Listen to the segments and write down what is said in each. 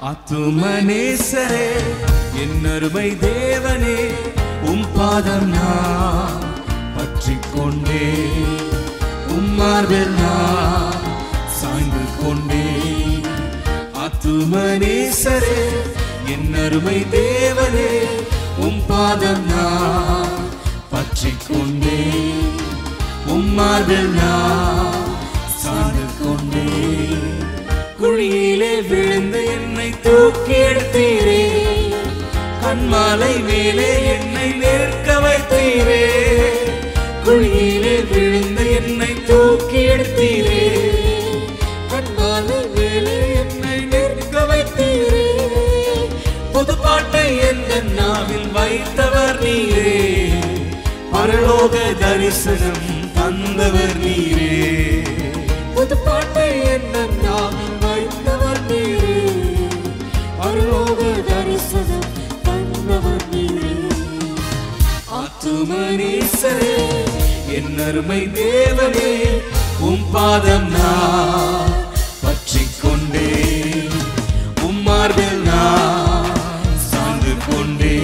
ஆத்துமனேசரே என் அருமை தேவனே உம் பாதம் நான் பற்றிக் கொண்டே உம் மார்பில் நான் சாய்ந்து கொண்டே ஆத்துமனேசரே என் அருமை தேவனே உம் பாதம் நான் பற்றிக் கொண்டே உம் மார்பில் நான் சாய்ந்து கொண்டே குழியிலே விழுந்து என்னை தூக்கி எடுத்தீரே கண்மாலை மேலே என்னை நிற்க வைத்தீரே குழியிலே விழுந்து என்னை தூக்கி எடுத்தீரே கண்மாலை மேலே என்னை நிற்க வைத்தீரே புது பாட்டை எந்த நாவில் வைத்தவர் நீரே பரலோக தரிசனம் தந்தவர் நீரே புது பாட்டை என்ன நாவில் வைத்தவர் நீரே பரலோக தரிசனம் தந்தவர் நீரே ஆத்துமனீசரே என் அருமை தேவனே உம் பாதம் நான் பற்றிக் கொண்டே உம் மார்பில் நான் சார்ந்து கொண்டே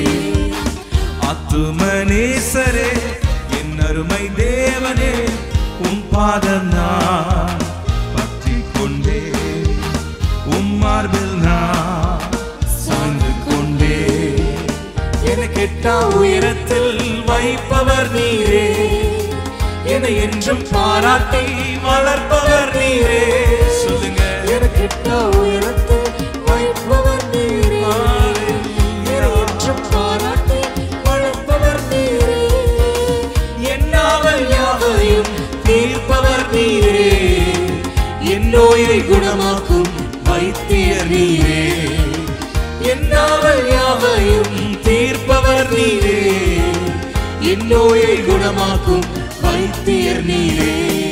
ஆத்துமனேசரே என் அருமை தேவனே உம் பாதம் நான் பற்றிக் கொண்டே உம் மார்பில் நான் சார்ந்து கொண்டே எனக்கு எட்டா உயரத்தில் வைப்பவர் நீரே என்னை என்றும் பாராட்டி வளர்ப்பவர் நீரே சொல்லுங்க எனக்கு எட்டா உயரத்தில் வைப்பவர் நீரே என்னை என்றும் பாராட்டி வளர்ப்பவர் நீரே என்னாவல் யாவையும் தீர்ப்பவர் நீரே என் நோயை குணமாக்கும் வைத்தியர் நீரே என்னாவல் யாவையும் தீர்ப்பவர் நீரே என் நோயை குணமாக்கும் வைத்தியர் நீரே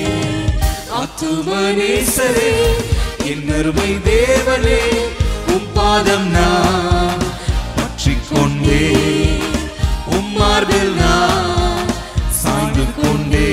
ஆத்துமனேசரே என் அருமை தேவனே உம் பாதம் நான் பற்றிக் கொண்டே உம் மார்பில் நான் சாய்ந்து கொண்டே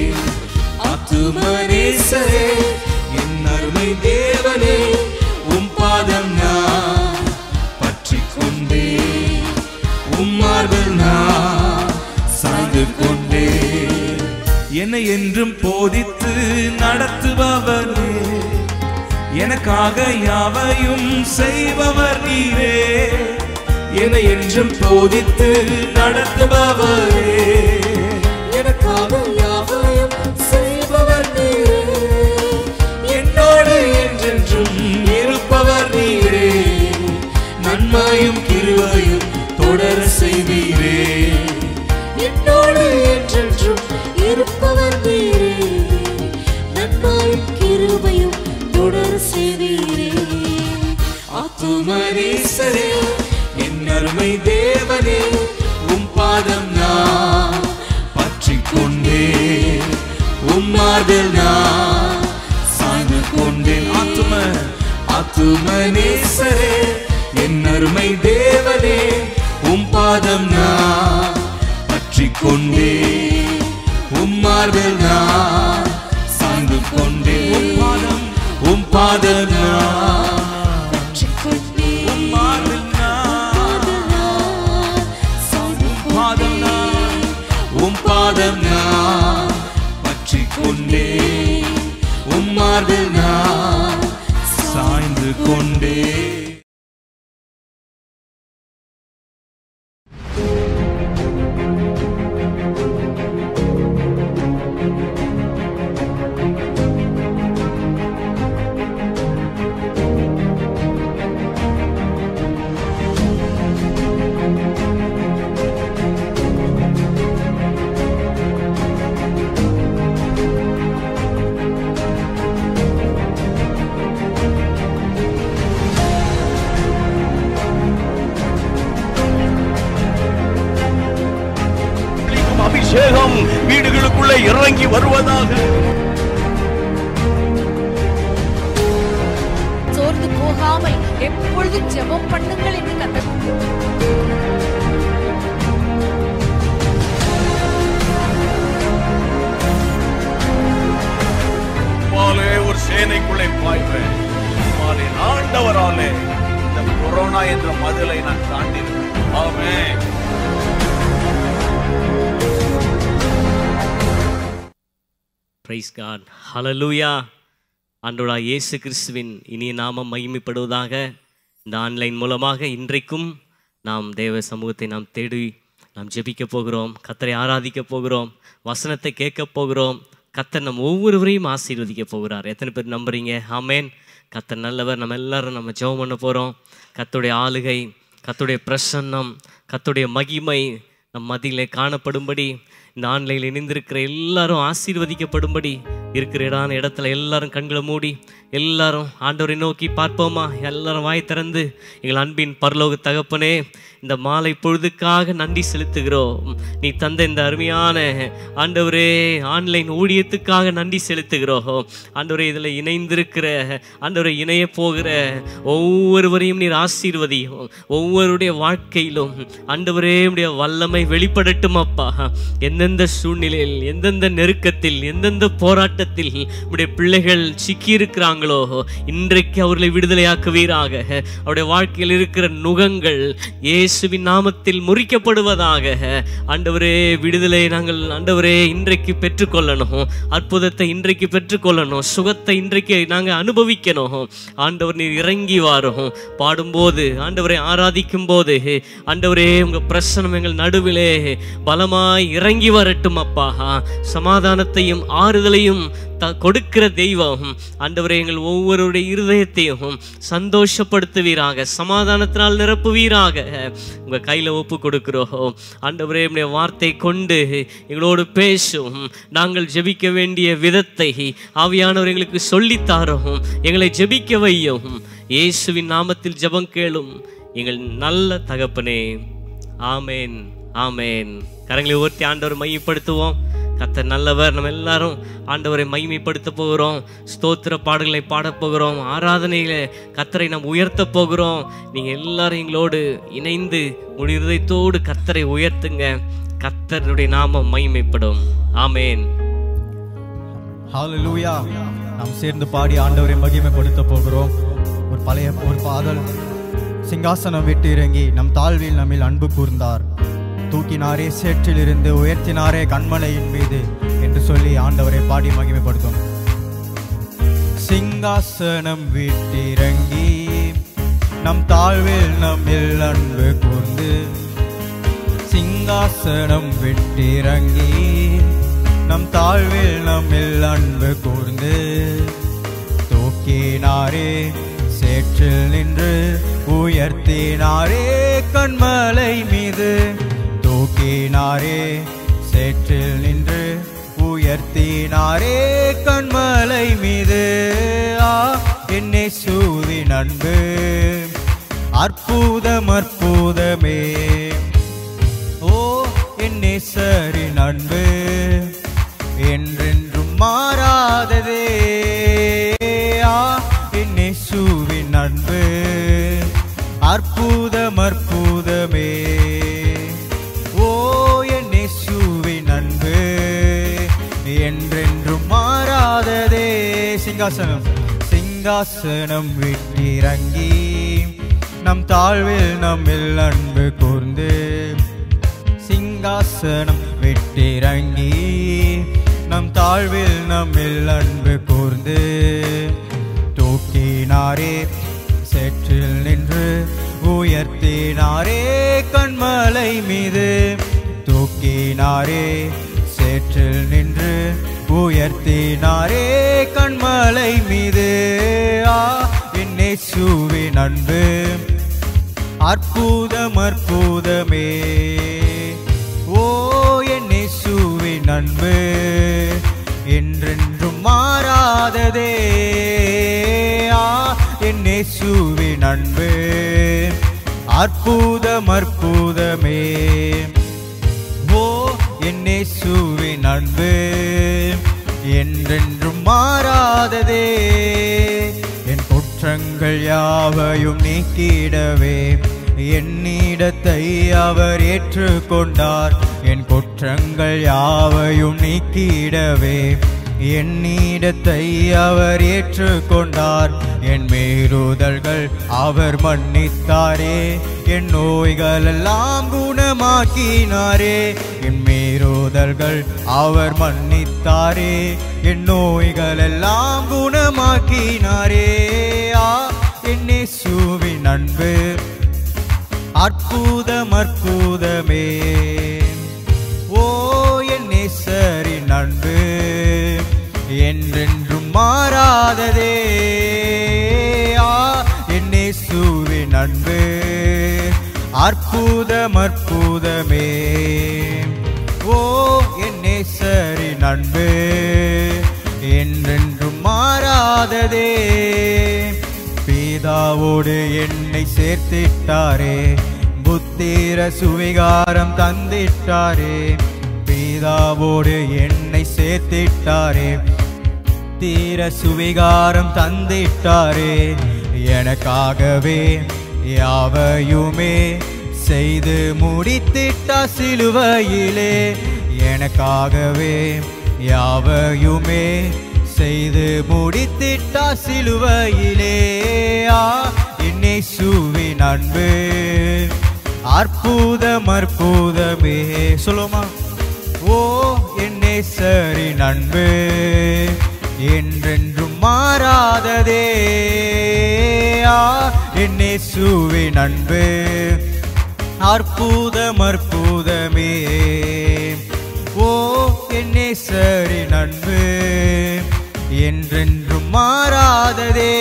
ஆத்துமனேசரே என் அருமை தேவனே உம் பாதம் நான் பற்றிக் கொண்டே உம் மார்பில் நான் சாய்ந்து கொண்டே என்னை என்றும் போதித்து நடத்துபவரே எனக்காக யாவையும் செய்பவர் நீரே என்னை என்றும் போதித்து நடத்துபவரே எனக்காக யாவையும் செய்பவர் நீரே என்னோடு என்றென்றும் இருப்பவர் நீரே நன்மையும் கிருபையும் தொடர செய்வீரே என்னோடு என்றென்றும் இருப்பவர் நீரே நன்மையும் கிருபையும் தொடர செய்வீரே ஆத்துமரீசரே என் அருமை தேவனே உம் பாதம் நான் பற்றிக் கொண்டே உம் மார்பில் நான் சாய்ந்து கொண்டேன் ஆத்தும ஆத்துமனேசரே என் அருமை தேவனே உம் பாதம் நான் பற்றிக் கொண்டே உம் மார்பில் நான் சாய்ந்து கொண்டே உம் பாதம் உம் பாதம் நான் உம் மார்பில் நான் உம் பாதம் நான் உம் பாதம் நான் பற்றிக் கொண்டே உம் மார்பில் நான் சாய்ந்து கொண்டே அளிக்கும் அபிஷேகம் வீடுகளுக்குள்ளே இறங்கி வருவதாக சோர்ந்து போகாமல் எப்பொழுதும் ஜெபம் பண்ணுங்கள் என்று கத்த பாலே ஒரு சேனைக்குள்ளே பாய்வேன் பாலே ஆண்டவராலே இந்த இந்த கொரோனா என்ற மதிலை நான் தாண்டினேன் ஆமென் பிரைஸ் காட் ஹalleluya ஆண்டவரா இயேசு கிறிஸ்துவின் இனிய நாமம் மகிமைப்படுவதாக இந்த ஆன்லைன் மூலமாக இன்றைக்கும் நாம் தேவ சமூகத்தை நாம் தேடி நாம் ஜெபிக்க போகிறோம் கத்தரை ஆராதிக்க போகிறோம் வசனத்தை கேட்க போகிறோம் கத்தர் நம் ஒவ்வொருவரையும் ஆசீர்வதிக்க போகிறார் எத்தனை பேர் நம்புறீங்க ஆமேன் கத்தர் நல்லவர் நம்ம எல்லாரும் நம்ம ஜெபம் பண்ண போகிறோம் கத்துடைய ஆளுகை கத்துடைய பிரசன்னம் கத்துடைய மகிமை நம் மதியிலே காணப்படும்படி இந்த ஆன்லைனில் இணைந்திருக்கிற எல்லாரும் ஆசீர்வதிக்கப்படும்படி இருக்கிற இடான இடத்துல எல்லாரும் கண்களை மூடி எல்லாரும் ஆண்டவரை நோக்கி பார்ப்போமா எல்லாரும் வாய் திறந்து எங்கள் அன்பின் பரலோக தகப்பனே இந்த மாலை பொழுதுக்காக நன்றி செலுத்துகிறோம் நீ தந்த இந்த அருமையான ஆண்டவரே ஆன்லைன் ஊழியத்துக்காக நன்றி செலுத்துகிறோம் ஆண்டவரே இதில் இணைந்திருக்கிற ஆண்டவரை இணைய போகிற ஒவ்வொருவரையும் நீர் ஆசீர்வதியும் ஒவ்வொருடைய வாழ்க்கையிலும் ஆண்டவரே உடைய வல்லமை வெளிப்படட்டும் அப்பா எந்தெந்த சூழ்நிலையில் எந்தெந்த நெருக்கத்தில் எந்தெந்த போராட்டத்தில் உடைய பிள்ளைகள் சிக்கி இருக்கிறாங்களோ இன்றைக்கு அவர்களை விடுதலையாக்குவீராக அவருடைய வாழ்க்கையில் இருக்கிற நுகங்கள் இயேசுவின் நாமத்தில் முறிக்கப்படுவதாக ஆண்டவரே விடுதலை நாங்கள் ஆண்டவரே இன்றைக்கு பெற்றுக்கொள்ளணும் அற்புதத்தை இன்றைக்கு பெற்றுக்கொள்ளணும் சுகத்தை இன்றைக்கு நாங்கள் அனுபவிக்கணும் ஆண்டவர் நீர் இறங்கி வாரும் பாடும்போது ஆண்டவரை ஆராதிக்கும் போது ஆண்டவரே உங்க பிரசனம் எங்கள் நடுவிலே பலமாய் இறங்கி வரட்டும் அப்பா சமாதானத்தையும் ஆறுதலையும் த கொடுக்கிற தெய்வம் ஆண்டவரே எங்கள் ஒவ்வொருடைய இருதயத்தையும் சந்தோஷப்படுத்துவீராக சமாதானத்தினால் நிரப்புவீராக உங்க கையில ஒப்பு கொடுக்கிறோம் ஆண்டவரே உடைய வார்த்தை கொண்டு எங்களோடு பேசும் நாங்கள் ஜெபிக்க வேண்டிய விதத்தை ஆவியானவர் எங்களுக்கு சொல்லித்தாரோம் எங்களை ஜெபிக்க வையும் இயேசுவின் நாமத்தில் ஜெபம் கேளும் எங்கள் நல்ல தகப்பனே ஆமேன் ஆமேன் கரங்களை உயர்த்தி ஆண்டவர் மையப்படுத்துவோம் கத்தர் நல்லவர் நம்ம எல்லாரும் ஆண்டவரை மகிமைப்படுத்த போகிறோம் ஸ்தோத்திர பாடல்களை பாடப் போகிறோம் ஆராதனையில கத்தரை நாம் உயர்த்த போகிறோம் நீங்க எல்லாரும் எங்களோடு இணைந்து உடைய இருதயத்தோடு கத்தரை உயர்த்துங்க கத்தருடைய நாமம் மகிமைப்படும் ஆமேன் ஹalleluya நாம் சேர்ந்து பாடி ஆண்டவரை மகிமைப்படுத்த போகிறோம் ஒரு பழைய ஒரு பாடல் சிங்காசனம் விட்டு இறங்கி நம் தாழ்வில் நம்மில் அன்பு கூர்ந்தார் தூக்கினாரே சேற்றிலிருந்து உயர்த்தினாரே கண்மலையின் மீது என்று சொல்லி ஆண்டவரை பாடி மகிமைப்படுத்தும் சிங்காசனம் விட்டிறங்கி நம் தாழ்வில் நம்மில் அன்பு கூர்ந்து சிங்காசனம் விட்டிறங்கி நம் தாழ்வில் நம்மில் அன்பு கூர்ந்து தூக்கினாரே சேற்றில் நின்று உயர்த்தினாரே கண்மலை மீது தூக்கினாரே சேற்றில் நின்று உயர்த்தினாரே கண்மலை மீது ஆ என்னை சூதி நண்பு அற்புதம் அற்புதமே ஓ என் நேசரின் அன்பு என்றென்றும் மாறாததே ஆ என் நேசுவின் அன்பு அற்புதம் அற்புதமே ஓ என் நேசுவின் அன்பு என்றென்றும் மாறாததே சிங்காசனம் சிங்காசனம் விட்டிறங்கி நம் தாழ்வில் நம்மில் அன்பு கூர்ந்து சிங்காசனம் விட்டிறங்கி நம் தாழ்வில் நம்மில் அன்பு கூர்ந்து தூக்கினாரே சேற்றில் நின்று உயர்த்தினாரே கண்மலை மீது தூக்கினாரே சேற்றில் நின்று உயர்த்தினாரே கண்மலை மீது ஆ என்னை சூவின் அன்பு அற்புதம் அற்புதமே ஓ என் இயேசுவின் அன்பு என்றென்றும் மாறாததே ஆ என் இயேசுவின் அன்பு அற்புதம் அற்புதமே ஓ என் இயேசுவின் அன்பு என்றென்றும் மாறாததே என் குற்றங்கள் யாவையும் நீக்கிடவே என்னிடத்தை அவர் ஏற்றுக்கொண்டார் என் குற்றங்கள் யாவையும் நீக்கிடவே என் நீடத்தை அவர் ஏற்றுக்கொண்டார் என் மீறுதல்கள் அவர் மன்னித்தாரே என் நோய்கள் எல்லாம் குணமாக்கினாரே என் மீறுதல்கள் அவர் மன்னித்தாரே என் நோய்கள் எல்லாம் குணமாக்கினாரே ஆ என்னே சூவின் அன்பு அற்புதம் அற்புதமே ஓ என் நேசரின் அன்பு என்றென்றும் மாறாததே ஆ என் நேசுவின் அன்பு அற்புதம் அற்புதமே ஓ என் நேசரின் அன்பு என்றென்றும் மாறாததே பிதாவோடு என்னை சேர்த்திட்டாரே புத்திர சுவிகாரம் தந்திட்டாரே பிதாவோடு என்னை சேர்த்திட்டாரே தீர சுவிகாரம் தந்திட்டாரே எனக்காகவே யாவையுமே செய்து முடித்திட்டா சிலுவையிலே எனக்காகவே யாவையுமே செய்து முடித்திட்டா சிலுவையிலே ஆ என்னை சுவின் அன்பு அற்புதம் அற்புதமே சொல்லுமா ஓ என்னே சரின் அன்பு என்றென்றும் மாறாததே ஆ என்னே சுவின் அன்பு அற்புதம் அற்புதமே ஓ என்னே சரின் அன்பு என்றென்றும் மாறாததே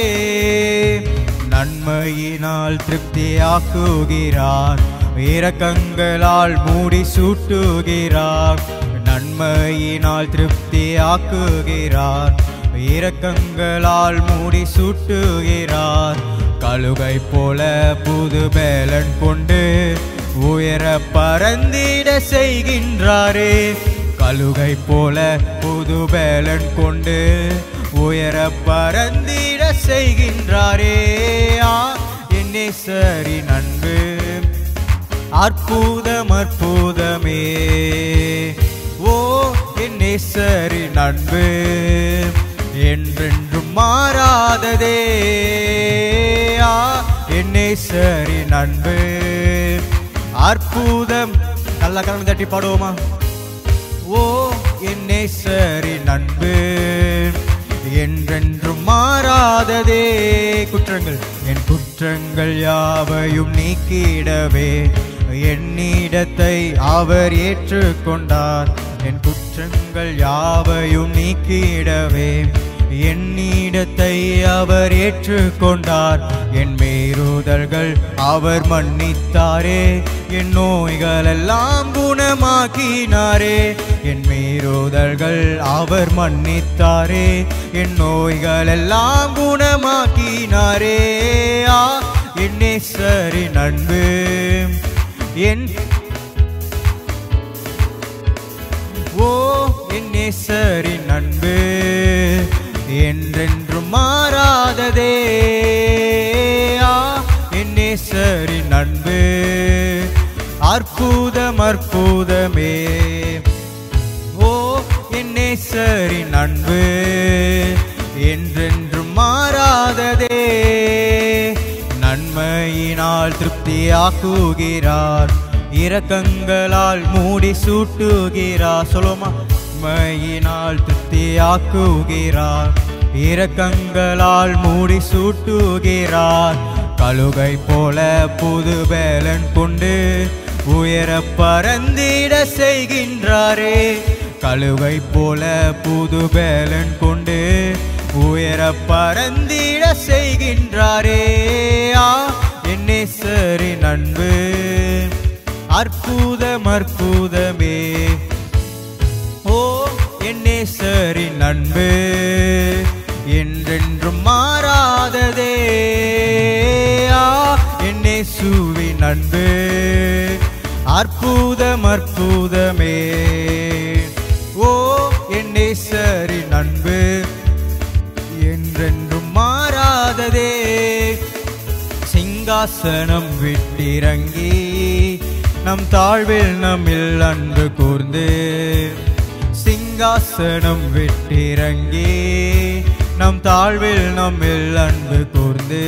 நன்மையினால் திருப்தியாக்குகிறார் இரக்கங்களால் மூடி சூட்டுகிறார் நன்மையினால் திருப்தியாக்குகிறார் இரக்கங்களால் மூடி சூட்டுகிறார் கழுகை போல புது பேலன் கொண்டு உயர பறந்திட செய்கின்றாரே கழுகை போல புது பேலன் கொண்டு உயர பறந்திட செய்கின்றாரே ஆ என்னே சரி நண்பு அற்புதம் அற்புதமே ஓ என்னே சரி நண்பு என்றென்றும் மாறாததே ஆ என்னே சரி நண்பு அற்புதம் நல்லா கலந்து தட்டி பாடுவோமா ஓ என்னே சரி நண்பு என்றென்றும் மாறாததே குற்றங்கள் என் குற்றங்கள் யாவையும் நீக்கிடவே என்னிடத்தை அவர் ஏற்றுக்கொண்டார் என் குற்றங்கள் யாவையும் நீக்கிடவே என்னிடத்தை அவர் ஏற்றுக்கொண்டார் என் மீறுதல்கள் அவர் மன்னித்தாரே என் நோய்கள் எல்லாம் குணமாக்கினாரே என் மீறுதல்கள் அவர் மன்னித்தாரே என் நோய்கள் எல்லாம் குணமாக்கினாரே ஆ என்னே சரி நண்பு என் ஓ என்னே சரி நண்பு என்றென்றும் மாறாததே ஆ என்னே சரி நண்பு அற்புதம் அற்புதமே ஓ என்னே சரி நண்பு என்றென்றும் மாறாததே நன்மையினால் திருப்தியாக்குகிறார் இரக்கங்களால் மூடி சூட்டுகிறார் சொல்லுமா நன்மையினால் திருப்தியாக்குகிறார் இரக்கங்களால் மூடி சூட்டுகிறார் கழுகை போல புது பேலன் கொண்டு உயர பறந்திட செய்கின்றாரே கழுகை போல புது பேலன் கொண்டு உயர பறந்திட செய்கின்றாரே ஆ என்னே சரி நண்பு அற்புதம் அற்புதமே ஓ என்னே சரி நண்பு என்றென்றும் மாறாததே ஆ என்னே சுவி நண்பு அற்புதம் அற்புதமே ஓ என்னே சரி நண்பு என்றென்றும் மாறாததே சிங்காசனம் விட்டிறங்கி நம் தாழ்வில் நம்மில் அன்பு கூர்ந்து சிங்க சிங்காசனம் விட்டிறங்கி நம் தாழ்வில் நம்மில் அன்பு கூர்ந்து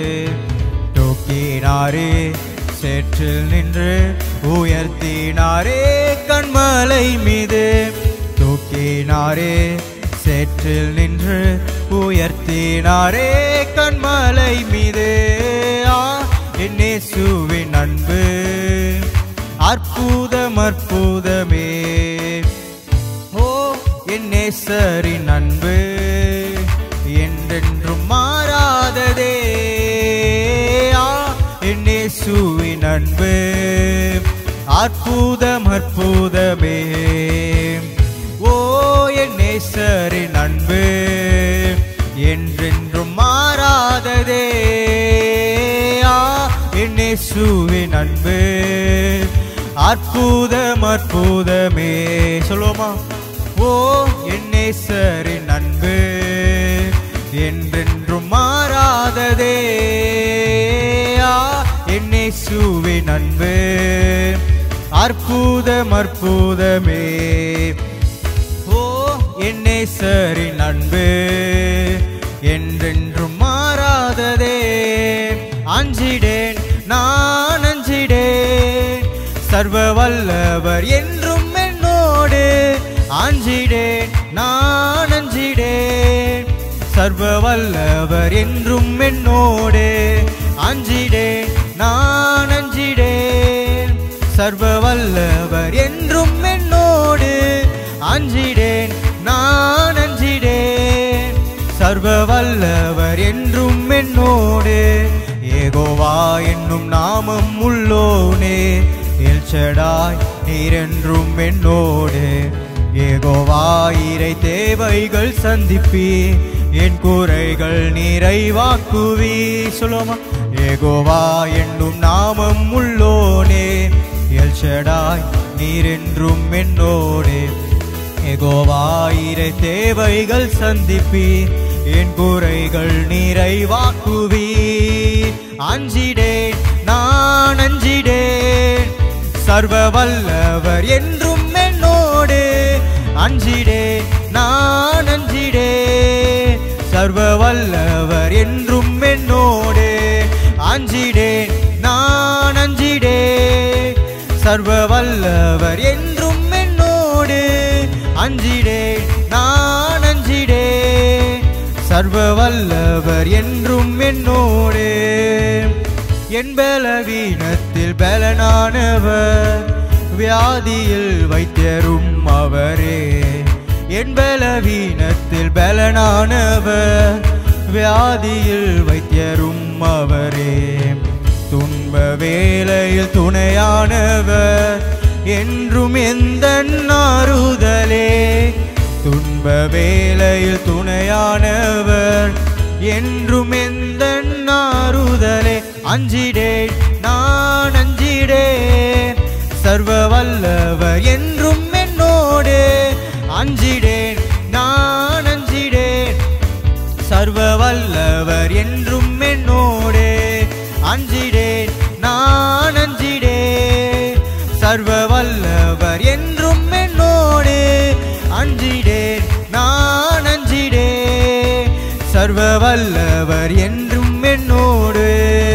தூக்கினாரே சேற்றில் நின்று உயர்த்தினாரே கண்மலை மீது தூக்கினாரே சேற்றில் நின்று உயர்த்தினாரே கண்மலை மீது ஆ என்னேசுவின் அன்பு அற்புதம் அற்புதமே ஓ என் நேசரின் அன்பு என்றென்றும் மாறாததே ஆ என் நேசுவின் அன்பு அற்புதம் அற்புதமே ஓ என் நேசரின் அன்பு என்றென்றும் மாறாததே ஆ என் நேசுவின் அன்பு அற்புதம் அற்புதமே சொல்லுவோமா ஓ என் நேசரின் அன்பு என்றென்றும் மாறாததே ஆ என் நேசுவின் அன்பு அற்புதம் அற்புதமே ஓ என் நேசரின் அன்பு என்றென்றும் மாறாததே அஞ்சிடேன் நான் அஞ்சிடேன் சர்வ வல்லவர் என்றும் என்னோடு அஞ்சிடேன் நான் அஞ்சிடேன் சர்வ வல்லவர் என்றும் என்னோடு அஞ்சிடேன் நான் அஞ்சிடேன் சர்வ வல்லவர் என்றும் என்னோடு அஞ்சிடேன் நான் அஞ்சிடேன் சர்வ வல்லவர் என்றும் என்னோடு ஏகோவா என்னும் நாமம் உள்ளோனே எல்சடாய் நீரென்றும் என்னோடு ஏகோவா இறை தேவைகள் சந்திப்பி என் குறைகள் நிறைவாக்குவி சொல்லுமா ஏகோவா என்னும் நாமம் உள்ளோனே எல்சடாய் நீரென்றும் என்னோடு எகோவாயிரை தேவைகள் சந்திப்பி என் குறைகள் நிறைவாக்குவி அஞ்சிடேன் நான் அஞ்சிடேன் சர்வ வல்லவர் என்றும் என்னோடு அஞ்சிடேன் நான் அஞ்சிடேன் சர்வ வல்லவர் என்றும் என்னோடு அஞ்சிடேன் நான் அஞ்சிடேன் சர்வ வல்லவர் என்றும் என்னோடு அஞ்சிடேன் நான் அஞ்சிடேன் சர்வ வல்லவர் என்றும் என்னோடு என் பலவீனத்தில் பலனானவர் வியாதியில் வைத்தியரும் அவரே என் பலவீனத்தில் பலனானவர் வியாதியில் வைத்தியரும் அவரே துன்ப வேளையில் துணையானவர் என்றும் எந்த ஆறுதலே துன்ப வேளையில் துணையானவர் என்றும் எந்த ஆறுதலே அஞ்சிடேன் நான் அஞ்சிடேன் சர்வ வல்லவர் என்றும் என்னோடு அஞ்சிடேன் நான் அஞ்சிடேன் சர்வ வல்லவர் என்றும் என்னோடு அஞ்சிடேன் நான் அஞ்சிடேன் சர்வ வல்லவர் என்றும் என்னோடு அஞ்சிடேன் நான் அஞ்சிடேன் சர்வ வல்லவர் என்றும் என்னோடு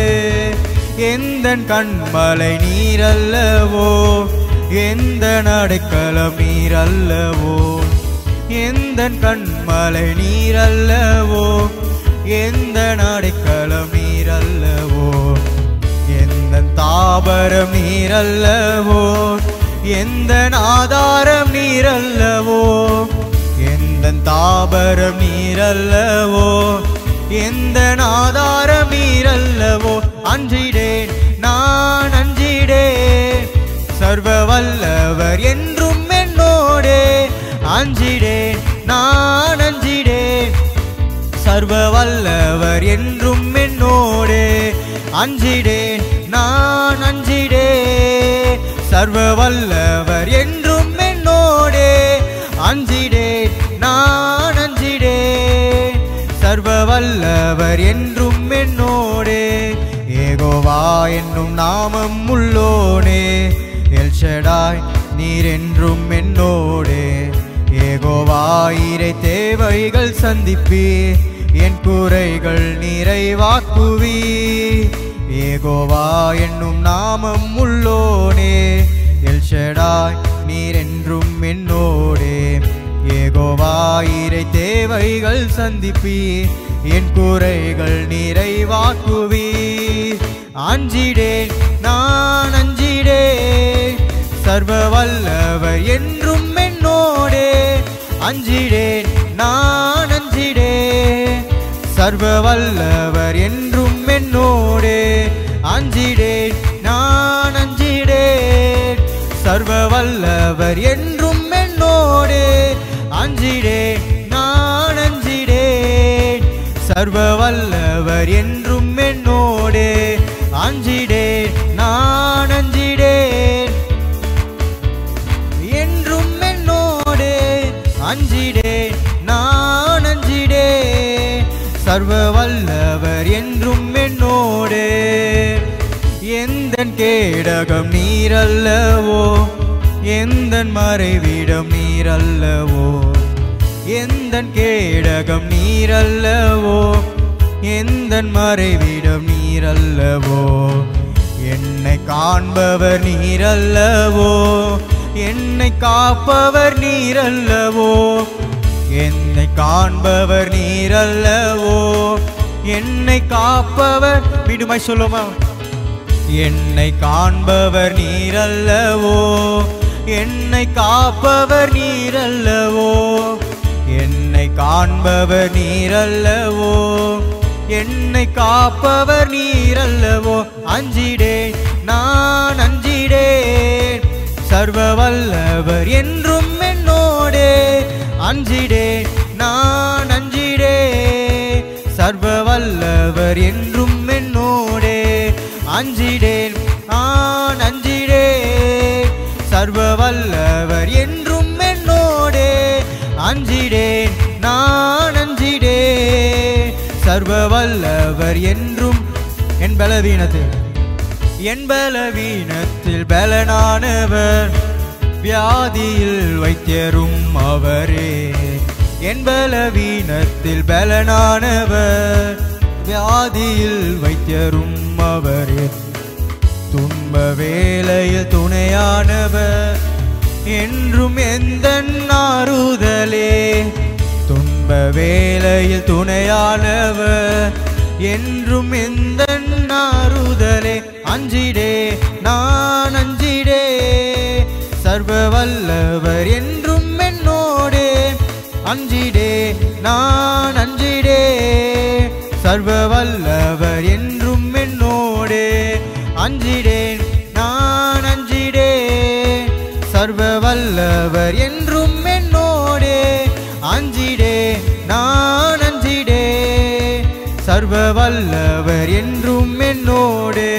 எந்த கண்மலை நீரல்லவோ எந்த நடைக்கலம் நீரல்லவோ எந்த கண்மலை நீரல்லவோ எந்த நடைக்கலம் நீரல்லவோ எந்த தாபரம் நீரல்லவோ எந்த ஆதாரம் நீரல்லவோ எந்த தாபரம் நீரல்லவோ எந்த ஆதாரம் நீரல்லவோ அஞ்சிடேன் நான் அஞ்சிடேன் சர்வ வல்லவர் என்றும் என்னோடு அஞ்சிடேன் நான் அஞ்சிடேன் சர்வ வல்லவர் என்றும் என்னோடு அஞ்சிடேன் நான் அஞ்சிடேன் சர்வ வல்லவர் என்றும் என்னோடு அஞ்சிடேன் நான் அஞ்சிடேன் சர்வ வல்லவர் என்றும் என்னோடு ஏகோவா என்னும் நாமம் உள்ளோனே எல்ஷடாய் நீர் என்றும் என்னோடு ஏகோவாயிரை தேவைகள் சந்திப்பி என் குறைகள் நிறைவாக்குவி ஏகோவா என்னும் நாமம் உள்ளோனே எல்ஷடாய் நீர் என்றும் என்னோடே ஏகோவாயிரை தேவைகள் சந்திப்பி என் குறைகள் நிறைவாக்குவி அஞ்சிடேன் நான் அஞ்சிடேன் சர்வ வல்லவர் என்றும் என்னோடே அஞ்சிடேன் நான் அஞ்சிடேன் சர்வ வல்லவர் என்றும் என்னோடே அஞ்சிடேன் நான் அஞ்சிடேன் சர்வ வல்லவர் என்றும் என்னோடே அஞ்சிடேன் நான் அஞ்சிடேன் சர்வ வல்லவர் என்றும் என்னோடே அஞ்சிடேன் நான் அஞ்சிடேன் என்றும் என்னோடே அஞ்சிடேன் நான் அஞ்சிடே சர்வ வல்லவர் என்றும் என்னோடே எந்த கேடகம் நீரல்லவோ எந்த மறைவிடம் நீரல்லவோ எந்த கேடகம் நீரல்லவோ எந்த மறைவிடம் நீரல்லவோ என்னை காண்பவர் நீரல்லவோ என்னை காப்பவர் நீரல்லவோ என்னை காண்பவர் நீரல்லவோ என்னை காப்பவர் விடுமை சொல்லுமா என்னை காண்பவர் நீரல்லவோ என்னை காப்பவர் நீரல்லவோ என்னை காண்பவர் நீரல்லவோ என்னை காப்பவர் நீரல்லவோ அஞ்சிடேன் நான் அஞ்சிடேன் சர்வ வல்லவர் என்றும் என்னோடே அஞ்சிடேன் நான் அஞ்சிடே சர்வ வல்லவர் என்றும் என்னோடே அஞ்சிடேன் நான் அஞ்சிடே சர்வ வல்லவர் என்றும் என்னோடே அஞ்சிடேன் நான் அஞ்சிடே சர்வ வல்லவர் என்றும் என் பலவீனத்தில் என் பலவீனத்தில் பலனானவர் வியாதியில் வைத்தியரும் அவரே என் பலவீனத்தில் பலனானவர் வியாதியில் வைத்தியரும் அவரே துன்ப வேளையில் துணையானவர் என்றும் எந்த ஆறுதலே துன்ப வேளையில் துணையானவர் என்றும் எந்த ஆறுதலே அஞ்சிடே நான் அஞ்சிடே சர்வ வல்லவர் என்றும் என்னோடே அஞ்சிடே நான் அஞ்சிடே சர்வ வல்லவர் என்றும் என்னோடே அஞ்சிடேன் நான் அஞ்சிடே சர்வ வல்லவர் என்றும் என்னோடே அஞ்சிடே நான் அஞ்சிடே சர்வ வல்லவர் என்றும் என்னோடே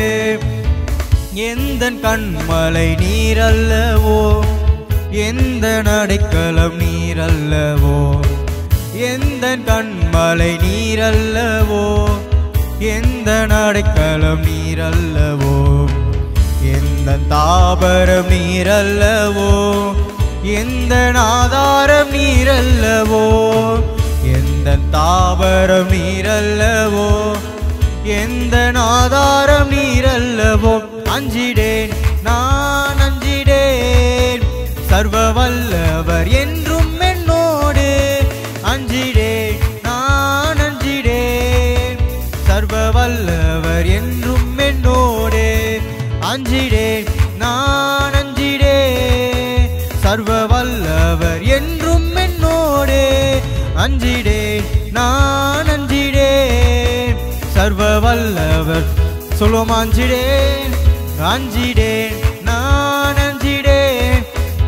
எந்த கண்மலை நீரல்லவோ எந்த நடைக்கலம் நீரல்லவோ எந்த கண்மலை நீரல்லவோ எந்த நடைக்கலம் நீரல்லவோ எந்த தாபரம் நீரல்லவோ எந்த ஆதாரம் நீரல்லவோ எந்த தாபரம் நீரல்லவோ எந்த ஆதாரம் நீரல்லவோ அஞ்சிடேன் நான் அஞ்சிடேன் சர்வ வல்லவர் என்றும் என்னோடு அஞ்சிடேன் நான் அஞ்சிடேன் சர்வ வல்லவர் என்றும் என்னோடு அஞ்சிடேன் நான் அஞ்சிடேன் சர்வ வல்லவர் என்றும் என்னோடு அஞ்சிடேன் நான் அஞ்சிடேன் சர்வ வல்லவர் சொல்லுவோம் அஞ்சிடேன் அஞ்சிடேன் நான் அஞ்சிடேன்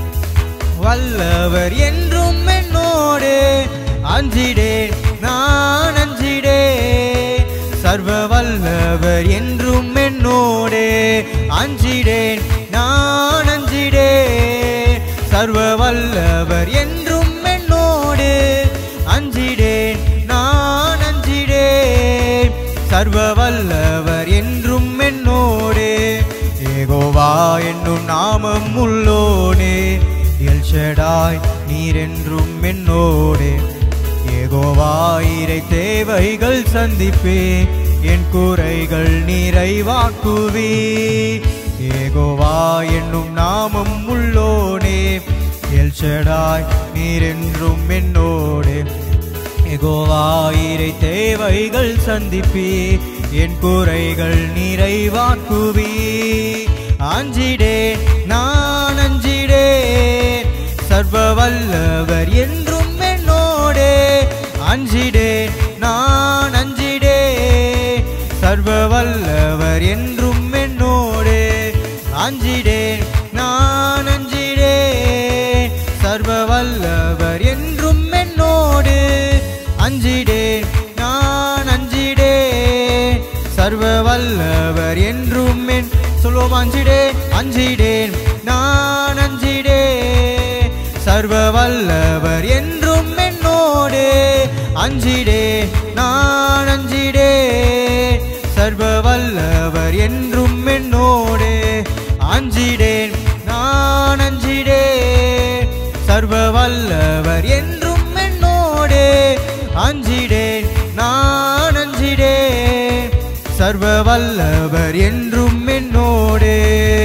வல்லவர் என்றும் என்னோடு அஞ்சிடேன் நான் அஞ்சிடேன் சர்வ வல்லவர் என்றும் என்னோடு அஞ்சிடேன் நான் அஞ்சிடேன் சர்வ வல்லவர் என்றும் என்னோடு அஞ்சிடேன் நான் அஞ்சிடேன் சர்வ வல்லவர் என்றும் என்னோடு ஏகோவா என்னும் நாமம் உள்ளோனே எல்ஷடாய் நீரென்றும் என்னோடே ஏகோவாயிரை தேவைகள் சந்திப்பே என் குறைகள் நிறைவாக்குவே ஏகோவா என்னும் நாமம் உள்ளோனே எல்ஷடாய் நீரென்றும் என்னோடே எகோவாயிரை தேவைகள் சந்திப்பி என் குறைகள் நிறைவாக்குவி அஞ்சிடேன் நான் அஞ்சிடேன் சர்வ வல்லவர் என்றும் என்னோடே அஞ்சிடேன் நான் அஞ்சிடேன் சர்வ வல்லவர் என்றும் என்னோடே அஞ்சிடேன் நான் அஞ்சிடேன் சர்வ வல்லவர் என்றும் என்னோடு அஞ்சிடேன் நான் அஞ்சிடேன் சர்வ வல்லவர் என்றும் என் சொல்வோம் அஞ்சிடேன் அஞ்சிடேன் நான் அஞ்சிடேன் சர்வ வல்லவர் என்றும் என்னோடு அஞ்சிடேன் நான் அஞ்சிடேன் சர்வ வல்லவர் என்றும் என்னோடு அஞ்சிடேன் நான் அஞ்சிடேன் சர்வ வல்லவர் என்றும் என்னோடு அஞ்சிடேன் நான் அஞ்சிடேன் சர்வ வல்லவர் என்றும் என்னோடு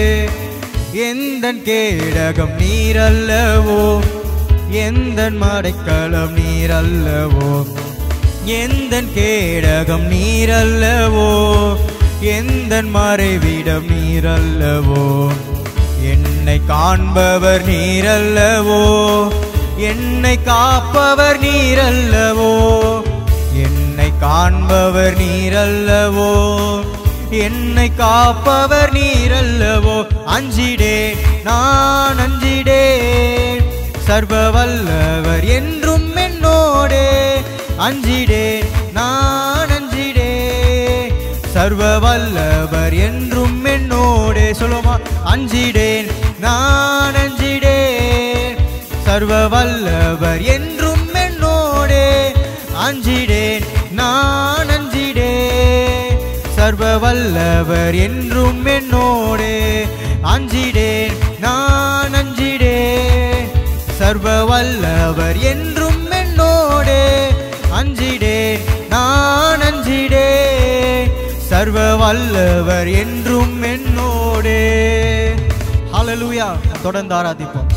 எந்தன் கேடகம் நீரல்லவோ எந்தன் மடைக்கலம் நீரல்லவோ எந்தன் கேடகம் நீரல்லவோ எந்தன் மறைவிடம் நீரல்லவோ என்னை காண்பவர் நீரல்லவோ என்னை காப்பவர் நீரல்லவோ என்னை காண்பவர் நீரல்லவோ என்னை காப்பவர் நீரல்லவோ அஞ்சிடேன் நான் அஞ்சிடேன் சர்வ வல்லவர் என்றும் என்னோடே அஞ்சிடேன் நான் அஞ்சிடேன் சர்வ வல்லவர் என்றும் என்னோடே சொல்லுமா அஞ்சிடேன் நான் அஞ்சிடேன் சர்வ வல்லவர் என்றும் என்னோடே அஞ்சிடேன் நான் அஞ்சிடேன் சர்வ வல்லவர் என்றும் என்னோடே அஞ்சிடேன் நான் அஞ்சிடேன் சர்வ வல்லவர் என்றும் என்னோடே அஞ்சிடேன் நான் அஞ்சிடேன் சர்வ வல்லவர் என்றும் என்னோடே ஹalleluya தொடர்ந்து ஆராதிப்போம்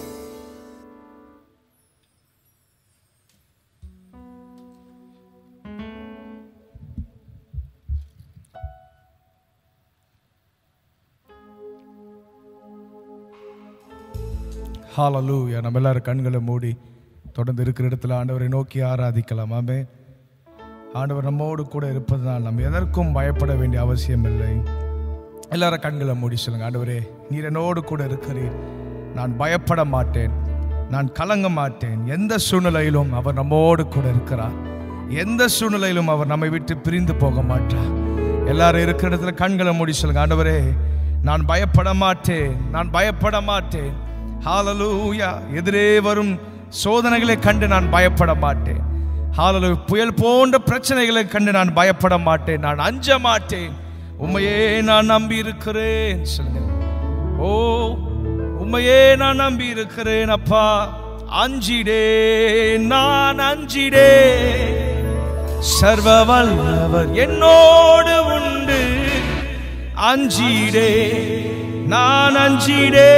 ஹalleluya நம்ம எல்லாரும் கண்களை மூடி தொடர்ந்து இருக்கிற இடத்துல ஆண்டவரை நோக்கி ஆராதிக்கலாம் ஆமே ஆண்டவர் நம்மோடு கூட இருப்பதனால் நம்ம எதற்கும் பயப்பட வேண்டிய அவசியம் இல்லை எல்லாரும் கண்களை மூடி சொல்லுங்க ஆண்டவரே நீர் என்னோடு கூட இருக்கிறீர் நான் பயப்பட மாட்டேன் நான் கலங்க மாட்டேன் எந்த சூழ்நிலையிலும் அவர் நம்மோடு கூட இருக்கிறார் எந்த சூழ்நிலையிலும் அவர் நம்மை விட்டு பிரிந்து போக மாட்டார் எல்லாரும் இருக்கிற இடத்துல கண்களை மூடி சொல்லுங்க ஆண்டவரே நான் பயப்பட மாட்டேன் நான் பயப்பட மாட்டேன் ஹalleluya எதிரே வரும் சோதனைகளை கண்டு நான் பயப்பட மாட்டேன் ஹalleluya புயல் போன்ற பிரச்சனைகளை கண்டு நான் பயப்பட மாட்டேன் நான் அஞ்ச மாட்டேன் உண்மையே நான் நம்பி இருக்கிறேன் சொல்லுங்க ஓ உண்மையே நான் நம்பி இருக்கிறேன் அப்பா அஞ்சிடே நான் அஞ்சிடே சர்வ வல்லவர் என்னோடு உண்டு அஞ்சிடே நான் அஞ்சிடே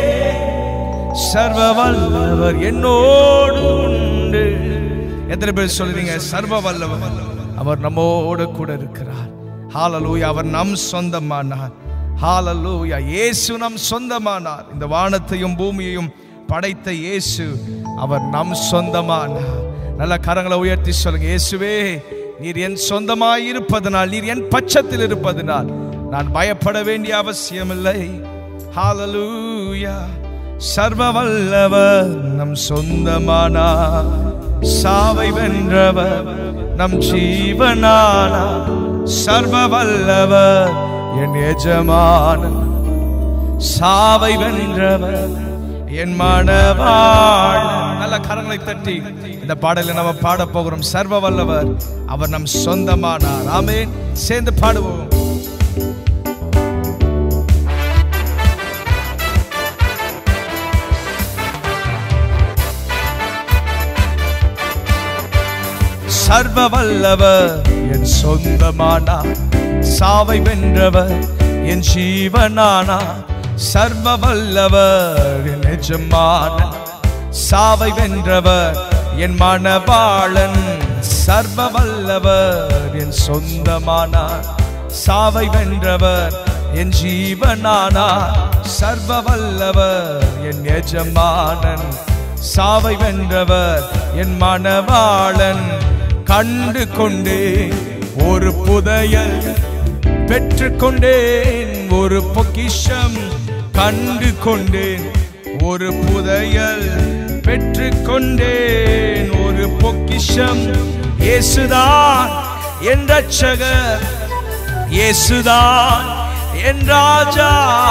சர்வ வல்லவர் என்னோடு உண்டு எத்தனை பேர் சொல்றீங்க சர்வ வல்லவர் அவர் நம்மோடு கூட இருக்கிறார் ஹாலலூயா அவர் நம் சொந்தமானார் ஹாலலூயா இயேசு நம் சொந்தமானார் இந்த வானத்தையும் பூமியையும் படைத்த இயேசு அவர் நம் சொந்தமானார் நல்ல கரங்களை உயர்த்தி சொல்லுங்க இயேசுவே நீர் என் சொந்தமாய் இருப்பதனால் நீர் என் பட்சத்தில் இருப்பதனால் நான் பயப்பட வேண்டிய அவசியமில்லை ஹalleluya சர்வ வல்லவர் நம் சொந்தமானா சாவை வென்றவர் நம் ஜீவனானா சர்வ வல்லவர் என் எஜமான சாவை வென்றவர் என் மனவாழ் நல்ல கரங்களை தட்டி இந்த பாடலை நம்ம பாட போகிறோம் சர்வ வல்லவர் அவர் நம் சொந்தமானார் ஆமென் சேர்ந்து பாடுவோம் சர்வ வல்லவர் என் சொந்தமானா சாவை வென்றவர் என் ஜீவனானா சர்வ வல்லவர் என் எஜமானன் சாவை வென்றவர் என் மணவாளன் சர்வ வல்லவர் என் சொந்தமானார் சாவை வென்றவர் என் ஜீவனானார் சர்வ வல்லவர் என் எஜமானன் சாவை வென்றவர் என் மணவாளன் கண்டு கொண்டே ஒரு புதையல் பெற்றுக்கொண்டேன் ஒரு பொக்கிஷம் கண்டு கொண்டேன் ஒரு புதையல் பெற்றுக்கொண்டேன் ஒரு பொக்கிஷம் இயேசுதான் என் ரட்சகர் இயேசுதான் என் ராஜா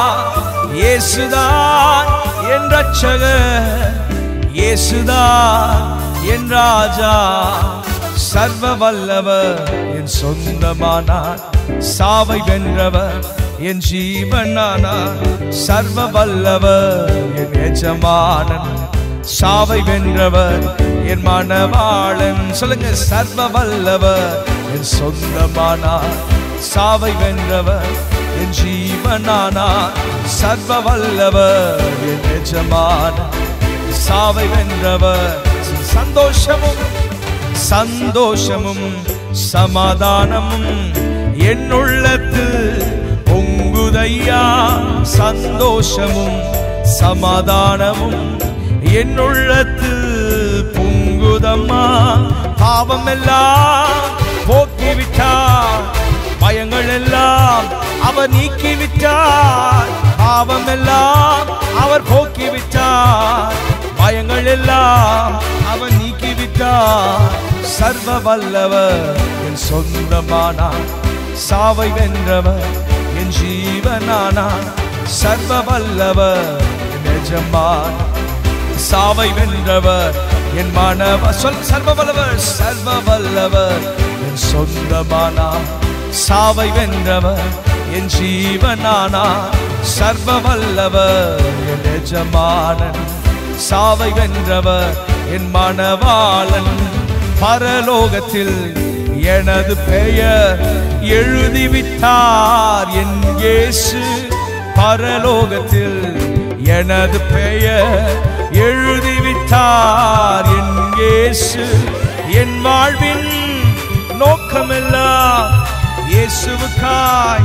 இயேசுதான் என் ரட்சகர் இயேசுதான் என் ராஜா சர்வ வல்லவர் என் சொந்தமானார் சாவை வென்றவர் என் ஜீவனானார் சர்வ வல்லவர் என் எஜமானன் சாவை வென்றவர் என் மனவாளன் சொல்லுங்க சர்வ வல்லவர் என் சொந்தமானார் சாவை வென்றவர் என் ஜீவனானார் சர்வ வல்லவர் என் எஜமானன் சாவை வென்றவர் சந்தோஷமும் சந்தோஷமும் சமாதானமும் என்னுள்ளத்தில் பொங்குதையா சந்தோஷமும் சமாதானமும் என்னுள்ளத்தில் பொங்குதம்மா பாவம் எல்லாம் போக்கிவிட்டார் பயங்கள் எல்லாம் அவர் நீக்கிவிட்டார் பாவம் எல்லாம் அவர் போக்கிவிட்டார் பயங்கள் எல்லாம் அவர் நீக்கிவிட்டார் சர்வ வல்லவர் என் சொந்தமானார் சாவை வென்றவர் என் ஜீவனானார் சர்வ வல்லவர் என் எஜமான் சாவை வென்றவர் என் மாணவ சொல் சர்வ வல்லவர் சர்வ வல்லவர் என் சொந்தமானார் சாவை வென்றவர் என் ஜீவனானா சர்வ வல்லவர் என் எஜமானன் சாவை வென்றவர் என் மணவாளன் பரலோகத்தில் எனது பெயர் எழுதிவிட்டார் என் இயேசு பரலோகத்தில் எனது பெயர் எழுதிவிட்டார் என் இயேசு என் வாழ்வின் நோக்கமெல்லாம் இயேசுவுக்காய்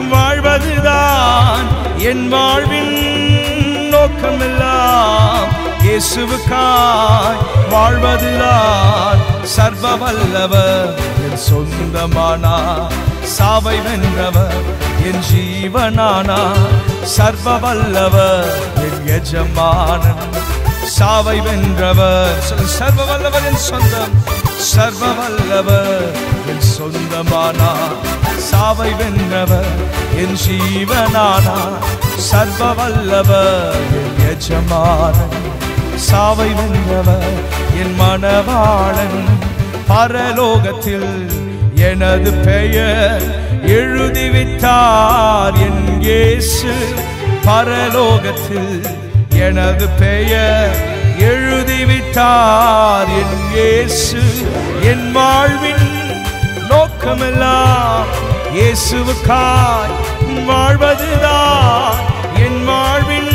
வாழ்வதுதான் என் வாழ்வின் நோக்கமெல்லாம் இயேசுவுக்காய் வாழ்வதுதான் சர்வ வல்லவர் என் சொந்தமானா சாவை வென்றவர் என் ஜீவனானா சர்வ வல்லவர் என் எஜமானன் சாவை வென்றவர் சொல்லு, சர்வ வல்லவர் என் சொந்தம் சர்வ வல்லவர் என் சொந்தமானா சாவை வென்றவர் என் ஜீவனானா சர்வ வல்லவர் என் எஜமானன் சாவை வென்றவர் என் மணவாளன் பரலோகத்தில் எனது பெயர் எழுதிவிட்டார் என் இயேசு பரலோகத்தில் எனது பெயர் எழுதிவிட்டார் என் இயேசு என் வாழ்வின் நோக்கமெல்லாம் இயேசுவுக்காய் வாழ்வதுதான் என் வாழ்வின்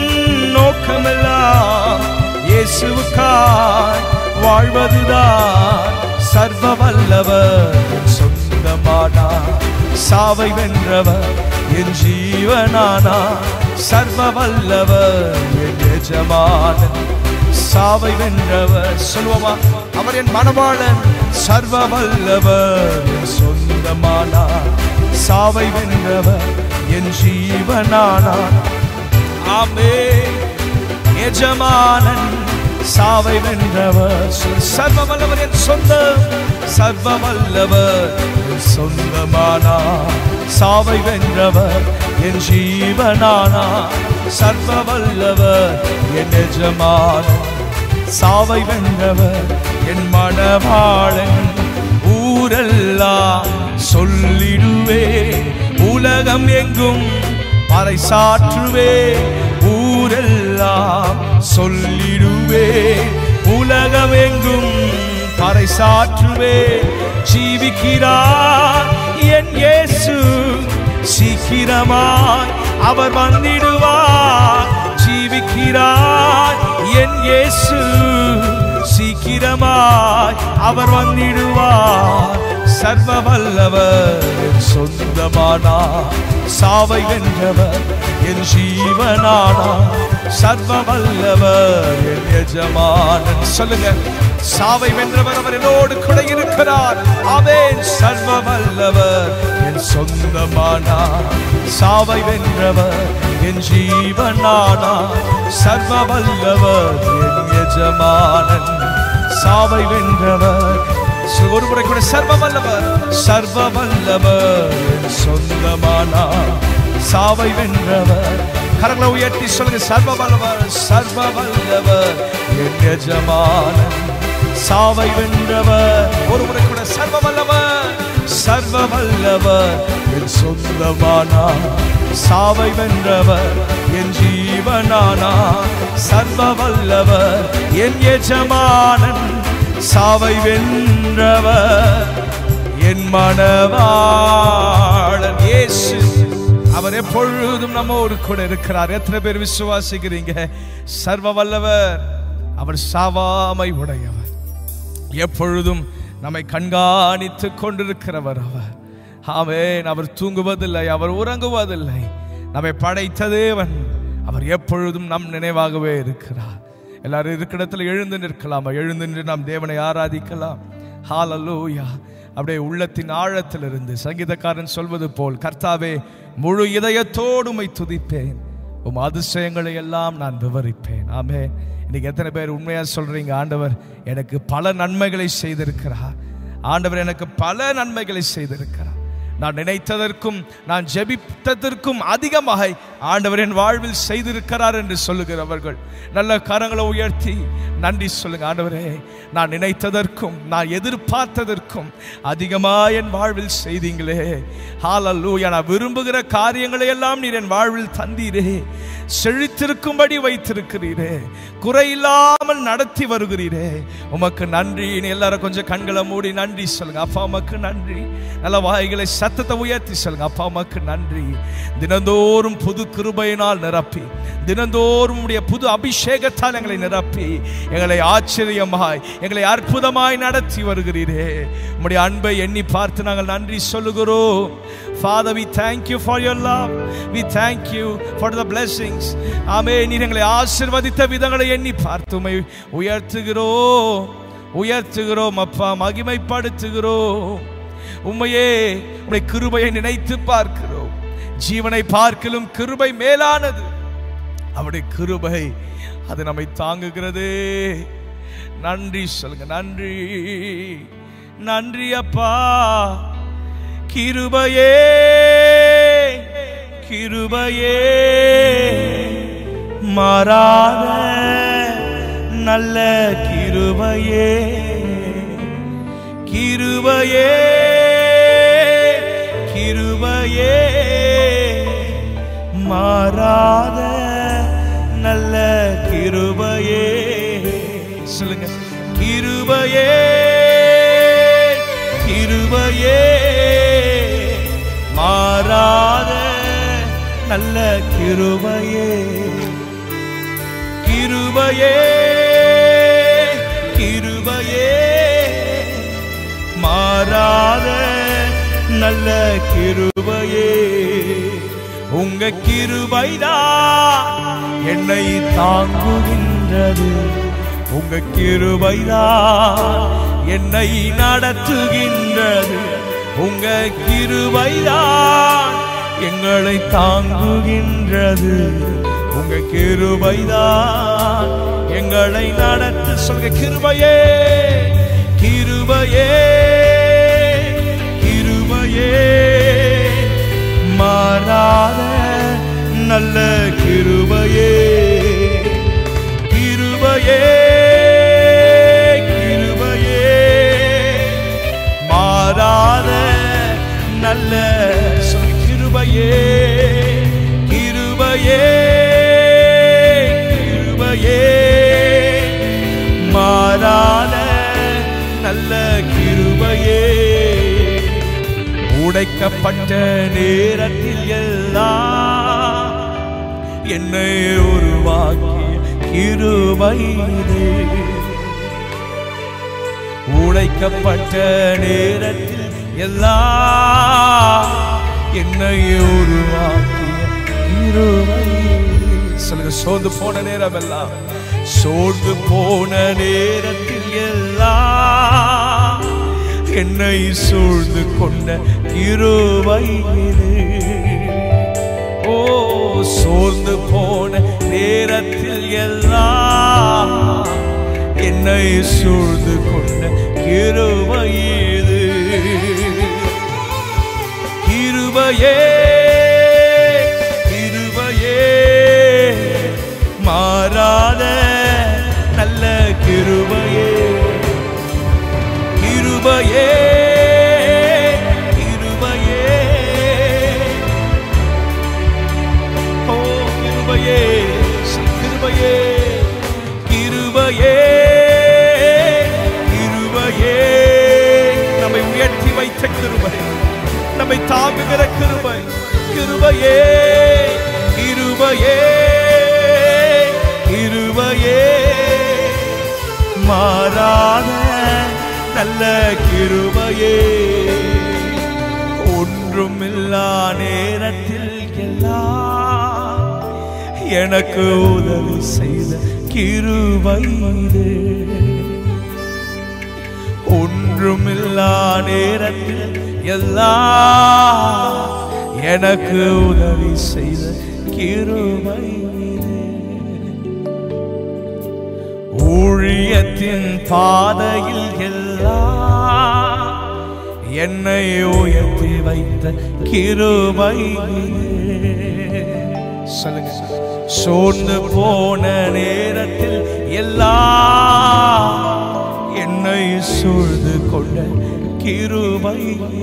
நோக்கமெல்லாம் இயேசுவுக்காய் வாழ்வதுதான் சர்வ வல்லவர் என் சொந்தமானா சாவை வென்றவர் என் ஜீவனானா சர்வ வல்லவர் என் எஜமானன் சாவை வென்றவர் சொல்லுவோமா அவர் என் மணவாளன் சர்வ வல்லவர் என் சொந்தமானா சாவை வென்றவர் என் ஜீவனானா ஆமே எஜமானன் சாவை வென்றவர் சொல், சர்வ வல்லவர் என் சொந்தம் சர்வ வல்லவர் என் சொந்தமானா சாவை வென்றவர் என் ஜீவனானா சர்வ வல்லவர் என் எஜமானன் சாவை வென்றவர் என் மணவாளன் ஊரெல்லாம் சொல்லிடுவே உலகம் எங்கும் பறைசாற்றுவே ஊரெல்லாம் சொல்லிடுவே உலகம் எங்கும் பறைசாற்றுவே ஜீவிக்கிறார் என் இயேசு சீக்கிரமாய் அவர் வந்திடுவார் ஜீவிக்கிறார் என் இயேசு சீக்கிரமாய் அவர் வந்திடுவார் சர்வ வல்லவர் என் சொந்தமானா சாவை வென்றவர் என் ஜீவனானா சர்வ வல்லவர் என் எஜமானன் சொல்லுங்க சாவை வென்றவர் அவர் என்னோடு கூட இருக்கிறார் அவன் சர்வ வல்லவர் என் சொந்தமானா சாவை வென்றவர் என் ஜீவனானா சர்வ வல்லவர் என் எஜமானன் சாவை வென்றவர் சு- ஒரு முறை கூட சர்வ வல்லவர் சர்வ வல்லவர் என் சொந்தமானா சாவை வென்றவர் கரங்களை உயர்த்தி சொல்லுங்க சர்வ வல்லவர் சர்வ வல்லவர் என் எஜமானன் சாவை வென்றவர் ஒரு முறை கூட சர்வ வல்லவர் சர்வ வல்லவர் என் சொந்தமானா சாவை வென்றவர் என் ஜீவனானா சர்வ வல்லவர் என் எஜமானன் சாவை வென்றவர் என் மனவாளன் இயேசு அவர் எப்பொழுதும் நம்மோடு கூட இருக்கிறார் எத்தனை பேர் விசுவாசிக்கிறீங்க சர்வ வல்லவர் அவர் சாவாமை உடையவர் எப்பொழுதும் நம்மை கண்காணித்து கொண்டிருக்கிறவர் அவர் ஆமென் அவர் தூங்குவதில்லை அவர் உறங்குவதில்லை நம்மை படைத்த தேவன் அவர் எப்பொழுதும் நம் நினைவாகவே இருக்கிறார் எல்லாரும் இருக்கிற இடத்துல எழுந்து நிற்கலாமா எழுந்து நின்று நாம் தேவனை ஆராதிக்கலாம் ஹalleluya அப்படியே உள்ளத்தின் ஆழத்திலிருந்து சங்கீதக்காரன் சொல்வது போல் கர்த்தாவே முழு இதயத்தோடு உம்மை துதிப்பேன் உம் அதிசயங்களை எல்லாம் நான் விவரிப்பேன் ஆமே இன்னைக்கு எத்தனை பேர் உண்மையா சொல்றீங்க ஆண்டவர் எனக்கு பல நன்மைகளை செய்திருக்கிறார் ஆண்டவர் எனக்கு பல நன்மைகளை செய்திருக்கிறார் நான் நினைத்ததற்கும் நான் ஜெபித்ததற்கும் அதிகமாக ஆண்டவர் என் வாழ்வில் செய்திருக்கிறார் என்று சொல்லுகிறவர்கள் நல்ல கரங்களை உயர்த்தி நன்றி சொல்லுங்க ஆண்டவரே நான் நினைத்ததற்கும் நான் எதிர்பார்த்ததற்கும் அதிகமாக என் வாழ்வில் செய்தீங்களே ஹalleluya நான் விரும்புகிற காரியங்களை எல்லாம் நீர் என் வாழ்வில் தந்தீரே செழித்திருக்கும்படி வைத்திருக்கிறீரே குறையில்லாமல் நடத்தி வருகிறீரே உமக்கு நன்றி நீ எல்லாரும் கொஞ்சம் கண்களை மூடி நன்றி சொல்லுங்க அப்பா உமக்கு நன்றி நல்ல வாய்களை சத்தத்தை உயர்த்தி சொல்லுங்க அப்பா உமக்கு நன்றி தினந்தோறும் புது கிருபையினால் நிரப்பி தினந்தோறும் உடைய புது அபிஷேகத்தால் எங்களை நிரப்பி எங்களை ஆச்சரியமாய் எங்களை அற்புதமாய் நடத்தி வருகிறீரே உம்முடைய அன்பை எண்ணி பார்த்து நாங்கள் நன்றி சொல்லுகிறோம் Father, we thank you for your love. We thank you for the blessings. ஆமே நீர் எங்களை ஆசிர்வதித்த விதங்களை எண்ணி பார்த்து உம்மை உயர்த்துகிறோம் உயர்த்துகிறோம் அப்பா மகிமைப்படுத்துகிறோம் உண்மையே உடைய கிருபையை நினைத்து பார்க்கிறோம் ஜீவனை பார்க்கலும் கிருபை மேலானது அவருடைய கிருபை அது நம்மை தாங்குகிறதே நன்றி சொல்லுங்க நன்றி நன்றி அப்பா கிருபையே கிருபையே மாறாத நல்ல கிருபையே கிருபையே கிருபையே மாறாத நல்ல கிருபையே சொல்லுங்க கிருபையே கிருபையே மாறாத நல்ல கிருபையே கிருபையே கிருபையே மாறாத நல்ல கிருபையே உங்க கிருபைதான் என்னை தாங்குகின்றது உங்க கிருபைதான் என்னை நடத்துகின்றது உங்க கிருபைதான் எங்களை தாங்குகின்றது உங்க கிருபைதான் எங்களை நடத்து சொல்க கிருபையே கிருபையே கிருபையே மாறாத நல்ல கிருபையே கிருபையே கிருபையே மாறாத நல்ல சொல் கிருபையே கிருபையே கிருபையே மாறாத உடைக்கப்பட்ட நேரத்தில் எல்லாம் என்னை உருவாக்கிய கிருபை இது. உடைக்கப்பட்ட நேரத்தில் எல்லாம் என்னை உருவாக்கிய கிருபை சொல்லுங்க சோர்ந்து போன நேரம் எல்லாம் சோர்ந்து போன நேரத்தில் எல்லாம் என்னை சூழ்ந்து கொண்ட கிருபை இது. ஓ சோர்ந்து போன நேரத்தில் எல்லாம் என்னை சூழ்ந்து கொண்ட கிருபை இது கிருபையே கிருபையே மாறாத நல்ல கிருபையே கிருபையே கிருபையே ஓ கிருபையே கிருபையே கிருபையே கிருபையே நம்மை உயர்த்தி வைத்த கிருபை நம்மை தாங்குகிற கிருபை கிருபையே கிருபையே கிருபையே மாறாத நல்ல கிருபையே ஒன்றுமில்லா நேரத்தில் எல்லாம் எனக்கு உதவி செய்த கிருபை இது. ஒன்றுமில்லா நேரத்தில் எல்லாம் எனக்கு உதவி செய்த கிருபை இது. ஊழியத்தின் பாதையில் எல்லாம் என்னை உயர்த்தி வைத்த கிருபை சொல்லுங்க சோர்ந்து போன நேரத்தில் எல்லாம் என்னை சூழ்ந்து கொண்ட கிருபை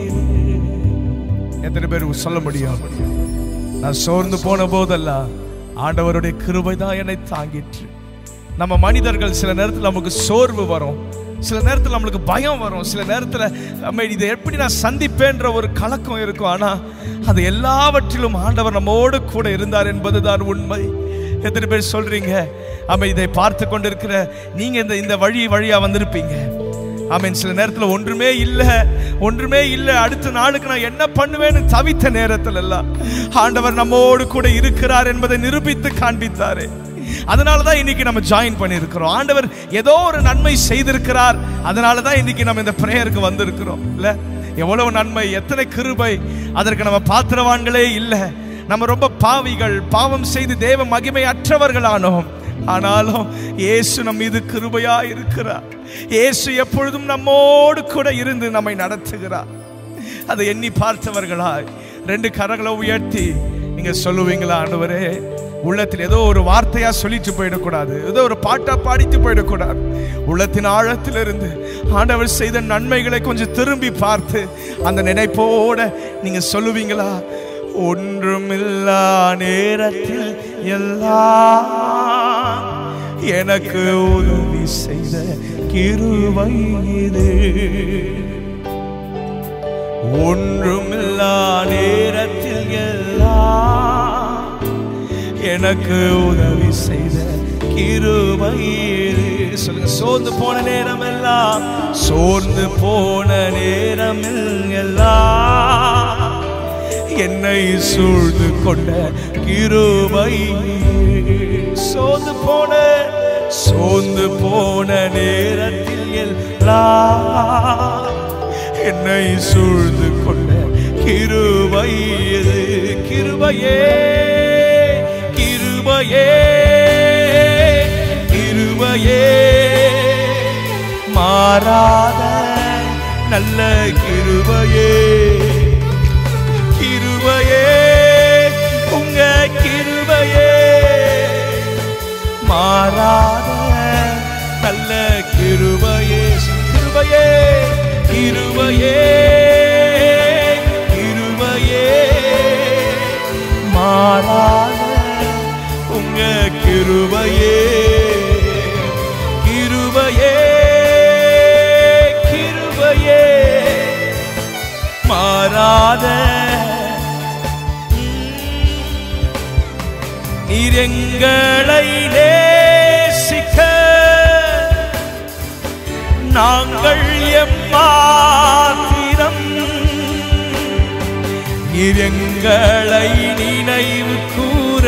எத்தனை பேர் சொல்ல முடியும் நான் சோர்ந்து போன போதெல்லாம் ஆண்டவருடைய கிருபை தான் என்னை தாங்கிற்று நம்ம மனிதர்கள் சில நேரத்தில் நமக்கு சோர்வு வரும் சில நேரத்தில் நம்மளுக்கு பயம் வரும் சில நேரத்தில் நம்ம இதை எப்படி நான் சந்திப்பேன்ற ஒரு கலக்கம் இருக்கும் ஆனால் அது எல்லாவற்றிலும் ஆண்டவர் நம்மோடு கூட இருந்தார் என்பதுதான் உண்மை எத்தனை பேர் சொல்றீங்க ஆமா இதை பார்த்து கொண்டிருக்கிற நீங்க இந்த இந்த வழி வழியா வந்திருப்பீங்க ஆமென் சில நேரத்தில் ஒன்றுமே இல்லை ஒன்றுமே இல்லை அடுத்த நாளுக்கு நான் என்ன பண்ணுவேன்னு தவித்த நேரத்தில் எல்லாம் ஆண்டவர் நம்மோடு கூட இருக்கிறார் என்பதை நிரூபித்து காண்பித்தாரே அதனால தான் இன்னைக்கு நம்ம ஜாயின் பண்ணியிருக்கிறோம் ஆண்டவர் ஏதோ ஒரு நன்மை செய்திருக்கிறார் அதனால தான் இன்னைக்கு நம்ம இந்த பிரேயருக்கு வந்திருக்கிறோம் இல்ல எவ்வளவு நன்மை எத்தனை கிருபை அதற்கு நம்ம பாத்திரவான்களே இல்லை நம்ம ரொம்ப பாவிகள் பாவம் செய்து தேவ மகிமை அற்றவர்களானோம் ஆனாலும் இயேசு நம் மீது கிருபையா இருக்கிறார் இயேசு எப்பொழுதும் நம்மோடு கூட இருந்து நம்மை நடத்துகிறார் அதை எண்ணி பார்த்தவர்களாய் ரெண்டு கரங்களை உயர்த்தி நீங்க சொல்லுவீங்களா ஆண்டவரே உள்ளத்தில் ஏதோ ஒரு வார்த்தையா சொல்லிட்டு போயிடக்கூடாது ஏதோ ஒரு பாட்டா பாடித்து போயிடக்கூடாது உள்ளத்தின் ஆழத்திலிருந்து ஆண்டவர் செய்த நன்மைகளை கொஞ்சம் திரும்பி பார்த்து அந்த நினைப்போட நீங்க சொல்லுவீங்களா ஒன்றுமில்லா நேரத்தில் எல்லாம் எனக்கு உதவி செய்த கிருபை இது ஒன்றுமில்லா நேரத்தில் எல்லாம் எனக்கு உதவி செய்த கிருபை இது. சொல்லுங்க சோர்ந்து போன நேரம் எல்லாம் சோர்ந்து போன நேரம் எல்லாம் என்னை சூழ்ந்து கொண்ட கிருபை சோர்ந்து போன சோர்ந்து போன நேரத்தில் எல்லாம் என்னை சூழ்ந்து கொண்ட கிருபை இது. கிருபையே கிருபையே கிருபையே மாறாத நல்ல கிருபையே கிருபையே உங்க கிருபையே மாறாத நல்ல கிருபையே கிருபையே கிருபையே கிருபையே மாறாத உங்க கிருபையே கிருபையே கிருபையே மாறாத நீர் எங்களை நேசிக்க நாங்கள் எம்மாத்திரம் நீர் எங்களை நினைவு கூற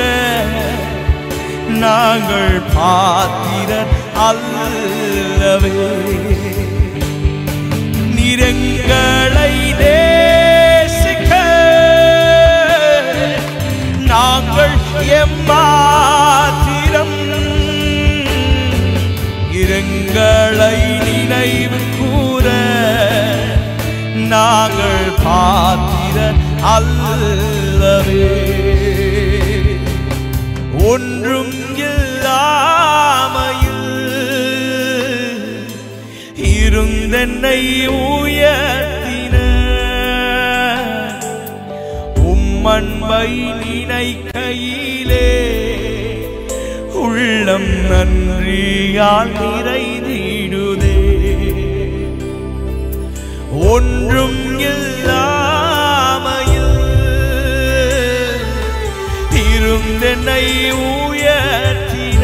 நாங்கள் பாத்திரர் அல்லவே நீர் எங்களை நேசிக்க நாங்கள் எம்மாத்திரம் இரங்களை நினைவு கூற நாங்கள் பாத்திர அல்லவே ஒன்றும் இல்லாமையில் இருந்தென்னை உயர்த்தின உம்மன்பை நினைக்கையிலே உள்ளம் நன்றியால் நிறைந்திடுதே ஒன்றும் இல்லாமையில் இருந்தென்னை உயர்த்தின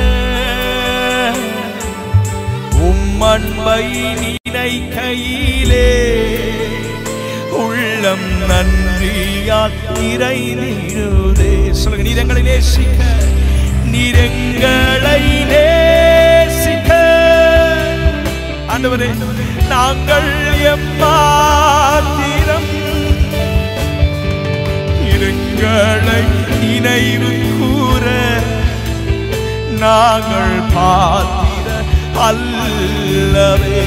உம்மன்பை நினைக்கையிலே உள்ளம் நன்றியால் நிறைந்திடுதே சொல்லுங்க நீர் எங்களை நேசிக்க நீர் எங்களை நேசிக்க ஆண்டவரே நாங்கள் எம்மாத்திரம் இருங்களை நினைவு கூற நாங்கள் பாத்திர அல்லவே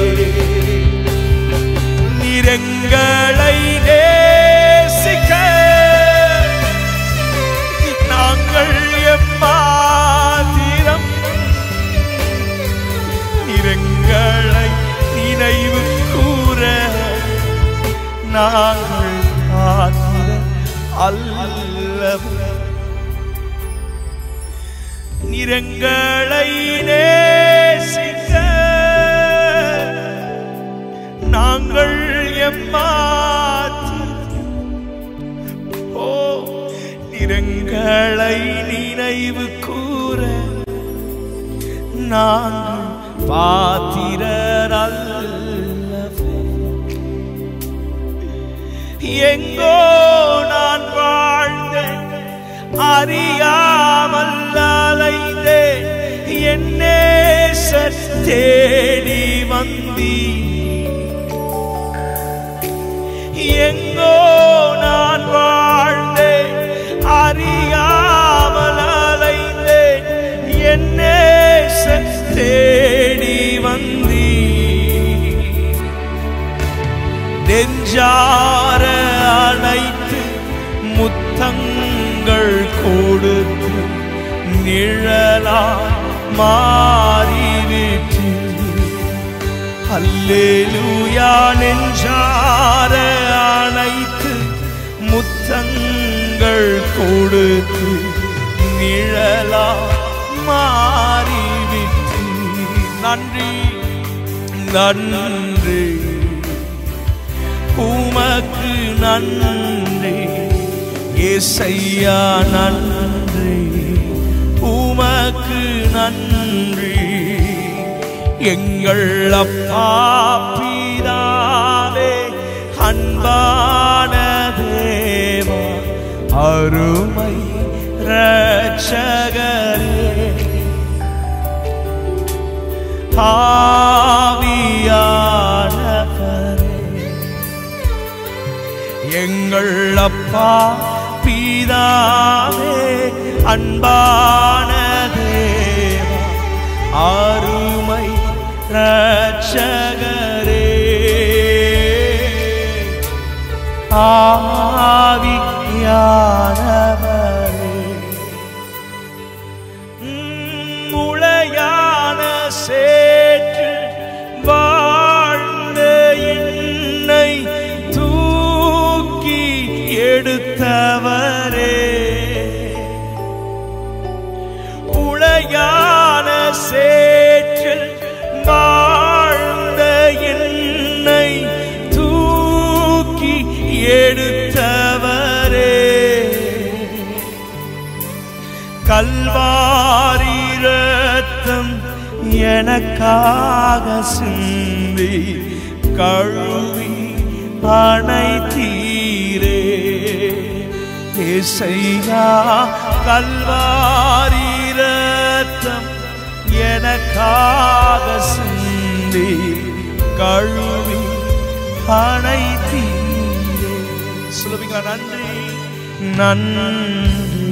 நிறங்களை நேசிக்க நாங்கள் எம்மாத்திரம் நிறங்களை நினைவு கூற நாங்கள் பாத்திர அல்லவே நிறங்களை நேசிக்க நாங்கள் எம்மாத்தி ஓ நிறங்களை நினைவு கூற நாங்கள் பாத்திரர் அல்லவே எங்கோ நான் வாழ்ந்தேன் அறியாமல் அலைந்தேன் என்னே தேடி வந்தீ எங்கோ நான் வாழ்ந்தேன் அறியாமல் அலைந்தேன் என்னே தேடி வந்தீ நெஞ்சார அனைத்து முத்தங்கள் கொடுத்து நிழலா மாறிவிட்டு அல்லேலூயா நெஞ்சார அனைத்து முத்தங்கள் கொடுத்து நிழலா மாறிவிட்டு நன்றி நன்றி உமக்கு நன்றி ஏசையா நன்றி உமக்கு நன்றி எங்கள் அப்பா பிதாவே அன்பான தேவா அருமை ரட்சகரே ஆவியானவரே எங்கள் அப்பா பிதாவே அன்பான தேவா அருமை ரட்சகரே ஆவியானவரே முளையான சேற்று வாழ்ந்த என்னை தூக்கி எடுத்தவரே உளையான சேற்றில் வாழ்ந்த என்னை தூக்கி எடுத்தவரே கல்வாரி ரத்தம் எனக்காக சிந்தி கழுவி அணைத்தீரே இசையா கல்வாரி ரத்தம் எனக்காக சிந்தி கழுவி அணைத்தீரே சொல்லுவீங்களா நன்றி நன்றி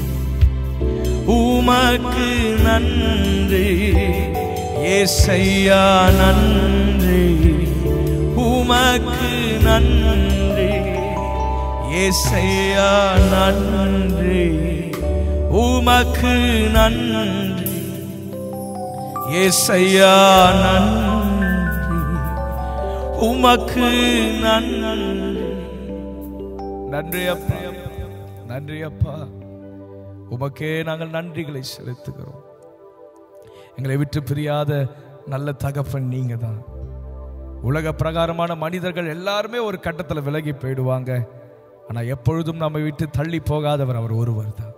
உமக்கு நன்றி ஏசையா நன்றி உமக்கு நன்றி ஏசையா நன்றி உமக்கு நன்றி ஏசையா நன்றி உமக்கு நன்றி நன்றி அப்பா நன்றி அப்பா உமக்கே நாங்கள் நன்றிகளை செலுத்துகிறோம் எங்களை விட்டு பிரியாத நல்ல தகப்பன் நீங்க தான் உலக பிரகாரமான மனிதர்கள் எல்லாருமே ஒரு கட்டத்தில் விலகி போயிடுவாங்க ஆனா எப்பொழுதும் நம்மை விட்டு தள்ளி போகாதவர் அவர் ஒருவர் தான்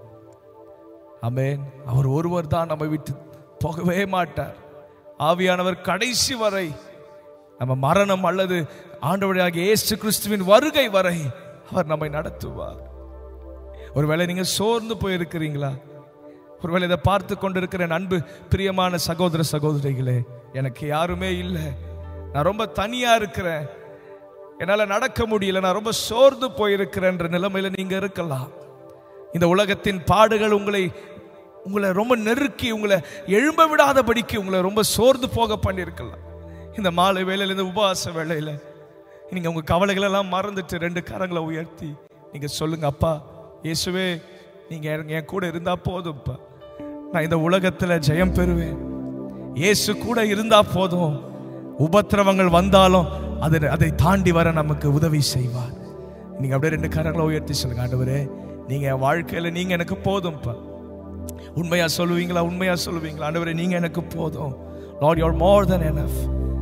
ஆமென் அவர் ஒருவர் தான் நம்மை விட்டு போகவே மாட்டார் ஆவியானவர் கடைசி வரை நம்ம மரணம் அல்லது ஆண்டவராகிய இயேசு கிறிஸ்துவின் வருகை வரை அவர் நம்மை நடத்துவார் ஒருவேளை நீங்க சோர்ந்து போயிருக்கிறீங்களா ஒருவேளை இதை பார்த்து கொண்டிருக்கிற என் அன்பு பிரியமான சகோதர சகோதரிகளே எனக்கு யாருமே இல்லை நான் ரொம்ப தனியா இருக்கிறேன் என்னால நடக்க முடியல நான் ரொம்ப சோர்ந்து போயிருக்கிறேன்ற நிலைமையில நீங்க இருக்கலாம் இந்த உலகத்தின் பாடுகள் உங்களை உங்களை ரொம்ப நெருக்கி உங்களை எழும்ப விடாதபடிக்கு உங்களை ரொம்ப சோர்ந்து போக பண்ணியிருக்கலாம் இந்த மாலை வேளையில இந்த உபவாச வேளையில நீங்க உங்க கவலைகள் எல்லாம் மறந்துட்டு ரெண்டு கரங்களை உயர்த்தி நீங்க சொல்லுங்க அப்பா இயேசுவே நீங்க எனக்கு- என் கூட இருந்தா போதும்ப்பா நான் இந்த உலகத்துல ஜெயம் பெறுவேன் இயேசு கூட இருந்தா போதும் உபத்திரவங்கள் வந்தாலும் அதை அதை தாண்டி வர நமக்கு உதவி செய்வார் நீங்க அப்படியே ரெண்டு கரங்களை உயர்த்தி சொல்லுங்க ஆண்டவரே நீங்க என் வாழ்க்கையில நீங்க எனக்கு போதும்ப்பா உண்மையா சொல்லுவீங்களா உண்மையா சொல்லுவீங்களா ஆண்டவரே நீங்க எனக்கு போதும் lord you're more than enough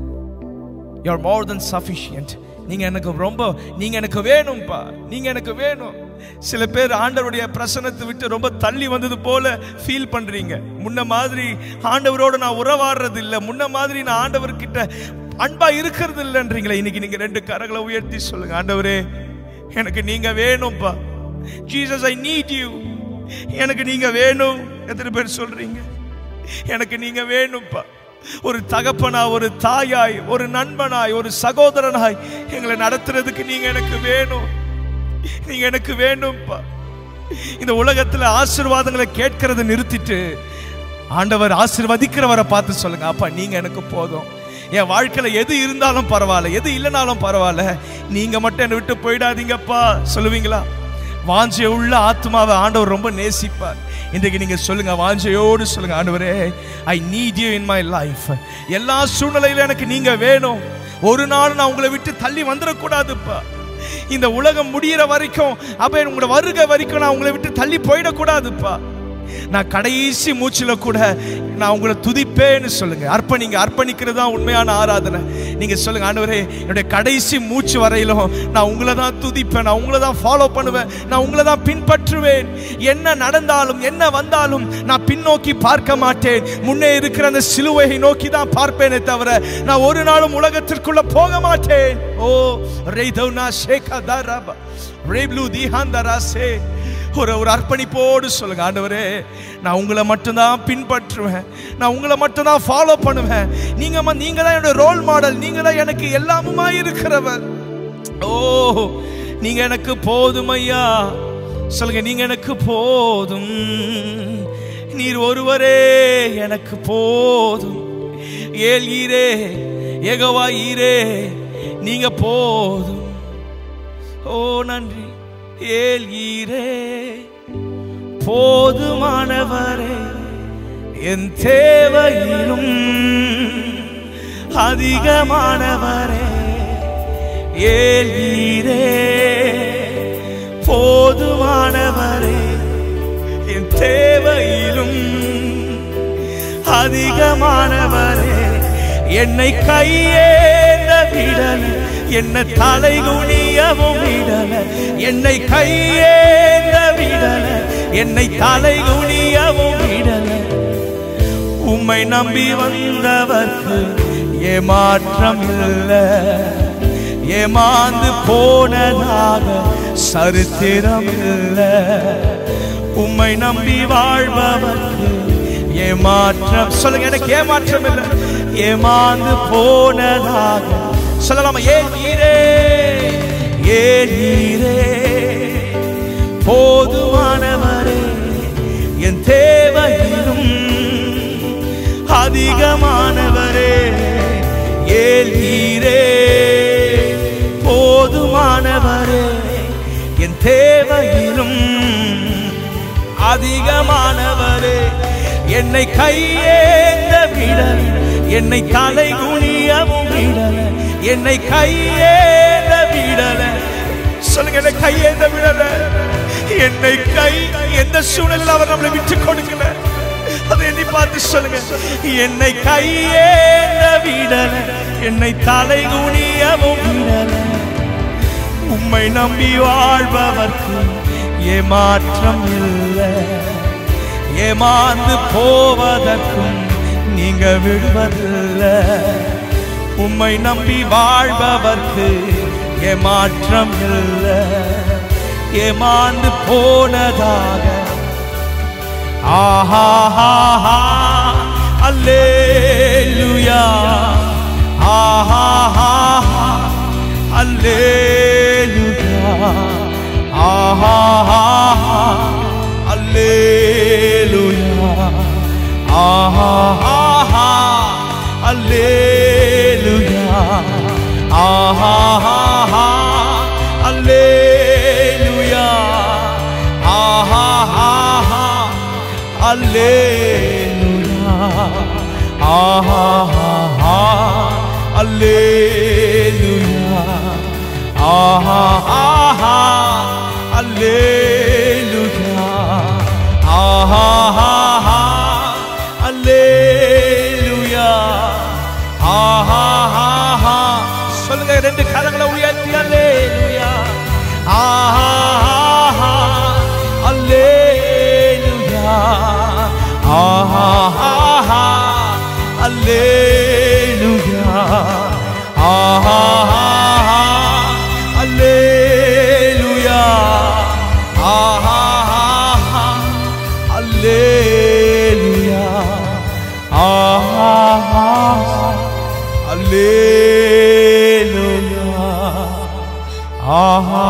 you're more than sufficient நீங்க எனக்கு ரொம்ப நீங்க எனக்கு வேணும்பா நீங்க எனக்கு வேணும் சில பேர் ஆண்டவருடைய பிரசனத்தை விட்டு ரொம்ப தள்ளி வந்தது போல ஃபீல் பண்றீங்க முன்ன மாதிரி ஆண்டவரோட நான் உறவாடுறது இல்ல முன்ன மாதிரி நான் ஆண்டவர்கிட்ட அன்பா இருக்கிறது இல்லைன்றீங்களே இன்னைக்கு நீங்க ரெண்டு கரங்களை உயர்த்தி சொல்லுங்க ஆண்டவரே எனக்கு நீங்க வேணும்பா ஜீசஸ் ஐ நீட் யூ எனக்கு நீங்க வேணும் எத்தனை பேர் சொல்றீங்க எனக்கு நீங்க வேணும்ப்பா ஒரு தகப்பனா ஒரு தாயாய் ஒரு நண்பனாய் ஒரு சகோதரனாய் எங்களை நடத்துறதுக்கு நீங்க எனக்கு வேணும் நீங்க எனக்கு வேணும்ப்பா இந்த உலகத்துல ஆசீர்வாதங்களை கேட்கறதை நிறுத்திட்டு ஆண்டவர் ஆசீர்வதிக்கிறவரை பார்த்து சொல்லுங்க அப்பா நீங்க எனக்கு போதும் என் வாழ்க்கையில எது இருந்தாலும் பரவாயில்ல எது இல்லைனாலும் பரவாயில்ல நீங்க மட்டும் என்னை விட்டு போயிடாதீங்கப்பா சொல்லுவீங்களா வாஞ்சை உள்ள ஆத்மாவை ஆண்டவர் ரொம்ப நேசிப்பார் இன்றைக்கு நீங்க சொல்லுங்க வாஞ்சையோடு சொல்லுங்க ஆண்டவரே I need you in my life எல்லா சூழ்நிலையிலும் எனக்கு நீங்க வேணும் ஒரு நாள் நான் உங்களை விட்டு தள்ளி வந்துடக்கூடாதுப்பா இந்த உலகம் முடியிற வரைக்கும் அப்ப உங்களோட வருகை வரைக்கும் நான் உங்களை விட்டு தள்ளி போயிடக்கூடாதுப்பா நான் கடைசி மூச்சுல கூட நான் உங்களை துதிப்பேன்னு சொல்லுங்க அர்ப்பணிங்க அர்ப்பணிக்கிறது தான் உண்மையான ஆராதனை நீங்க சொல்லுங்க ஆண்டவரே என்னுடைய கடைசி மூச்சு வரையிலும் நான் உங்களை தான் துதிப்பேன் நான் உங்களை தான் ஃபாலோ பண்ணுவேன் நான் உங்களை தான் பின்பற்றுவேன் என்ன நடந்தாலும் என்ன வந்தாலும் நான் பின்னோக்கி பார்க்க மாட்டேன் முன்னே இருக்கிற அந்த சிலுவையை நோக்கி தான் பார்ப்பேனே தவிர நான் ஒரு நாளும் உலகத்திற்குள்ள போக மாட்டேன் ஓ ரெய்தௌனா ஷேகா தாராபா ரேப்லு தீஹாந்தராசே ஒரு ஒரு அர்ப்பணிப்போடு சொல்லுங்க ஆண்டவரே நான் உங்களை மட்டும்தான் பின்பற்றுவேன் நான் உங்களை மட்டும்தான் ஃபாலோ பண்ணுவேன் நீங்க ம- நீங்க தான் என்னோட ரோல் மாடல் நீங்க தான் எனக்கு எல்லாமுமா இருக்கிறவர் ஓ நீங்க எனக்கு போதும் ஐயா சொல்லுங்க நீங்க எனக்கு போதும் நீர் ஒருவரே எனக்கு போதும் ஏல் ஈரே ஏகவா ஈரே நீங்க போதும் ஓ நன்றி ஏல் ஈரே போதுமானவரே என் தேவையிலும் அதிகமானவரே ஏல் ஈரே போதுமானவரே என் தேவையிலும் அதிகமானவரே என்னை கையேந்த விடல் என்ன தலை குனியவும் விடல என்னை கையேந்த விடல என்னை தலை குனியவும் விடல உம்மை நம்பி வந்தவர்க்கு ஏமாற்றம் இல்லை ஏமாந்து போனதாக சரித்திரம் இல்லை உம்மை நம்பி வாழ்பவர்க்கு ஏமாற்றம் சொல்லுங்க எனக்கு ஏமாற்றம் இல்லை ஏமாந்து போனதாக சொல்லலாமா ஏ நீரே ஏ நீரே போதுமானவரே என் தேவையிலும் அதிகமானவரே ஏல் நீரே போதுமானவரே என் தேவையிலும் அதிகமானவரே என்னை கையேந்த விடல என்னை தலை குனியவும் விடல என்னை கையேந்த விடல சொல்லுங்க என்னை கையேந்த விடல என்னை கை எந்த சூழலில் அவர் நம்மளை விட்டு கொடுக்கல அதை எண்ணி பார்த்து சொல்லுங்க என்னை கையேந்த விடல என்னை தலை குனியவும் விடல உம்மை நம்பி வாழ்பவர்க்கு ஏமாற்றம் இல்லை ஏமாந்து போவதற்கும் நீங்க விடுவதில்லை உம்மை நம்பி வாழ்பவர்க்கு ஏமாற்றம் இல்லை ஏமாந்து போனதாக ஆஹா அல்லேலுயா ஆஹா அல்லேலுயா ஆஹா அல்லேலுயா ஆஹா அல்லேலுயா ஆஹா அல்லேலுயா ஆஹா அல்லேலுயா ஆஹா அல்லேலுயா ஆஹா அல்லேலுயா ஆஹா அல்லேலுயா ஆஹா சொல்லுங்க ரெண்டு கரங்களை உயர்த்தி அல்லேலுயா ஆஹா அல்லேலுயா ஆஹா அல்லேலுயா ஆஹா அல்லேலுயா ஆஹா அல்லேலுயா ஆஹா அல்லேலுயா ஆஹா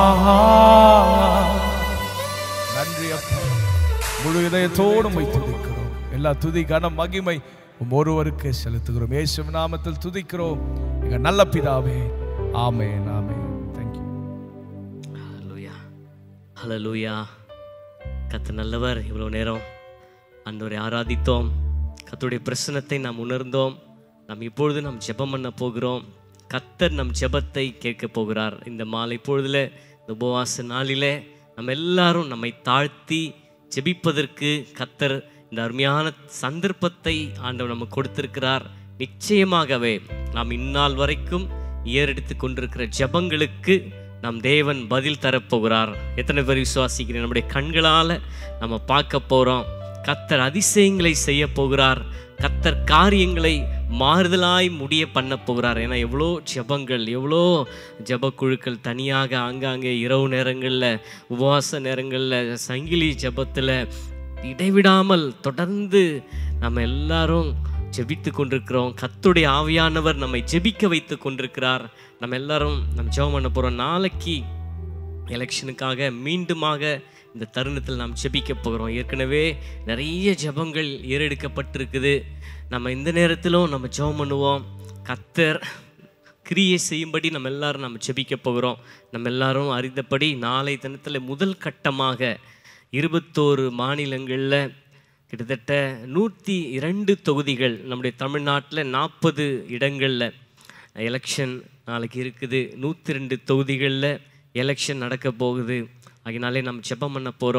நன்றி அப்பா முழு இதயத்தோடு உம்மை துதிக்கிறோம் எல்லா துதி கன மகிமை உம் ஒருவருக்கு செலுத்துகிறோம் இயேசு நாமத்தில் துதிக்கிறோம் எங்க நல்ல பிதாவே ஆமென் ஆமென் தேங்க்யூ ஹalleluya ஹalleluya கத்த நல்லவர் இவ்வளோ நேரம் ஆண்டவரை ஆராதித்தோம் கர்த்தருடைய பிரசனத்தை நாம் உணர்ந்தோம் நாம் இப்பொழுது நாம் ஜெபம் பண்ண போகிறோம் கத்தர் நம் ஜெபத்தை கேட்க போகிறார் இந்த மாலை பொழுதுல இந்த உபவாச நாளிலே நம்ம எல்லாரும் நம்மை தாழ்த்தி ஜெபிப்பதற்கு கத்தர் இந்த அருமையான சந்தர்ப்பத்தை ஆண்டவர் நமக்கு கொடுத்திருக்கிறார் நிச்சயமாகவே நாம் இந்நாள் வரைக்கும் ஏறெடுத்து கொண்டிருக்கிற ஜெபங்களுக்கு நம் தேவன் பதில் தரப்போகிறார் எத்தனை பேர் விசுவாசிக்கிறேன் நம்முடைய கண்களால் நம்ம பார்க்க போகிறோம் கத்தர் அதிசயங்களை செய்ய போகிறார் கத்தர் காரியங்களை மாறுதலாய் முடிய பண்ண போகிறார் ஏன்னா எவ்வளோ ஜெபங்கள் எவ்வளோ ஜெப குழுக்கள் தனியாக ஆங்காங்கே இரவு நேரங்களில் உபவாச நேரங்களில் சங்கிலி ஜெபத்தில் இடைவிடாமல் தொடர்ந்து நம்ம எல்லாரும் ஜெபித்து கொண்டிருக்கிறோம் கத்துடைய ஆவியானவர் நம்மை ஜெபிக்க வைத்து கொண்டிருக்கிறார் நம்ம எல்லாரும் நம்ம ஜெபம் பண்ண போகிறோம் நாளைக்கு எலெக்ஷனுக்காக மீண்டுமாக இந்த தருணத்தில் நாம் ஜெபிக்க போகிறோம் ஏற்கனவே நிறைய ஜெபங்கள் ஏறெடுக்கப்பட்டிருக்குது நம்ம இந்த நேரத்திலும் நம்ம ஜெபம் பண்ணுவோம் கத்தர் கிரியை செய்யும்படி நம்ம எல்லாரும் நம்ம ஜெபிக்க போகிறோம் நம்ம எல்லாரும் அறிந்தபடி நாளை தினத்தில் முதல் கட்டமாக இருபத்தோரு மாநிலங்களில் கிட்டத்தட்ட நூற்றி இரண்டு தொகுதிகள் நம்முடைய தமிழ்நாட்டில் நாற்பது இடங்களில் எலெக்ஷன் நாளைக்கு இருக்குது நூற்றி ரெண்டு தொகுதிகளில் எலெக்ஷன் நடக்க போகுது அதனாலே நம்ம ஜெபம் பண்ண போகிறோம்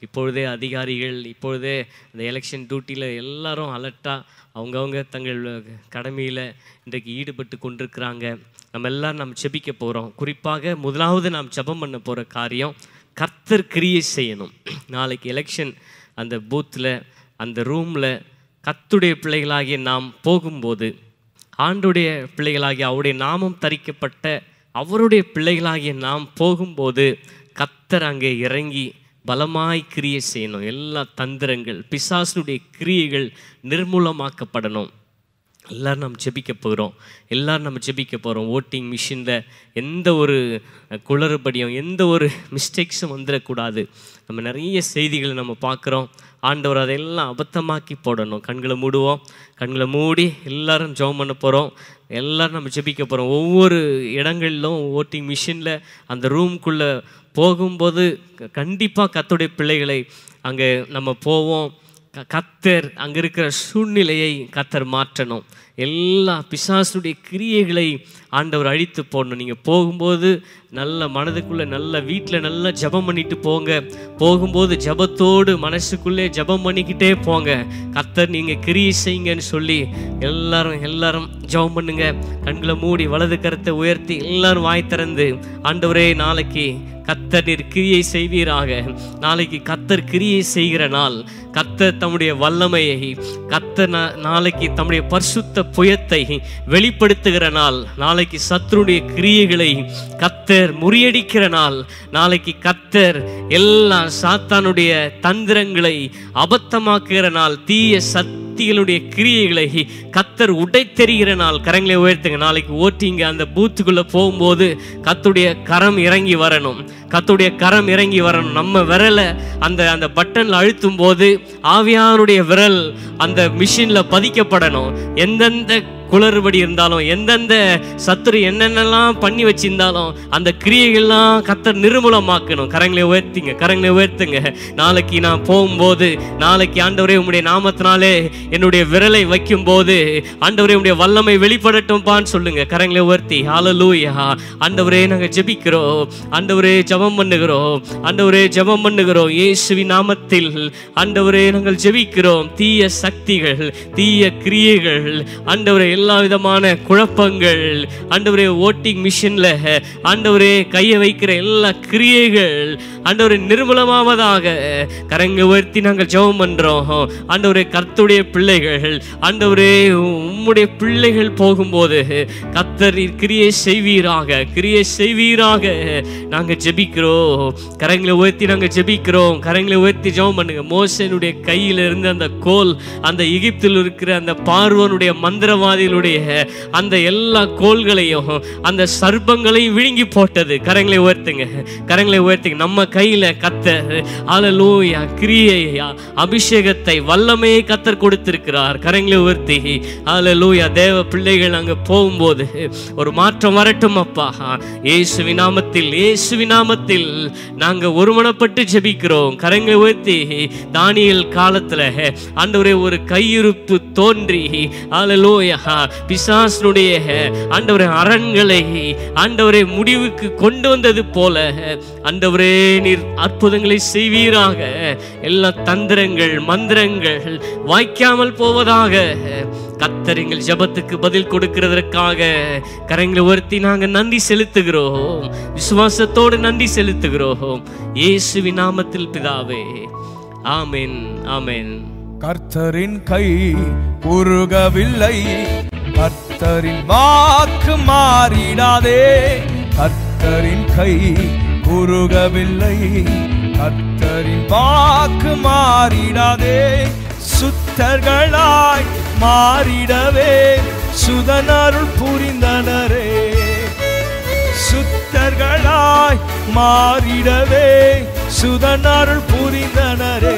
இப்பொழுதே அதிகாரிகள் இப்பொழுதே இந்த எலெக்ஷன் டியூட்டியில் எல்லாரும் அலர்ட்டாக அவங்கவுங்க தங்கள் கடமையில் இன்றைக்கு ஈடுபட்டு கொண்டிருக்கிறாங்க நம்ம எல்லாரும் நம்ம செபிக்க போகிறோம் குறிப்பாக முதலாவது நாம் ஜெபம் பண்ண போகிற காரியம் கர்த்தர் கிரியை செய்யணும் நாளைக்கு எலெக்ஷன் அந்த பூத்தில் அந்த ரூமில் கத்துடைய பிள்ளைகளாகிய நாம் போகும்போது ஆண்டுடைய பிள்ளைகளாகிய அவருடைய நாமம் தரிக்கப்பட்ட அவருடைய பிள்ளைகளாகிய நாம் போகும்போது கத்தர் அங்கே இறங்கி பலமாய் கிரியை செய்யணும் எல்லா தந்திரங்கள் பிசாசுடைய கிரியைகள் நிர்மூலமாக்கப்படணும் எல்லாரும் நம்ம ஜெபிக்க போகிறோம் எல்லாரும் நம்ம ஜெபிக்க போகிறோம் ஓட்டிங் மிஷினில் எந்த ஒரு குளறுபடியும் எந்த ஒரு மிஸ்டேக்ஸும் வந்துடக்கூடாது நம்ம நிறைய செய்திகளை நம்ம பார்க்குறோம் ஆண்டவர் அதையெல்லாம் அபத்தமாக்கி போடணும் கண்களை மூடுவோம் கண்களை மூடி எல்லாரும் ஜெபம் பண்ண போகிறோம் எல்லாரும் நம்ம ஜெபிக்க போகிறோம் ஒவ்வொரு இடங்களிலும் ஓட்டிங் மிஷினில் அந்த ரூம்குள்ளே போகும்போது கண்டிப்பாக கத்துடைய பிள்ளைகளை அங்கே நம்ம போவோம் க- கத்தர் அங்கே இருக்கிற சூழ்நிலையை கத்தர் மாற்றணும் எல்லா பிசாசுடைய கிரியைகளை ஆண்டவர் அழித்து போடணும் நீங்கள் போகும்போது நல்ல மனதுக்குள்ளே நல்ல வீட்டில் நல்லா ஜெபம் பண்ணிட்டு போங்க போகும்போது ஜெபத்தோடு மனசுக்குள்ளே ஜெபம் பண்ணிக்கிட்டே போங்க கத்தர் நீங்கள் கிரியை செய்யுங்கன்னு சொல்லி எல்லாரும் எல்லாரும் ஜெபம் பண்ணுங்க கண்களை மூடி வலது கரத்தை உயர்த்தி எல்லாரும் வாய் திறந்து ஆண்டவரே நாளைக்கு கத்தர் நீர் கிரியை செய்வீராக நாளைக்கு கத்தர் கிரியை செய்கிற நாள் கத்தர் தம்முடைய வல்லமையை கத்தர் நா- நாளைக்கு தம்முடைய பரிசுத்த புயத்தை வெளிப்படுத்துகிற நாள் நாளைக்கு சத்துருடைய கிரியைகளை கத்தர் முறியடிக்கிற நாள் நாளைக்கு கத்தர் எல்லா சாத்தானுடைய தந்திரங்களை அபத்தமாக்குகிற நாள் தீய சக்திகளுடைய கிரியைகளை கத்தர் உடைத்தெறிகிற நாள் கரங்களை உயர்த்துங்க நாளைக்கு ஓட்டிங்க அந்த பூத்துக்குள்ள போகும்போது கத்துடைய கரம் இறங்கி வரணும் கத்துடைய கரம் இறங்கி வரணும் நம்ம விரலை அந்த அந்த பட்டன்ல அழுத்தும் போது ஆவியானுடைய விரல் அந்த மிஷின்ல பதிக்கப்படணும் எந்தெந்த குளறுபடி இருந்தாலும் எந்தெந்த சத்துரு என்னென்னலாம் பண்ணி வச்சிருந்தாலும் அந்த கிரியைகள்லாம் கத்தர் நிர்மூலமாக்கணும் கரங்களை உயர்த்திங்க கரங்களை உயர்த்துங்க நாளைக்கு நான் போகும்போது நாளைக்கு ஆண்டவரே உம்முடைய நாமத்தினாலே என்னுடைய விரலை வைக்கும்போது ஆண்டவரே உம்முடைய வல்லமை வெளிப்படட்டும்பான்னு சொல்லுங்க கரங்களை உயர்த்தி ஹalleluya ஆண்டவரே நாங்க ஜெபிக்கிறோம் ஆண்டவரே ஜெபம் பண்ணுகிறோம் ஆண்டவரே ஜெபம் பண்ணுகிறோம் இயேசுவின் நாமத்தில் ஆண்டவரே நாங்கள் ஜெபிக்கிறோம் தீய சக்திகள் தீய கிரியைகள் ஆண்டவரே எல்லா விதமான குழப்பங்கள் ஆண்டவரே ஓட்டிங் மிஷின்ல ஆண்டவரே கையை வைக்கிற எல்லா கிரியைகள் ஆண்டவரே நிர்மூலமாவதாக கரங்க உயர்த்தி நாங்கள் ஜெபம் பண்றோம் ஆண்டவரே கர்த்துடைய பிள்ளைகள் ஆண்டவரே உம்முடைய பிள்ளைகள் போகும்போது கத்தர் நீர் கிரியை செய்வீராக கிரியை செய்வீராக நாங்க ஜெபிக்கிறோம் கரங்களை உயர்த்தி நாங்க ஜெபிக்கிறோம் கரங்களை உயர்த்தி ஜெபம் பண்ணுங்க மோசனுடைய கையில இருந்து அந்த கோல் அந்த எகிப்தில் இருக்கிற அந்த பார்வனுடைய மந்திரவாதிகளுடைய அந்த எல்லா கோல்களையும் அந்த சர்ப்பங்களையும் விழுங்கி போட்டது கரங்களை உயர்த்துங்க கரங்களை உயர்த்துங்க நம்ம கையில கத்தர் அலலூயா கிரியையா அபிஷேகத்தை வல்லமையை கத்தர் கொடுத்திருக்கிறார் கரங்களை உயர்த்தி அலலூயா தேவ பிள்ளைகள் அங்க போகும்போது ஒரு மாற்றம் வரட்டும் அப்பா இயேசுவின் நாமத்தில் இயேசுவின் நாமத்தில் நாங்க ஒருமனப்பட்டு ஜெபிக்கிறோம் கரங்களை உயர்த்தி தானியல் காலத்துல ஆண்டவரே ஒரு கையிருப்பு தோன்றி அலலூயா பிசாசனுடைய ஆண்டவரே அரண்களை ஆண்டவரே முடிவுக்கு கொண்டு வந்தது போல ஆண்டவரே நீர் அற்புதங்களை செய்வீராக எல்லா தந்திரங்கள் மந்திரங்கள் வாய்க்காமல் போவதாக கத்தர் எங்கள் ஜெபத்துக்கு பதில் கொடுக்கிறதற்காக கரங்களை உயர்த்தி நாங்க நன்றி செலுத்துகிறோம் விசுவாசத்தோடு நன்றி செலுத்துகிறோம் இயேசுவின் நாமத்தில் பிதாவே ஆமென் ஆமென் கர்த்தரின் கை குறுகவில்லை கர்த்தரின் வாக்கு மாறிடாதே கர்த்தரின் கை குறுகவில்லை கர்த்தரின் வாக்கு மாறிடாதே சுத்தர்களாய் மாறிடவே சுதனருள் புரிந்தனரே சுத்தர்களாய் மாறிடவே சுதனருள் புரிந்தனரே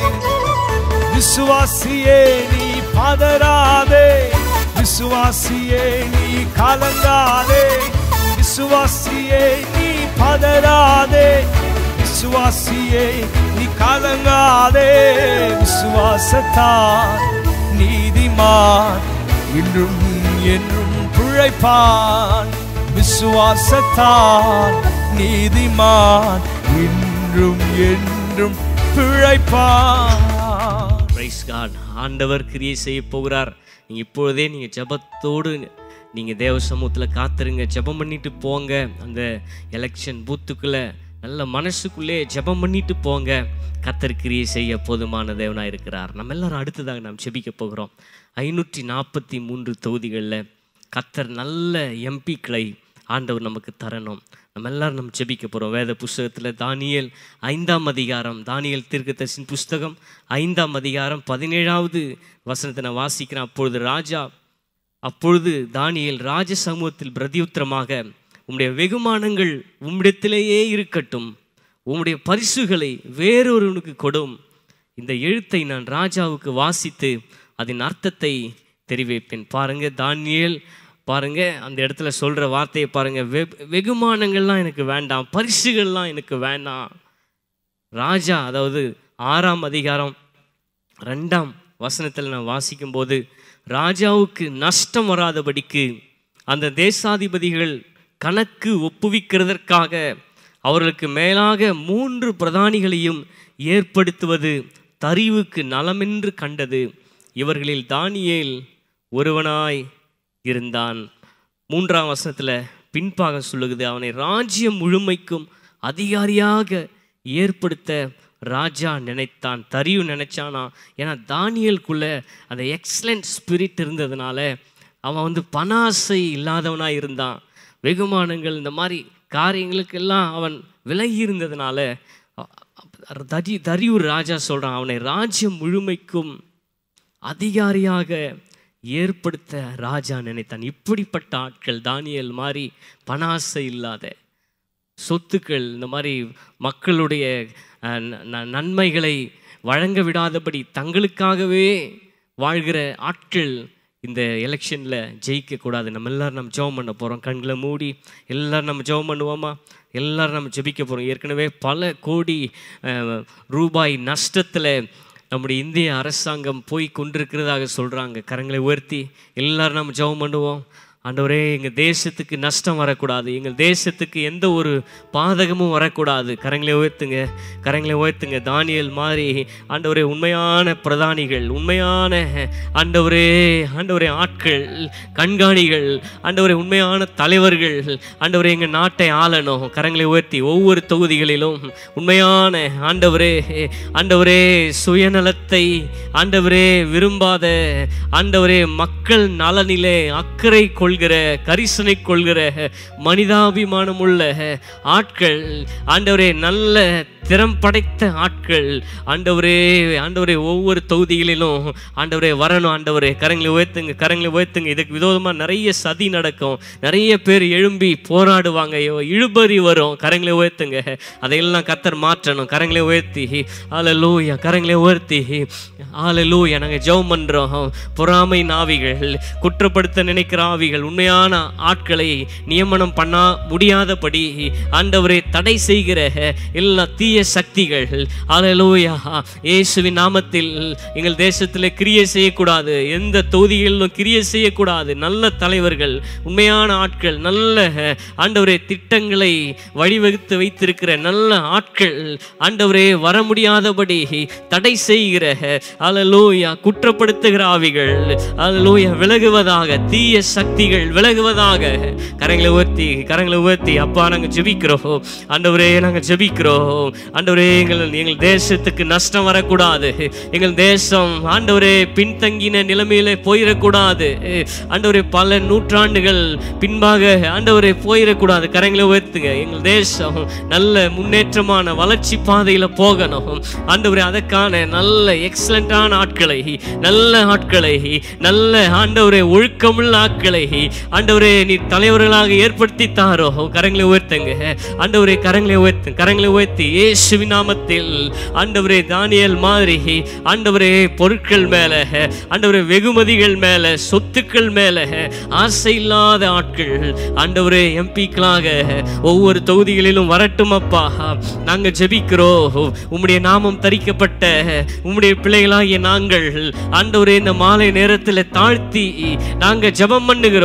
விசுவாசியே நீ பதறாதே விசுவாசியே நீ கலங்காதே விசுவாசியே நீ பதறாதே விசுவாசியே நீ கலங்காதே விசுவாசத்தால் நீதிமான் இன்றும் என்றும் பிழைப்பான் விசுவாசத்தால் நீதிமான் இன்றும் என்றும் பிழைப்பான் பிரைஸ் காட் ஆண்டவர் கிரியை செய்ய போகிறார் நீங்கள் இப்பொழுதே நீங்கள் ஜெபத்தோடு நீங்கள் தேவ சமூகத்தில் காத்துருங்க ஜெபம் பண்ணிட்டு போங்க அந்த எலெக்ஷன் பூத்துக்குள்ளே நல்ல மனசுக்குள்ளே ஜெபம் பண்ணிட்டு போங்க கத்தர் கிரியை செய்ய போதுமான தேவனாக இருக்கிறார் நம்ம எல்லாரும் அடுத்ததாக நாம் ஜெபிக்க போகிறோம் ஐநூற்றி நாற்பத்தி மூன்று தொகுதிகளில் கத்தர் நல்ல எம்பிக்களை ஆண்டவர் நமக்கு தரணும் நம்ம எல்லாரும் நம்ம ஜெபிக்க போகிறோம் வேத புஸ்தகத்தில் தானியேல் ஐந்தாம் அதிகாரம் தானியேல் தீர்க்கதரிசின் புஸ்தகம் ஐந்தாம் அதிகாரம் பதினேழாவது வசனத்தை நான் வாசிக்கிறேன் அப்பொழுது ராஜா அப்பொழுது தானியேல் ராஜ சமூகத்தில் பிரதியுத்தரமாக உம்முடைய வெகுமானங்கள் உம்மிடத்திலேயே இருக்கட்டும் உம்முடைய பரிசுகளை வேறொருவனுக்கு கொடும் இந்த எழுத்தை நான் ராஜாவுக்கு வாசித்து அதன் அர்த்தத்தை தெரிவிப்பேன் பாருங்க தானியேல் பாருங்க அந்த இடத்துல சொல்ற வார்த்தையை பாருங்க வெ வெகுமானங்கள்லாம் எனக்கு வேண்டாம் பரிசுகள்லாம் எனக்கு வேண்டாம் ராஜா அதாவது ஆறாம் அதிகாரம் ரெண்டாம் வசனத்தில் நான் வாசிக்கும்போது ராஜாவுக்கு நஷ்டம் வராதபடிக்கு அந்த தேசாதிபதிகள் கணக்கு ஒப்புவிக்கிறதற்காக அவர்களுக்கு மேலாக மூன்று பிரதானிகளையும் ஏற்படுத்துவது தரிவுக்கு நலமென்று கண்டது இவர்களில் தானியேல் ஒருவனாய் இருந்தான் மூன்றாம் வசனத்தில் பின்பாக சொல்லுகிறது அவனை ராஜ்யம் முழுமைக்கும் அதிகாரியாக ஏற்படுத்த ராஜா நினைத்தான் தரியு நினைச்சானா ஏன்னா தானியலுக்குள்ள அந்த எக்ஸலண்ட் ஸ்பிரிட் இருந்ததுனால அவன் வந்து பணாசை இல்லாதவனாக இருந்தான் வெகுமானங்கள் இந்த மாதிரி காரியங்களுக்கெல்லாம் அவன் விலகி இருந்ததுனால அ- அ- தரி தரியூர் ராஜா சொல்கிறான் அவனை ராஜ்யம் முழுமைக்கும் அதிகாரியாக ஏற்படுத்த ராஜா நினைத்தான் இப்படிப்பட்ட ஆட்கள் தானியல் மாதிரி பணாசை இல்லாத சொத்துக்கள் இந்த மாதிரி மக்களுடைய அஹ், ந- ந- நன்மைகளை வழங்க விடாதபடி தங்களுக்காகவே வாழ்கிற ஆட்கள் இந்த எலெக்ஷனில் ஜெயிக்கக்கூடாது நம்ம எல்லாரும் நம்ம ஜெபம் பண்ண போகிறோம் கண்களை மூடி எல்லாரும் நம்ம ஜெபம் பண்ணுவோமா எல்லாரும் நம்ம ஜெபிக்க போகிறோம் ஏற்கனவே பல கோடி அஹ், ரூபாய் நஷ்டத்தில் நம்முடைய இந்திய அரசாங்கம் போய் கொண்டிருக்கிறதாக சொல்கிறாங்க கரங்களை உயர்த்தி எல்லாரும் நம்ம ஜெபம் பண்ணுவோம் ஆண்டவரே எங்கள் தேசத்துக்கு நஷ்டம் வரக்கூடாது எங்கள் தேசத்துக்கு எந்த ஒரு பாதகமும் வரக்கூடாது கரங்களை உயர்த்துங்க கரங்களை உயர்த்துங்க தானியல் மாதிரி ஆண்டவரே உண்மையான பிரதானிகள் உண்மையான ஆண்டவரே ஆண்டவரே ஆட்கள் கண்காணிகள் ஆண்டவரே உண்மையான தலைவர்கள் ஆண்டவரே எங்கள் நாட்டை ஆளணும் கரங்களை உயர்த்தி ஒவ்வொரு தொகுதிகளிலும் உண்மையான ஆண்டவரே ஆண்டவரே சுயநலத்தை ஆண்டவரே விரும்பாத ஆண்டவரே மக்கள் நலனிலே அக்கறை கொள்கிற கரிசனை கொள்கிற மனிதாபிமானம் உள்ள ஆட்கள் ஆண்டவரே நல்ல திறம் படைத்த ஆட்கள் ஆண்டவரே ஆண்டவரே ஒவ்வொரு தொகுதிகளிலும் ஆண்டவரே வரணும் ஆண்டவரே கரங்களை உயர்த்துங்க கரங்களை உயர்த்துங்க இதுக்கு விரோதமாக நிறைய சதி நடக்கும் நிறைய பேர் எழும்பி போராடுவாங்க ஐயோ, இழுபறி வரும் கரங்களை உயர்த்துங்க அதையெல்லாம் கத்தர் மாற்றணும் கரங்களை உயர்த்தி ஆலலூயா கரங்களை உயர்த்தி ஆலலூயா நாங்கள் ஜெபம் பண்ணுறோம் பொறாமை நாவிகள் குற்றப்படுத்த நினைக்கிற ஆவிகள் உண்மையான ஆட்களை நியமனம் பண்ண முடியாதபடி ஆண்டவரை தடை செய்கிற எல்லா தீய சக்திகள் ஆலலூயா இயேசுவின் நாமத்தில் எங்கள் தேசத்தில் கிரியை செய்யக்கூடாது எந்த தொகுதிகளிலும் கிரியை செய்யக்கூடாது நல்ல தலைவர்கள் உண்மையான ஆட்கள் நல்ல ஆண்டவரே திட்டங்களை வழிவகுத்து வைத்திருக்கிற நல்ல ஆட்கள் ஆண்டவரே வர முடியாதபடி தடை செய்கிற அலலூயா குற்றப்படுத்துகிற ஆவிகள் அலலூயா விலகுவதாக தீய சக்திகள் விலகுவதாக கரங்களை உயர்த்தி கரங்களை உயர்த்தி அப்பா நாங்கள் ஜெபிக்கிறோம் ஆண்டவரே நாங்கள் ஜெபிக்கிறோம் ஆண்டவரே எங்கள் எங்கள் தேசத்துக்கு நஷ்டம் வரக்கூடாது எங்கள் தேசம் ஆண்டவரே பின்தங்கின நிலைமையில போயிடக்கூடாது ஆண்டவரே பல நூற்றாண்டுகள் பின்பாக ஆண்டவரே போயிடக்கூடாது கரங்களை உயர்த்துங்க எங்கள் தேசம் நல்ல முன்னேற்றமான வளர்ச்சி பாதையில போகணும் ஆண்டவரே அதற்கான நல்ல எக்ஸலண்டான ஆட்களை நல்ல ஆட்களை நல்ல ஆண்டவரே ஒழுக்கமுள்ள ஆட்களை ஆண்டவரே நீ தலைவர்களாக ஏற்படுத்தி தாரோ கரங்களை உயர்த்துங்க ஆண்டவரே கரங்களை உயர்த்து கரங்களை உயர்த்தி இயேசுவின் நாமத்தில் ஆண்டவரே தானியல் மாதிரி ஆண்டவரே பொருட்கள் மேல ஆண்டவரே வெகுமதிகள் மேல சொத்துக்கள் மேல ஆசை இல்லாத ஆட்கள் ஆண்டவரே எம்பிக்களாக ஒவ்வொரு தொகுதிகளிலும் வரட்டும் அப்பா நாங்க ஜெபிக்கிறோம் உம்முடைய நாமம் தரிக்கப்பட்ட உம்முடைய பிள்ளைகளாகிய நாங்கள் ஆண்டவரே இந்த மாலை நேரத்தில் தாழ்த்தி நாங்க ஜெபம் பண்ணுகிறோம்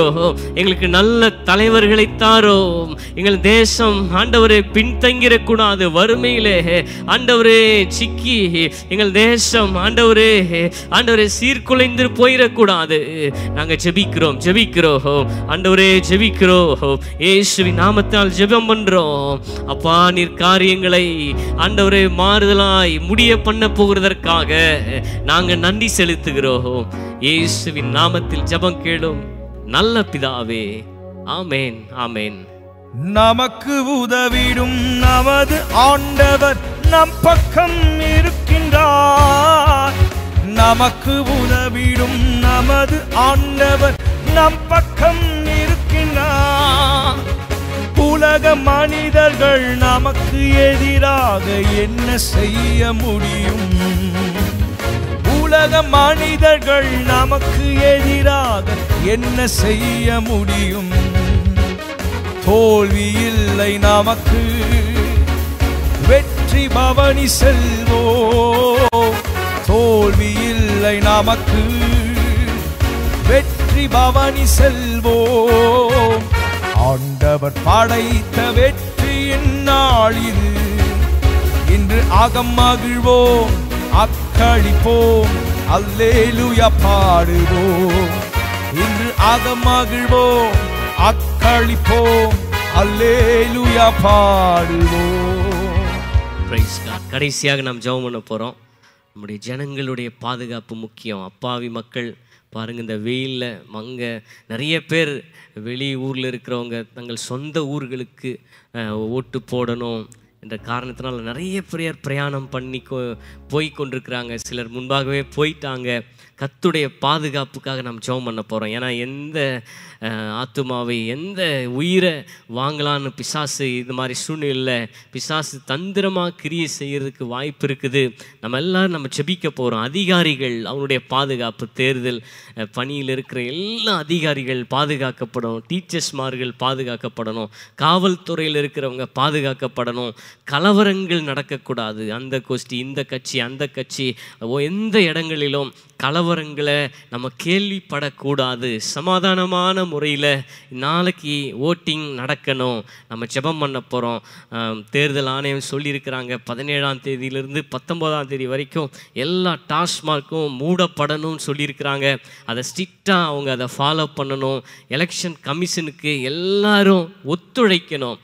ஜெபிக்கிறோம் எங்களுக்கு நல்ல தலைவர்களை தாரோம் எங்கள் தேசம் ஆண்டவரே பின்தங்கிடக்கூடாது வறுமையிலே ஆண்டவரே சிக்கி எங்கள் தேசம் ஆண்டவரே ஆண்டவரே சீர்குலைந்து போயிடக்கூடாது நாங்கள் ஜெபிக்கிறோம் ஜெபிக்கிறோம் ஆண்டவரே ஜெபிக்கிறோம் இயேசுவின் நாமத்தால் ஜெபம் பண்றோம் அப்பா நீர் காரியங்களை ஆண்டவரே மாறுதலாய் முடிய பண்ண போகிறதற்காக நாங்க நன்றி செலுத்துகிறோம் இயேசுவின் நாமத்தில் ஜெபம் கேளும் நல்ல பிதாவே ஆமேன் ஆமேன் நமக்கு உதவிடும் நமது ஆண்டவர் நம் பக்கம் இருக்கின்றார் நமக்கு உதவிடும் நமது ஆண்டவர் நம் பக்கம் இருக்கின்றார் உலக மனிதர்கள் நமக்கு எதிராக என்ன செய்ய முடியும் உலக மனிதர்கள் நமக்கு எதிராக என்ன செய்ய முடியும் தோல்வி இல்லை நமக்கு வெற்றி பவனி செல்வோ தோல்வி இல்லை நமக்கு வெற்றி பவனி செல்வோ ஆண்டவர் படைத்த வெற்றியின் நாள் இது இன்று அகம் மகிழ்வோம் அக்களிப்போம் அல்லேலுயா பாடுவோம் இன்று அகம் மகிழ்வோம் அக்களிப்போம் அல்லேலுயா பாடுவோம் பிரைஸ் காட் கடைசியாக நாம் ஜெபம் பண்ண போகிறோம் நம்முடைய ஜனங்களுடைய பாதுகாப்பு முக்கியம் அப்பாவி மக்கள் பாருங்க இந்த வெயிலில் மங்க நிறைய பேர் வெளி ஊரில் இருக்கிறவங்க தங்கள் சொந்த ஊர்களுக்கு அஹ், ஓட்டு போடணும் என்ற காரணத்தினால நிறைய பேர் பிரயாணம் பண்ணி கொ போய் கொண்டிருக்கிறாங்க சிலர் முன்பாகவே போயிட்டாங்க கத்துடைய பாதுகாப்புக்காக நாம் ஜெபம் பண்ண போகிறோம் ஏன்னா எந்த அஹ், ஆத்துமாவை எந்த உயிரை வாங்கலான்னு பிசாசு இது மாதிரி சூழ்நிலையில் பிசாசு தந்திரமாக கிரியை செய்யறதுக்கு வாய்ப்பு இருக்குது நம்ம எல்லாரும் நம்ம ஜெபிக்க போகிறோம் அதிகாரிகள் அவனுடைய பாதுகாப்பு தேர்தல் அஹ், பணியில் இருக்கிற எல்லா அதிகாரிகள் பாதுகாக்கப்படணும் டீச்சர்ஸ்மார்கள் பாதுகாக்கப்படணும் காவல்துறையில் இருக்கிறவங்க பாதுகாக்கப்படணும் கலவரங்கள் நடக்கக்கூடாது அந்த கோஷ்டி இந்த கட்சி அந்த கட்சி ஓ, எந்த இடங்களிலும் கலவரங்களை நம்ம கேள்விப்படக்கூடாது சமாதானமான முறையில் நாளைக்கு ஓட்டிங் நடக்கணும் நம்ம ஜெபம் பண்ண போகிறோம் தேர்தல் ஆணையம் சொல்லியிருக்கிறாங்க பதினேழாம் தேதியிலிருந்து பத்தொம்போதாம் தேதி வரைக்கும் எல்லா டாஸ்மார்க்கும் மூடப்படணும்னு சொல்லியிருக்கிறாங்க அதை ஸ்ட்ரிக்டாக அவங்க அதை ஃபாலோ பண்ணணும் எலெக்ஷன் கமிஷனுக்கு எல்லாரும் ஒத்துழைக்கணும்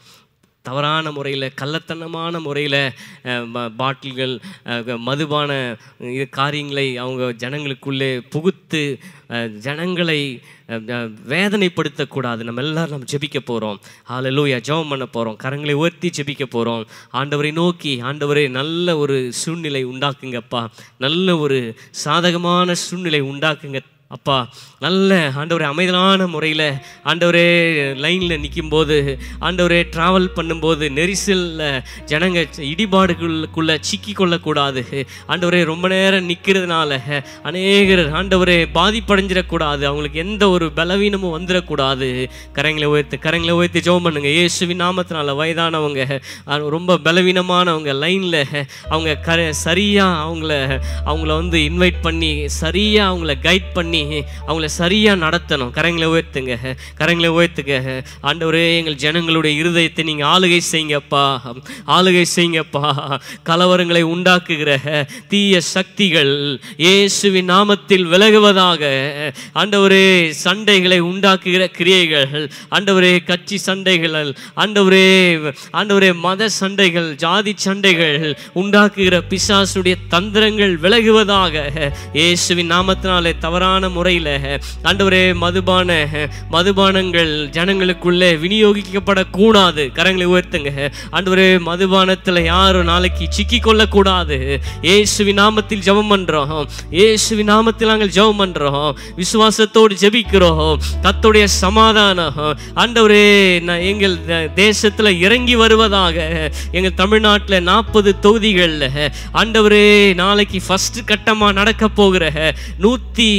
தவறான முறையில் கள்ளத்தனமான முறையில் பாட்டில்கள் அஹ், மதுபான இது காரியங்களை அவங்க ஜனங்களுக்குள்ளே புகுத்து அஹ், ஜனங்களை அஹ், அஹ், வேதனைப்படுத்தக்கூடாது நம்ம எல்லாரும் நம்ம ஜெபிக்க போகிறோம் ஹalleluya ஜெபம் பண்ண போகிறோம் கரங்களை உயர்த்தி ஜெபிக்க போகிறோம் ஆண்டவரை நோக்கி ஆண்டவரே நல்ல ஒரு சூழ்நிலை உண்டாக்குங்கப்பா நல்ல ஒரு சாதகமான சூழ்நிலை உண்டாக்குங்க அப்பா நல்ல ஆண்டவரே அமைதலான முறையில் ஆண்டவரே லைனில் நிற்கும்போது ஆண்டவரே ட்ராவல் பண்ணும்போது நெரிசலில் ஜனங்க இடிபாடுகளுக்குள்ளே சிக்கி கொள்ளக்கூடாது ஆண்டவரே ரொம்ப நேரம் நிற்கிறதுனால அநேகர் ஆண்டவரே பாதிப்படைஞ்சிடக்கூடாது அவங்களுக்கு எந்த ஒரு பலவீனமும் வந்துடக்கூடாது கரங்களை உயர்த்து கரங்களை உயர்த்தி ஜெபம் பண்ணுங்க இயேசுவின் நாமத்தினால வயதானவங்க அஹ், ரொம்ப பலவீனமானவங்க லைனில் அவங்க க சரியாக அவங்கள அவங்கள வந்து இன்வைட் பண்ணி சரியாக அவங்கள கைட் பண்ணி அவங்கள சரியாக நடத்தணும் கரங்களை உயர்த்துங்க கரங்களை உயர்த்துங்க ஆண்டவரே எங்கள் ஜனங்களுடைய இருதயத்தை நீங்கள் ஆளுகை செய்யுங்கப்பா ஆளுகை செய்யுங்கப்பா கலவரங்களை உண்டாக்குகிற தீய சக்திகள் இயேசுவின் நாமத்தில் விலகுவதாக ஆண்டவரே சண்டைகளை உண்டாக்குகிற கிரியைகள் ஆண்டவரே கட்சி சண்டைகள் ஆண்டவரே ஆண்டவரே மத சண்டைகள் ஜாதி சண்டைகள் உண்டாக்குகிற பிசாசுடைய தந்திரங்கள் விலகுவதாக இயேசுவின் நாமத்தினாலே தவறான முறையில் ஆண்டவரே மதுபான மதுபானங்கள் ஜனங்களுக்குள்ளே விநியோகிக்கப்படக்கூடாது கரங்களை உயர்த்துங்க ஆண்டவரே மதுபானத்தில் யாரும் நாளைக்கு சிக்கி கொள்ளக்கூடாது இயேசுவின் நாமத்தில் ஜெபம் பண்றோம் இயேசுவின் நாமத்தில் நாங்கள் ஜெபம் பண்றோம் விசுவாசத்தோடு ஜெபிக்கிறோம் கர்த்தருடைய சமாதானம் ஆண்டவரே நான் எங்கள் த- தேசத்துல இறங்கி வருவதாக எங்கள் தமிழ்நாட்டில் நாற்பது தொகுதிகளில் ஆண்டவரே நாளைக்கு ஃபர்ஸ்ட் கட்டமா நடக்க போகிற நூற்றி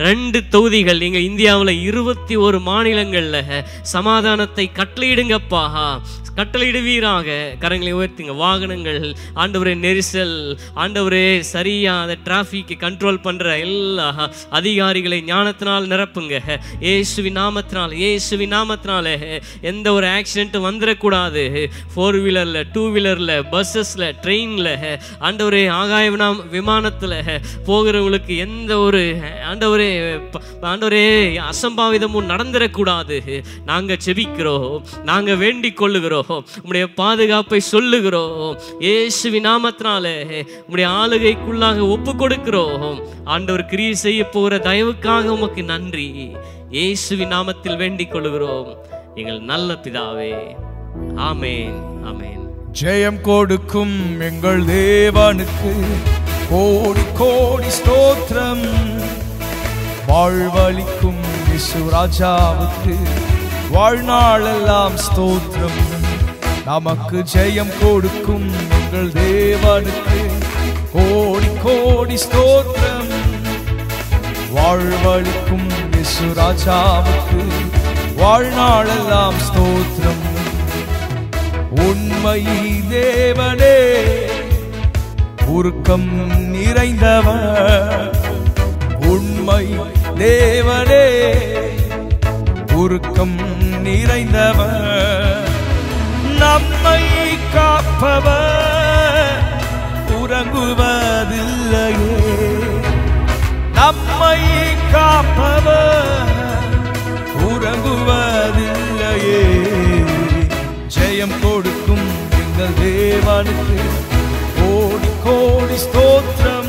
ரெண்டு தொகுதிகள் நீங்க இந்தியாவில் இருபத்தி ஒரு மாநிலங்கள்ல சமாதானத்தை கட்டளையிடுங்கப்பா கட்டளையிடுவீராக கரங்களை உயர்த்துங்க வாகனங்கள் ஆண்டவரே நெரிசல் ஆண்டவரே சரியா அந்த டிராஃபிக்கை கண்ட்ரோல் பண்ற எல்லா அதிகாரிகளை ஞானத்தினால் நிரப்புங்க இயேசுவி நாமத்தினால் இயேசுவி நாமத்தினால எந்த ஒரு ஆக்சிடென்ட்டும் வந்துடக்கூடாது ஃபோர் வீலரில் டூ வீலரில் பஸ்ஸஸில் ட்ரெயினில் ஆண்டவரே ஆகாய வினா- விமானத்துல போகிறவங்களுக்கு எந்த ஒரு ஆண்டவரே ப- ஆண்டவரே அசம்பாவிதமும் நடந்துடக்கூடாது நாங்க செபிக்கிறோம் நாங்க வேண்டிக் கொள்ளுகிறோம் உம்முடைய பாதுகாப்பை சொல்லுகிறோம் இயேசுவி நாமத்தினாலே உம்முடைய ஆளுகைக்குள்ளாக ஒப்பு கொடுக்கிறோம் ஆண்டவர் கிரியை செய்ய போகிற தயவுக்காக உமக்கு நன்றி இயேசுவி நாமத்தில் வேண்டிக் கொள்ளுகிறோம் எங்கள் நல்ல பிதாவே ஆமென் ஆமென் ஜெயம் கொடுக்கும் எங்கள் தேவனுக்கு கோடி கோடி ஸ்தோத்திரம் வாழ்வளிக்கும் இயேசு ராஜாவுக்கு வாழ்நாளெல்லாம் ஸ்தோத்திரம் நமக்கு ஜெயம் கொடுக்கும் எங்கள் தேவனுக்கு கோடி கோடி ஸ்தோத்திரம் வாழ்வளிக்கும் இயேசு ராஜாவுக்கு வாழ்நாளெல்லாம் ஸ்தோத்திரம் உண்மை தேவனே உருக்கம் நிறைந்தவர் உண்மை தேவனே உருக்கம் நிறைந்தவர் நம்மை காப்பவர் உறங்குவதில்லையே நம்மை காப்பவர் உறங்குவதில்லையே ஜெயம் கொடுக்கும் எங்கள் தேவனுக்கு கோடி கோடி ஸ்தோத்திரம்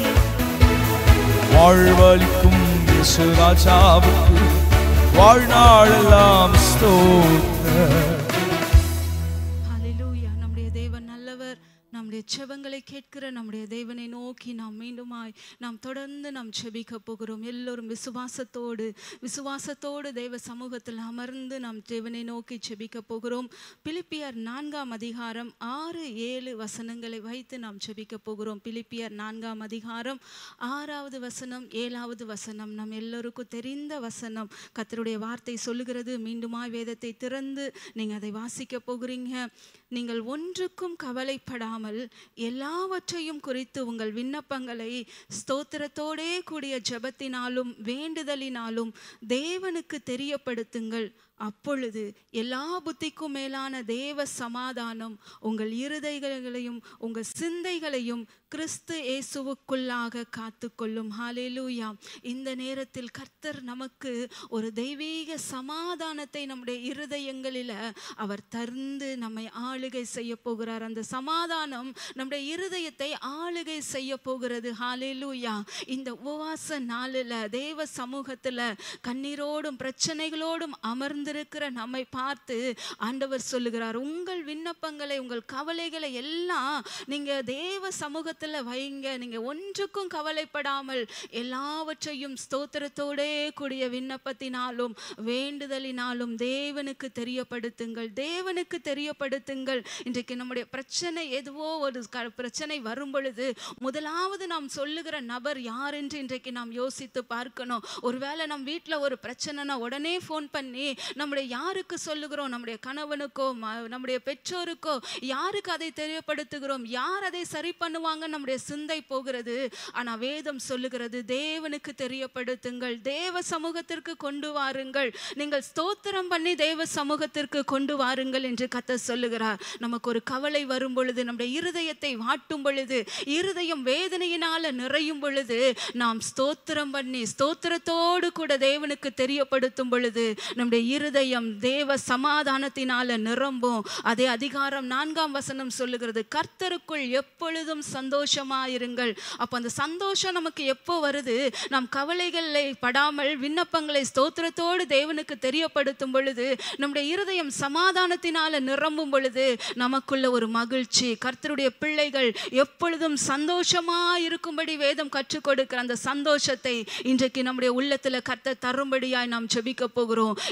வாழ்வளிக்கும் இயேசு ராஜாவுக்கு வாழ்நாளெல்லாம் ஸ்தோத்திரம் ஹalleluya நம்முடைய தேவன் நல்லவர் நம்முடைய செபங்களை கேட்கிற நம்முடைய தேவனை நோக்கி நாம் மீண்டுமாய் நாம் தொடர்ந்து நாம் செபிக்க போகிறோம் எல்லோரும் விசுவாசத்தோடு விசுவாசத்தோடு தேவ சமூகத்தில் அமர்ந்து நாம் தேவனை நோக்கி செபிக்க போகிறோம் பிலிப்பியர் நான்காம் அதிகாரம் ஆறு ஏழு வசனங்களை வைத்து நாம் செபிக்க போகிறோம் பிலிப்பியர் நான்காம் அதிகாரம் ஆறாவது வசனம் ஏழாவது வசனம் நம் எல்லோருக்கும் தெரிந்த வசனம் கர்த்தருடைய வார்த்தை சொல்லுகிறது மீண்டுமாய் வேதத்தை திறந்து நீங்க அதை வாசிக்க போகிறீங்க நீங்கள் ஒன்றுக்கும் கவலைப்படாமல் எல்லாவற்றையும் குறித்து உங்கள் விண்ணப்பங்களை ஸ்தோத்திரத்தோடே கூடிய ஜெபத்தினாலும் வேண்டுதலினாலும் தேவனுக்கு தெரியப்படுத்துங்கள் அப்பொழுது எல்லா புத்திக்கும் மேலான தேவ சமாதானம் உங்கள் இருதயங்களையும் உங்கள் சிந்தைகளையும் கிறிஸ்து இயேசுவுக்குள்ளாக காத்துக்கொள்ளும் ஹalleluya இந்த நேரத்தில் கர்த்தர் நமக்கு ஒரு தெய்வீக சமாதானத்தை நம்முடைய இருதயங்களில் அவர் தந்து நம்மை ஆளுகை செய்ய போகிறார் அந்த சமாதானம் நம்முடைய இருதயத்தை ஆளுகை செய்ய போகிறது ஹalleluya இந்த உபவாச நாளில் தேவ சமூகத்தில் கண்ணீரோடும் பிரச்சனைகளோடும் அமர்ந்திருக்கிற நம்மை பார்த்து ஆண்டவர் சொல்லுகிறார் உங்கள் விண்ணப்பங்களை உங்கள் கவலைகளை எல்லாம் நீங்க தேவ சமூகத்துல வைங்க நீங்க ஒன்றுக்கும் கவலைப்படாமல் எல்லாவற்றையும் ஸ்தோத்திரத்தோடே கூடிய விண்ணப்பத்தினாலும் வேண்டுதலினாலும் தேவனுக்கு தெரியப்படுத்துங்கள் தேவனுக்கு தெரியப்படுத்துங்கள் இன்றைக்கு நம்முடைய பிரச்சனை எதுவோ ஒரு க- பிரச்சனை வரும் பொழுது முதலாவது நாம் சொல்லுகிற நபர் யார் என்று இன்றைக்கு நாம் யோசித்து பார்க்கணும் ஒருவேளை நம் வீட்டில் ஒரு பிரச்சனைனா உடனே ஃபோன் பண்ணி நம்முடைய யாருக்கு சொல்லுகிறோம் நம்முடைய கணவனுக்கோ ம- நம்முடைய பெற்றோருக்கோ யாருக்கு அதை தெரியப்படுத்துகிறோம் யார் அதை சரி பண்ணுவாங்க நம்முடைய சிந்தை போகிறது ஆனா வேதம் சொல்லுகிறது தேவனுக்கு தெரியப்படுத்துங்கள் தேவ சமூகத்திற்கு கொண்டு வாருங்கள் நீங்கள் ஸ்தோத்திரம் பண்ணி தேவ சமூகத்திற்கு கொண்டு வாருங்கள் என்று கத்த சொல்லுகிறார் நமக்கு ஒரு கவலை வரும் பொழுது நம்முடைய இருதயத்தை வாட்டும் பொழுது இருதயம் வேதனையினால நிறையும் பொழுது நாம் ஸ்தோத்திரம் பண்ணி ஸ்தோத்திரத்தோடு கூட தேவனுக்கு தெரியப்படுத்தும் பொழுது நம்முடைய இருதயம் தேவ சமாதானத்தினால நிரம்பும் அதே அதிகாரம் நான்காம் வசனம் சொல்லுகிறது கர்த்தருக்குள் எப்பொழுதும் சந்தோஷமாயிருங்கள் அப்ப அந்த சந்தோஷம் நமக்கு எப்போ வருது நாம் கவலைகளை படாமல் விண்ணப்பங்களை ஸ்தோத்திரத்தோடு தேவனுக்கு தெரியப்படுத்தும் பொழுது நம்முடைய இருதயம் சமாதானத்தினால நிரம்பும் பொழுது நமக்குள்ள ஒரு மகிழ்ச்சி கர்த்தருடைய பிள்ளைகள் எப்பொழுதும் சந்தோஷமா இருக்கும்படி வேதம் கற்றுக் கொடுக்கிற அந்த சந்தோஷத்தை இன்றைக்கு நம்முடைய உள்ளத்துல கர்த்தர் தரும்படியாய் நாம் ஜெபிக்க போகிறோம் இன்றைக்கு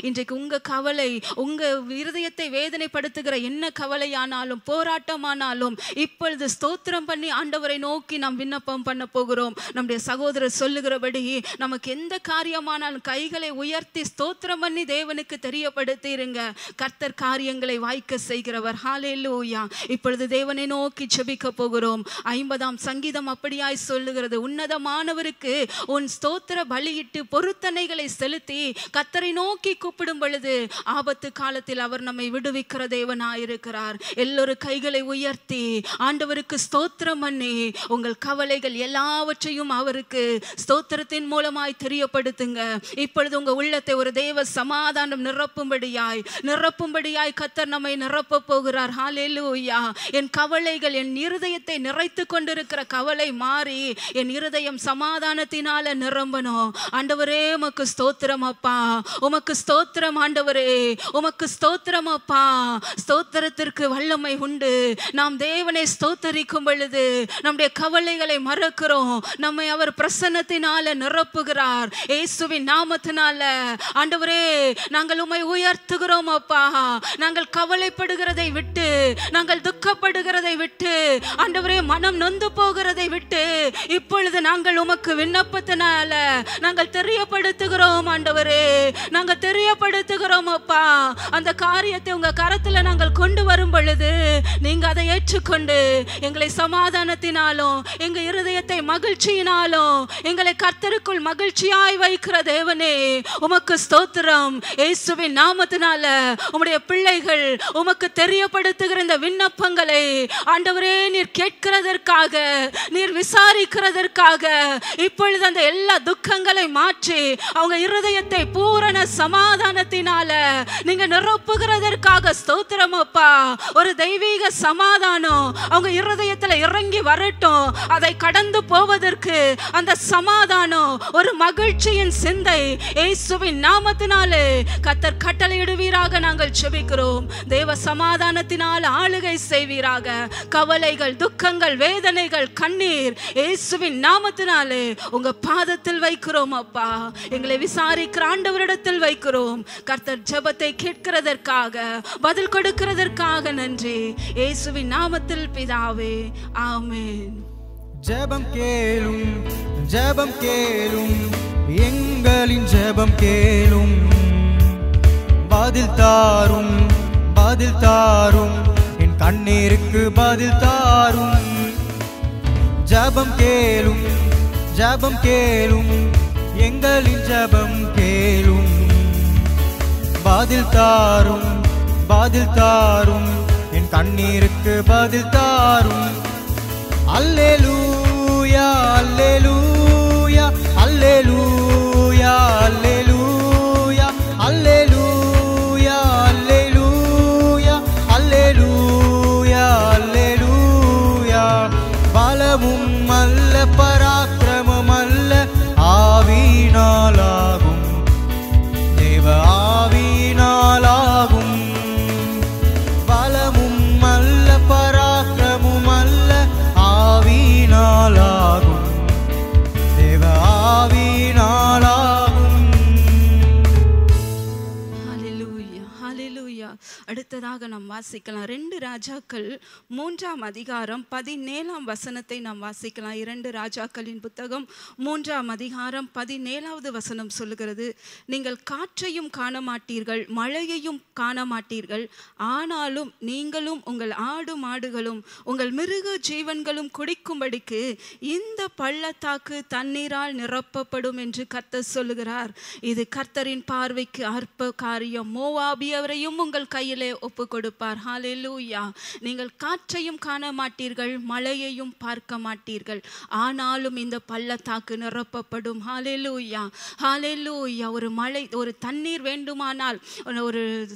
உங்க கவலை உங்க இருதயத்தை வேதனைப்படுத்துகிற என்ன கவலையானாலும் போராட்டமானாலும் இப்பொழுது ஸ்தோத்திரம் பண்ணி ஆண்டவரை நோக்கி நாம் விண்ணப்பம் பண்ண போகிறோம் நம்முடைய சகோதரர் சொல்லுகிறபடி நமக்கு எந்த காரியமானாலும் கைகளை உயர்த்தி ஸ்தோத்திரம் பண்ணி தேவனுக்கு தெரியப்படுத்திருங்க கர்த்தர் காரியங்களை வாய்க்க செய்கிறவர் ஹalleluya இப்பொழுது தேவனை நோக்கி ஜெபிக்க போகிறோம் ஐம்பதாம் சங்கீதம் அப்படியாய் சொல்லுகிறது உன்னதமானவருக்கு உன் ஸ்தோத்திர பலியிட்டு பொருத்தனைகளை செலுத்தி கர்த்தரை நோக்கி கூப்பிடும் பொழுது ஆபத்து காலத்தில் அவர் நம்மை விடுவிக்கிற தேவனாயிருக்கிறார் எல்லோரும் கைகளை உயர்த்தி ஆண்டவருக்கு ஸ்தோத்திரம் பண்ணி உங்கள் கவலைகள் எல்லாவற்றையும் அவருக்கு ஸ்தோத்திரத்தின் மூலமாய் தெரியப்படுத்துங்க இப்பொழுது உங்க உள்ளத்தை ஒரு தேவ சமாதானம் நிரப்பும்படியாய் நிரப்பும்படியாய் கத்தர் நம்மை நிரப்ப போகிறார் ஹalleluya என் கவலைகள் என் இருதயத்தை நிறைத்து கொண்டிருக்கிற கவலை மாறி என் இருதயம் சமாதானத்தினால நிரம்பணும் ஆண்டவரே உமக்கு ஸ்தோத்திரம் அப்பா உமக்கு ஸ்தோத்திரம் ஆண்டவரே உமக்கு ஸ்தோத்திரம் அப்பா ஸ்தோத்திரத்திற்கு வல்லமை உண்டு நாம் தேவனை ஸ்தோத்தரிக்கும் பொழுது நம்முடைய கவலைகளை மறக்கிறோம் நம்மை அவர் பிரசன்னத்தினால நிரப்புகிறார் இயேசுவின் நாமத்தினால ஆண்டவரே நாங்கள் உம்மை உயர்த்துகிறோம் அப்பா நாங்கள் கவலைப்படுகிறதை விட்டு நாங்கள் துக்கப்படுகிறதை விட்டு ஆண்டவரே மனம் நொந்து போகிறதை விட்டு இப்பொழுது நாங்கள் உமக்கு விண்ணப்பத்தினால நாங்கள் தெரியப்படுத்துகிறோம் ஆண்டவரே நாங்கள் தெரியப்படுத்துகிறோம் அப்பா அந்த காரியத்தை உங்க கரத்துல நாங்கள் கொண்டு வரும் பொழுது நீங்க அதை ஏற்றுக்கொண்டு எங்களை சமாதானத்தினாலும் எங்க இருதயத்தை மகிழ்ச்சியினாலும் எங்களை கர்த்தருக்குள் மகிழ்ச்சியாய் வைக்கிற தேவனே உமக்கு ஸ்தோத்திரம் இயேசுவின் நாமத்தினால உம்முடைய பிள்ளைகள் உமக்கு தெரியப்படுத்துகிற இந்த விண்ணப்பங்களை ஆண்டவரே நீர் கேட்கிறதற்காக நீர் விசாரிக்கிறதற்காக இப்பொழுது அந்த எல்லா துக்கங்களை மாற்றி அவங்க இருதயத்தை பூரண சமாதானத்தினால நீங்க நிரப்புகிறதற்காக ஸ்தோத்திரம் அப்பா ஒரு தெய்வீக சமாதானம் அவங்க இருதயத்துல இறங்கி வரட்டும் அதை கடந்து போவதற்கு அந்த சமாதானம் ஒரு மகிழ்ச்சியின் சிந்தை இயேசுவின் நாமத்தினாலே கத்தர் கட்டளையிடுவீராக நாங்கள் செபிக்கிறோம் தேவ சமாதானத்தினால் ஆளுகை செய்வீராக கவலைகள் துக்கங்கள் வேதனைகள் கண்ணீர் இயேசுவின் நாமத்தினாலே உங்க பாதத்தில் வைக்கிறோம் அப்பா எங்களை விசாரிக்கிற ஆண்டவரிடத்தில் வைக்கிறோம் கர்த்தர் ஜெபத்தை கேட்கிறதற்காக பதில் கொடுக்கிறதற்காக நன்றி இயேசுவின் நாமத்தில் பிதாவே ஆமென் ஜெபம் கேளும் ஜெபம் கேளும் எங்களின் ஜெபம் கேளும் பதில் தாரும் பதில் தாரும் என் கண்ணீருக்கு பதில் தாரும் ஜெபம் கேளும் ஜெபம் கேளும் எங்களின் ஜெபம் கேளும் பதில் தாரும் பதில் தாரும் என் கண்ணீருக்கு பதில் தாரும் அல்லேலூயா அல்லேலூயா அல்லேலூயா அல்லேலூயா அல்லேலூயா அல்லேலூயா அல்லேலூயா அல்லேலூயா பலமும் அல்ல பராக்கிரமம் அல்ல ஆவினாலாகும் தேவ ஆவினாலாகும் பலமும் அல்ல பராக்கிரமும் அல்ல ஆவினாலாகும் தேவ ஆவினாலாகும் ஹalleluya ஹalleluya அடுத்ததாக நாம் வாசிக்கலாம் ரெண்டு ராஜாக்கள் மூன்றாம் அதிகாரம் பதினேழாம் வசனத்தை நாம் வாசிக்கலாம் இரண்டு ராஜாக்களின் புத்தகம் மூன்றாம் அதிகாரம் பதினேழாவது வசனம் சொல்லுகிறது நீங்கள் காற்றையும் காண மாட்டீர்கள் மழையையும் காண மாட்டீர்கள் ஆனாலும் நீங்களும் உங்கள் ஆடு மாடுகளும் உங்கள் மிருக ஜீவன்களும் குடிக்கும்படிக்கு இந்த பள்ளத்தாக்கு தண்ணீரால் நிரப்பப்படும் என்று கர்த்தர் சொல்லுகிறார் இது கர்த்தரின் பார்வைக்கு அற்ப காரியம் மோவாபியவரையும் உங்கள் கையிலே ஒப்பு கொடுப்பார் ஹalleluya நீங்கள் காற்றையும் காண மாட்டீர்கள் மழையையும் பார்க்க மாட்டீர்கள் ஆனாலும் இந்த பள்ளத்தாக்கு நிரப்பப்படும் ஹalleluya ஹalleluya ஒரு மழை ஒரு தண்ணீர் வேண்டுமானால் ஒரு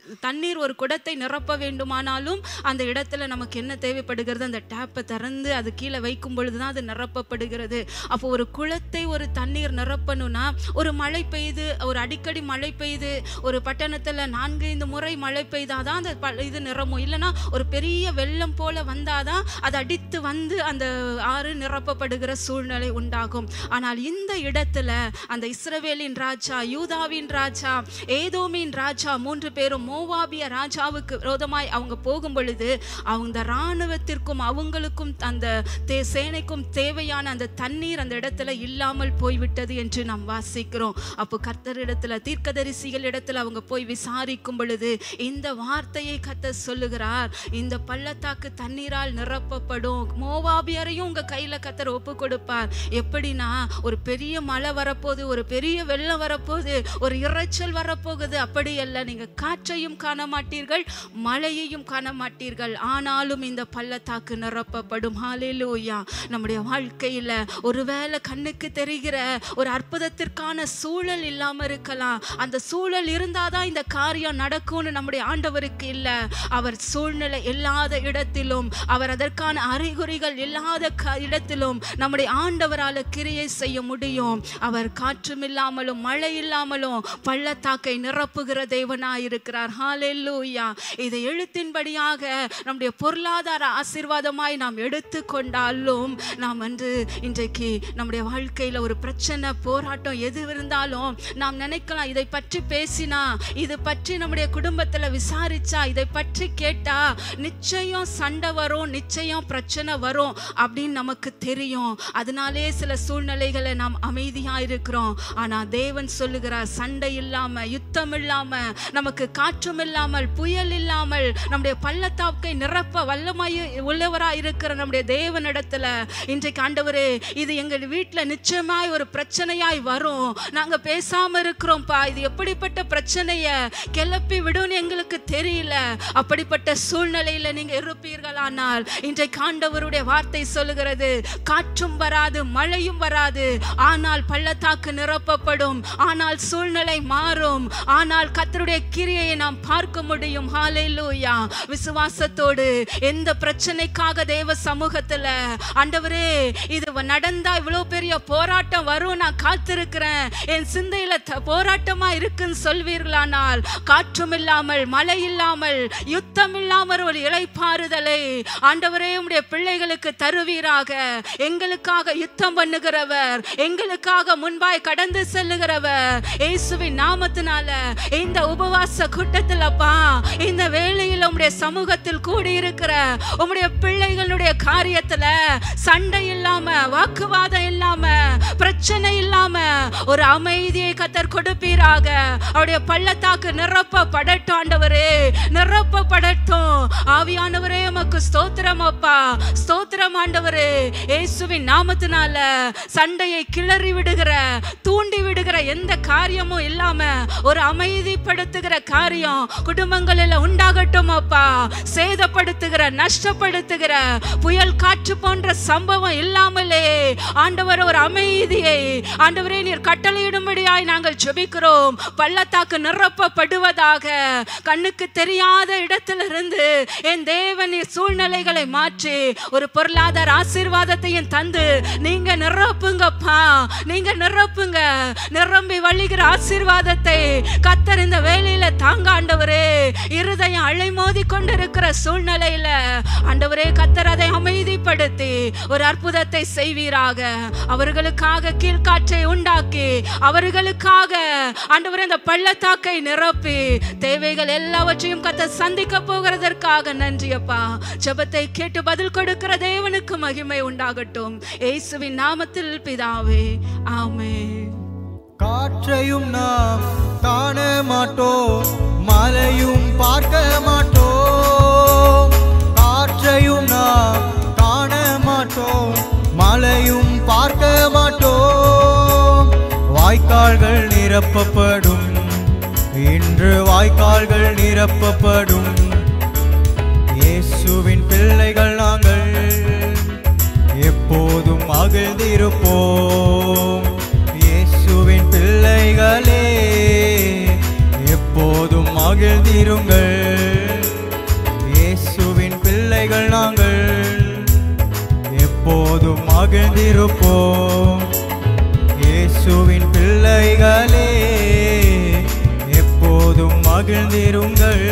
தண்ணீர் ஒரு குடத்தை நிரப்ப வேண்டுமானாலும் அந்த இடத்துல நமக்கு என்ன தேவைப்படுகிறது அந்த டேப்பை திறந்து அது கீழே வைக்கும் பொழுது தான் அது நிரப்பப்படுகிறது அப்போ ஒரு குளத்தை ஒரு தண்ணீர் நிரப்பணும்னா ஒரு மழை பெய்து ஒரு அடிக்கடி மழை பெய்து ஒரு பட்டணத்தில் நான்கு ஐந்து முறை மழை பெய்தாதான் அந்த ப- இது நிரம்பும் இல்லைன்னா ஒரு பெரிய வெள்ளம் போல வந்தாதான் அது அடித்து வந்து அந்த ஆறு நிரப்பப்படுகிற சூழ்நிலை உண்டாகும் ஆனால் இந்த இடத்துல அந்த இஸ்ரவேலின் ராஜா யூதாவின் ராஜா ஏதோமின் ராஜா மூன்று பேரும் மோவாபிய ராஜாவுக்கு விரோதமாய் அவங்க போகும் பொழுது அவங்க இராணுவத்திற்கும் அவங்களுக்கும் அந்த தே சேனைக்கும் தேவையான அந்த தண்ணீர் அந்த இடத்துல இல்லாமல் போய்விட்டது என்று நாம் வாசிக்கிறோம் அப்போ கர்த்தரிடத்துல தீர்க்கதரிசிகள் இடத்துல அவங்க போய் விசாரிக்கும் பொழுது இந்த வார்த்தையை கர்த்தர் சொல்லுகிறார் இந்த பள்ளத்தாக்கு தண்ணீரால் நிரப்பப்படும் மோவாபியரையும் உங்க கையில கர்த்தர் ஒப்பு கொடுப்பார் எப்படின்னா ஒரு பெரிய மழை வரப்போகுது ஒரு பெரிய வெள்ளம் வரப்போகுது ஒரு இரைச்சல் வரப்போகுது அப்படி அல்ல நீங்க காற்றையும் காண மாட்டீர்கள் மழையையும் காண மாட்டீர்கள் ஆனாலும் இந்த பள்ளத்தாக்கு நிரப்பப்படும் ஹalleluya நம்முடைய வாழ்க்கையில ஒருவேளை கண்ணுக்கு தெரிகிற ஒரு அற்புதத்திற்கான சூழல் இல்லாம இருக்கலாம் அந்த சூழல் இருந்தாதான் இந்த காரியம் நடக்கும்னு நம்முடைய ஆண்டவருக்கு இல்ல அவர் சூழ்நிலை இல்லாத இடத்திலும் அவர் அதற்கான அறிகுறிகள் இல்லாத க- இடத்திலும் நம்முடைய ஆண்டவரால கிரியை செய்ய முடியும் அவர் காற்றும் இல்லாமலும் மழை இல்லாமலும் பள்ளத்தாக்கை நிரப்புகிற தேவனாய் இருக்கிறார் ஹalleluya இதை எழுத்தின்படியாக நம்முடைய பொருளாதார ஆசீர்வாதமாய் நாம் எடுத்துக்கொண்டாலும் நாம் வந்து இன்றைக்கு நம்முடைய வாழ்க்கையில ஒரு பிரச்சனை போராட்டம் எது இருந்தாலும் நாம் நினைக்கலாம் இதை பற்றி பேசினா இது பற்றி நம்முடைய குடும்பத்துல விசாரிச்சா இதை பற்றி கேட்டா நிச்சயம் சண்டை வரும் நிச்சயம் பிரச்சனை வரும் அப்படின்னு நமக்கு தெரியும் அதனாலே சில சூழ்நிலைகளை நாம் அமைதியா இருக்கிறோம் ஆனா தேவன் சொல்லுகிறார் சண்டை இல்லாம யுத்தம் இல்லாம நமக்கு காற்றும் இல்லாமல் புயல் இல்லாமல் நம்முடைய பள்ளத்தாக்கை நிரப்ப வல்லமாய் உள்ளவராய் இருக்கிற நம்முடைய தேவனிடத்துல இன்றைக்கு ஆண்டவரே இது எங்க வீட்டுல நிச்சயமாய் ஒரு பிரச்சனையாய் வரும் நாங்க பேசாம இருக்கிறோம்ப்பா இது எப்படிப்பட்ட பிரச்சனைய கிளப்பி விடும்னு எங்களுக்கு தெரியல அப்படிப்பட்ட சூழ்நிலையில நீங்க இருப்பீர்களானால் இன்றைக்கு ஆண்டவருடைய வார்த்தை சொல்லுகிறது காற்றும் வராது மழையும் வராது ஆனால் பள்ளத்தாக்கு நிரப்பப்படும் ஆனால் சூழ்நிலை மாறும் ஆனால் கர்த்தருடைய கிரியையை நாம் பார்க்க முடியும் ஹalleluya விசுவாசத்தோடு எந்த பிரச்சனைக்காக தேவ சமூகத்துல ஆண்டவரே இது வ- நடந்தா இவ்வளவு பெரிய போராட்டம் வரும் நான் காத்திருக்கிறேன் என் சிந்தையில த- போராட்டமா இருக்குன்னு சொல்வீர்களானால் காற்றும் இல்லாமல் மழை இல்லாமல் யுத்தம் இல்லாமல் ஒரு இளைப்பாறுதலை ஆண்டவரே உம்முடைய பிள்ளைகளுக்கு தருவீராக எங்களுக்காக யுத்தம் பண்ணுகிறவர் எங்களுக்காக முன்பாய் கடந்து செல்லுகிறவர் இயேசுவின் நாமத்தினால இந்த உபவாச கூட்டத்திலப்பா இந்த வேளையில் உம்முடைய சமூகத்தில் கூடியிருக்கிற உம்முடைய பிள்ளைகளுடைய காரியத்துல சண்டை இல்லாம வாக்குவாதம் இல்லாம பிரச்சனை இல்லாம ஒரு அமைதியை கத்தர் கொடுப்பீராக அவருடைய பள்ளத்தாக்கு நிரப்பப்படட்டும் ஆண்டவரே நிரப்பப்படட்டும் ஆவியானவரே உமக்கு ஸ்தோத்திரம் அப்பா ஸ்தோத்திரம் ஆண்டவரே இயேசுவின் நாமத்தினால சண்டையை கிளறி விடுகிற தூண்டி விடுகிற எந்த காரியமும் இல்லாம ஒரு அமைதிப்படுத்துகிற காரியம் குடும்பங்களில் உண்டாகட்டும் அப்பா சேதப்படுத்துகிற நஷ்டப்படுத்துகிற புயல் காற்று போன்ற சம்பவம் இல்லாமலே ஆண்டவர் ஒரு அமைதியை ஆண்டவரே நீர் கட்டளையிடும்படியாய் நாங்கள் ஜெபிக்கிறோம் பள்ளத்தாக்கு நிரப்பப்படுவதாக கண்ணுக்கு தெரியாத இடத்திலிருந்து என் தேவன் நீர் சூழ்நிலைகளை மாற்றி ஒரு பொருளாதார ஆசீர்வாதத்தையும் தந்து நீங்க நிரப்புங்கப்பா நீங்க நிரப்புங்க நிரம்பி வழிகிற ஆசீர்வாதத்தை கத்தர் இந்த வேலையில தாங்க ஆண்டவரே இருதயம் அலைமோதி கொண்டிருக்கிற சூழ்நிலையில ஆண்டவரே கத்தர் அதை அமைதிப்படுத்தி ஒரு அற்புதத்தை செய்வீராக அவர்களுக்காக கீழ்காற்றை உண்டாக்கி அவர்களுக்காக ஆண்டவரே இந்த பள்ளத்தாக்கை நிரப்பி தேவைகள் எல்லாவற்றையும் கத்தர் சந்திக்க போகிறதற்காக நன்றி அப்பா ஜெபத்தை கேட்டு பதில் கொடுக்கிற தேவனுக்கு மகிமை உண்டாகட்டும் இயேசுவின் நாமத்தில் பிதாவே ஆமென் காற்றையும் நாம் காண மாட்டோம் மலையும் பார்க்க மாட்டோம் காற்றையும் நாம் காண மாட்டோம் மலையும் பார்க்க மாட்டோம் வாய்க்கால்கள் நிரப்பப்படும் இன்று வாய்க்கால்கள் நிரப்பப்படும் இயேசுவின் பிள்ளைகள் நாங்கள் எப்போதும் மகிழ்ந்திருப்போம் இயேசுவின் பிள்ளைகளே எப்போதும் மகிழ்ந்திருப்போம் மகிழ்ந்திருங்கள் இயேசுவின் பிள்ளைகள் நாங்கள் எப்போதும் மகிழ்ந்திருப்போம் இயேசுவின் பிள்ளைகளே எப்போதும் மகிழ்ந்திருங்கள்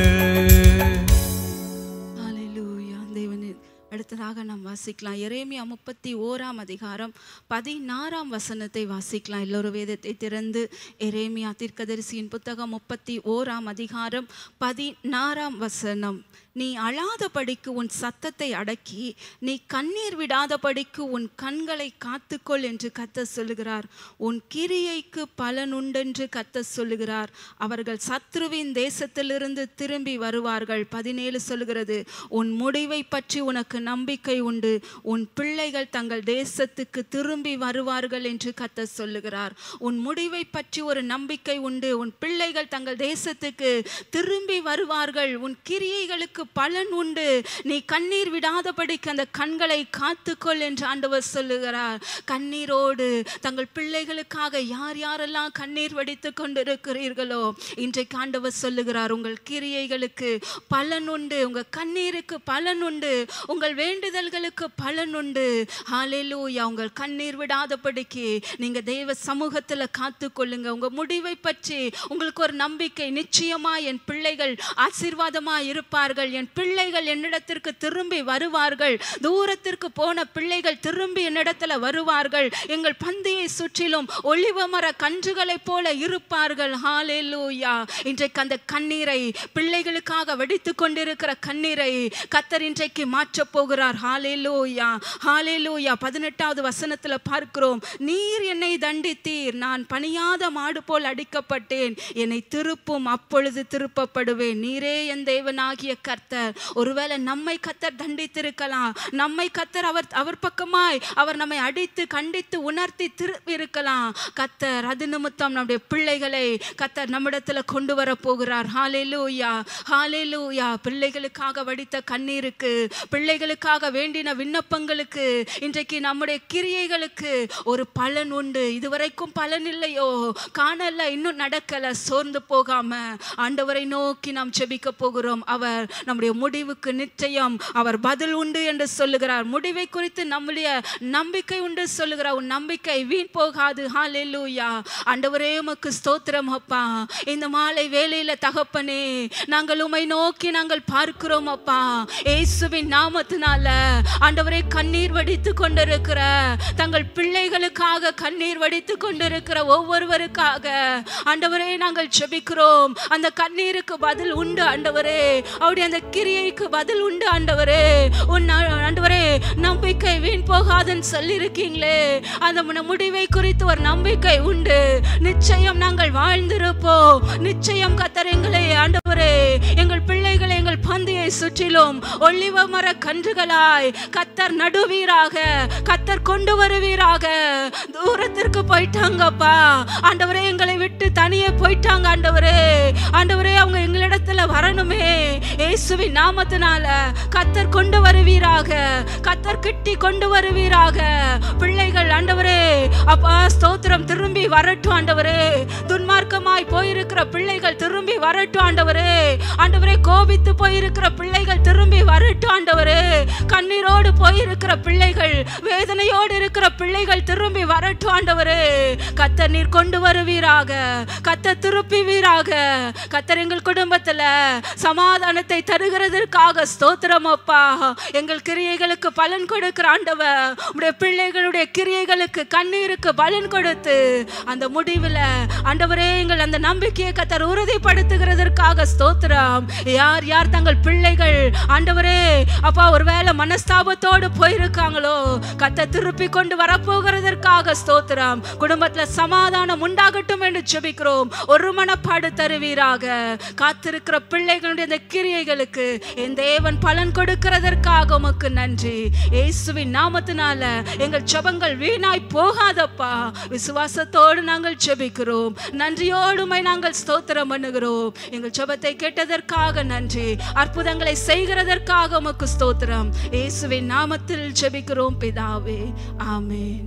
ஹalleluya தேவனே அடுத்ததாக நாம் வாசிக்கலாம் எரேமியா முப்பத்தி ஓராம் அதிகாரம் பதினாறாம் வசனத்தை வாசிக்கலாம் எல்லோரும் வேதத்தை திறந்து எரேமியா தீர்க்கதரிசியின் புத்தகம் முப்பத்தி ஓராம் அதிகாரம் பதினாறாம் வசனம் நீ அழாதபடிக்கு உன் சத்தத்தை அடக்கி நீ கண்ணீர் விடாதபடிக்கு உன் கண்களை காத்துக்கொள் என்று கத்த சொல்லுகிறார் உன் கிரியைக்கு பலனுண்டென்று கத்த சொல்லுகிறார் அவர்கள் சத்ருவின் தேசத்திலிருந்து திரும்பி வருவார்கள் பதினேழு சொல்லுகிறது உன் முடிவை பற்றி உனக்கு நம்பிக்கை உண்டு உன் பிள்ளைகள் தங்கள் தேசத்துக்கு திரும்பி வருவார்கள் என்று கத்த சொல்லுகிறார் உன் முடிவை பற்றி ஒரு நம்பிக்கை உண்டு உன் பிள்ளைகள் தங்கள் தேசத்துக்கு திரும்பி வருவார்கள் உன் கிரியைகளுக்கு பலன் உண்டு நீ கண்ணீர் விடாதபடிக்கு அந்த கண்களை காத்துக்கொள் என்று ஆண்டவர் சொல்லுகிறார் கண்ணீரோடு தங்கள் பிள்ளைகளுக்காக யார் யாரெல்லாம் கண்ணீர் வடித்து கொண்டிருக்கிறீர்களோ இன்றைக்கு ஆண்டவர் சொல்லுகிறார் உங்கள் கிரியைகளுக்கு பலன் உண்டு உங்கள் கண்ணீருக்கு பலன் உண்டு உங்கள் வேண்டுதல்களுக்கு பலன் உண்டு ஹalleluya உங்கள் கண்ணீர் விடாதபடிக்கு நீங்க தெய்வ சமூகத்துல காத்துக்கொள்ளுங்க உங்க முடிவை பற்றி உங்களுக்கு ஒரு நம்பிக்கை நிச்சயமா என் பிள்ளைகள் ஆசீர்வாதமா இருப்பார்கள் என் பிள்ளைகள் என்னிடத்திற்கு திரும்பி வருவார்கள் தூரத்திற்கு போன பிள்ளைகள் திரும்பி என்னிடத்துல வருவார்கள் எங்கள் பந்தியை சுற்றிலும் ஒளிவ மர கன்றுகளைப் போல இருப்பார்கள் ஹalleluya இன்றைக்கு அந்த கண்ணீரை பிள்ளைகளுக்காக வெடித்து கொண்டிருக்கிற கண்ணீரை கத்தர் இன்றைக்கு மாற்றப் போகிறார் ஹalleluya ஹalleluya பதினெட்டாவது வசனத்துல பார்க்கிறோம் நீர் என்னை தண்டித்தீர் நான் பணியாத மாடு போல் அடிக்கப்பட்டேன் என்னை திருப்பும் அப்பொழுது திருப்பப்படுவேன் நீரே என் தேவனாகிய கர்த்தர் ஒருவேளை நம்மை கத்தர் தண்டித்திருக்கலாம் நம்மை கத்தர் அவர் அவர் பக்கமாய் அவர் நம்மை அடித்து கண்டித்து உணர்த்தி திருப்பி இருக்கலாம் கத்தர் அது நிமித்தம் நம்முடைய பிள்ளைகளை கத்தர் நம்மிடத்துல கொண்டு வர போகிறார் ஹalleluya ஹalleluya பிள்ளைகளுக்காக வடித்த கண்ணீருக்கு பிள்ளைகளுக்காக வேண்டின விண்ணப்பங்களுக்கு இன்றைக்கு நம்முடைய கிரியைகளுக்கு ஒரு பலன் உண்டு இதுவரைக்கும் பலன் இல்லையோ காணல இன்னும் நடக்கல சோர்ந்து போகாம ஆண்டவரை நோக்கி நாம் செபிக்க போகிறோம் அவர் நம்முடைய முடிவுக்கு நிச்சயம் அவர் பதில் உண்டு என்று சொல்லுகிறார் முடிவை குறித்து நம்முடைய நம்பிக்கை உண்டு சொல்லுகிறார் உன் நம்பிக்கை வீண் போகாது ஹalleluya ஆண்டவரே உமக்கு ஸ்தோத்திரம் அப்பா இந்த மாலை வேளையில தகப்பனே நாங்கள் உமை நோக்கி நாங்கள் பார்க்கிறோம் அப்பா இயேசுவின் நாமத்தினால ஆண்டவரே கண்ணீர் வடித்து கொண்டிருக்கிற தங்கள் பிள்ளைகளுக்காக கண்ணீர் வடித்து கொண்டிருக்கிற ஒவ்வொருவருக்காக ஆண்டவரே நாங்கள் ஜெபிக்கிறோம் அந்த கண்ணீருக்கு பதில் உண்டு ஆண்டவரே அவருடைய அந்த கிரியைக்கு பதில் உண்டு ஆண்டவரே உன் ஆ- ஆண்டவரே நம்பிக்கை வீண் போகாதுன்னு சொல்லியிருக்கீங்களே அந்த மு- முடிவை குறித்து ஒரு நம்பிக்கை உண்டு நிச்சயம் நாங்கள் வாழ்ந்திருப்போம் நிச்சயம் கத்தர் எங்களை ஆண்டவரே எங்கள் பிள்ளைகளை எங்கள் பந்தியை சுற்றிலும் ஒளிவ மர கன்றுகளாய் கத்தர் நடுவீராக கத்தர் கொண்டு வருவீராக தூரத்திற்கு போயிட்டாங்கப்பா ஆண்டவரே எங்களை விட்டு தனியே போயிட்டாங்க ஆண்டவரே ஆண்டவரே அவங்க எங்களிடத்துல வரணுமே இயேசுவின் நாமத்தினால கத்தர் கொண்டு வருவீராக கத்தர் கிட்டி கொண்டு வருவீராக பிள்ளைகள் ஆண்டவரே அப்பா ஸ்தோத்திரம் திரும்பி வரட்டும் ஆண்டவரே துன்மார்க்கமாய் போயிருக்கிற பிள்ளைகள் திரும்பி வரட்டும் ஆண்டவரே ஆண்டவரே கோபித்து போயிருக்கிற பிள்ளைகள் திரும்பி வரட்டும் ஆண்டவரே கண்ணீரோடு போயிருக்கிற பிள்ளைகள் வேதனையோடு இருக்கிற பிள்ளைகள் திரும்பி வரட்டும் ஆண்டவரே கத்தர் நீர் கொண்டு வருவீராக கத்த திருப்பிவீராக கத்தர் எங்கள் குடும்பத்துல சமாதானத்தை தருகிறதற்காக ஸ்தோத்திரம் அப்பா எங்கள் கிரியைகளுக்கு பலன் கொடுக்கிற ஆண்டவர் உடைய பிள்ளைகளுடைய கிரியைகளுக்கு கண்ணீருக்கு பலன் கொடுத்து அந்த முடிவில் ஆண்டவரே எங்கள் அந்த நம்பிக்கையை கத்தர் உறுதிப்படுத்துகிறதற்காக ஸ்தோத்திரம் யார் யார் தங்கள் பிள்ளைகள் ஆண்டவரே அப்பா ஒருவேளை மனஸ்தாபத்தோடு போயிருக்காங்களோ கத்த திருப்பி கொண்டு வரப்போகிறதற்காக ஸ்தோத்திரம் குடும்பத்துல சமாதானம் உண்டாகட்டும் என்று ஜெபிக்கிறோம் ஒரு மனப்பாடு தருவீராக காத்திருக்கிற பிள்ளைகளுடைய இந்த கிரியைகளுக்கு என் தேவன் பலன் கொடுக்கிறதற்காக உமக்கு நன்றி இயேசுவின் நாமத்தினால எங்கள் ஜெபங்கள் வீணாய் போகாதப்பா விசுவாசத்தோடு நாங்கள் ஜெபிக்கிறோம் நன்றியோடுமை நாங்கள் ஸ்தோத்திரம் பண்ணுகிறோம் எங்கள் ஜெபத்தை கேட்டதற்காக நன்றி அற்புதங்களை செய்கிறதற்காக உமக்கு ஸ்தோத்திரம் இயேசுவின் நாமத்தில் ஜெபிக்கிறோம் பிதாவே ஆமென்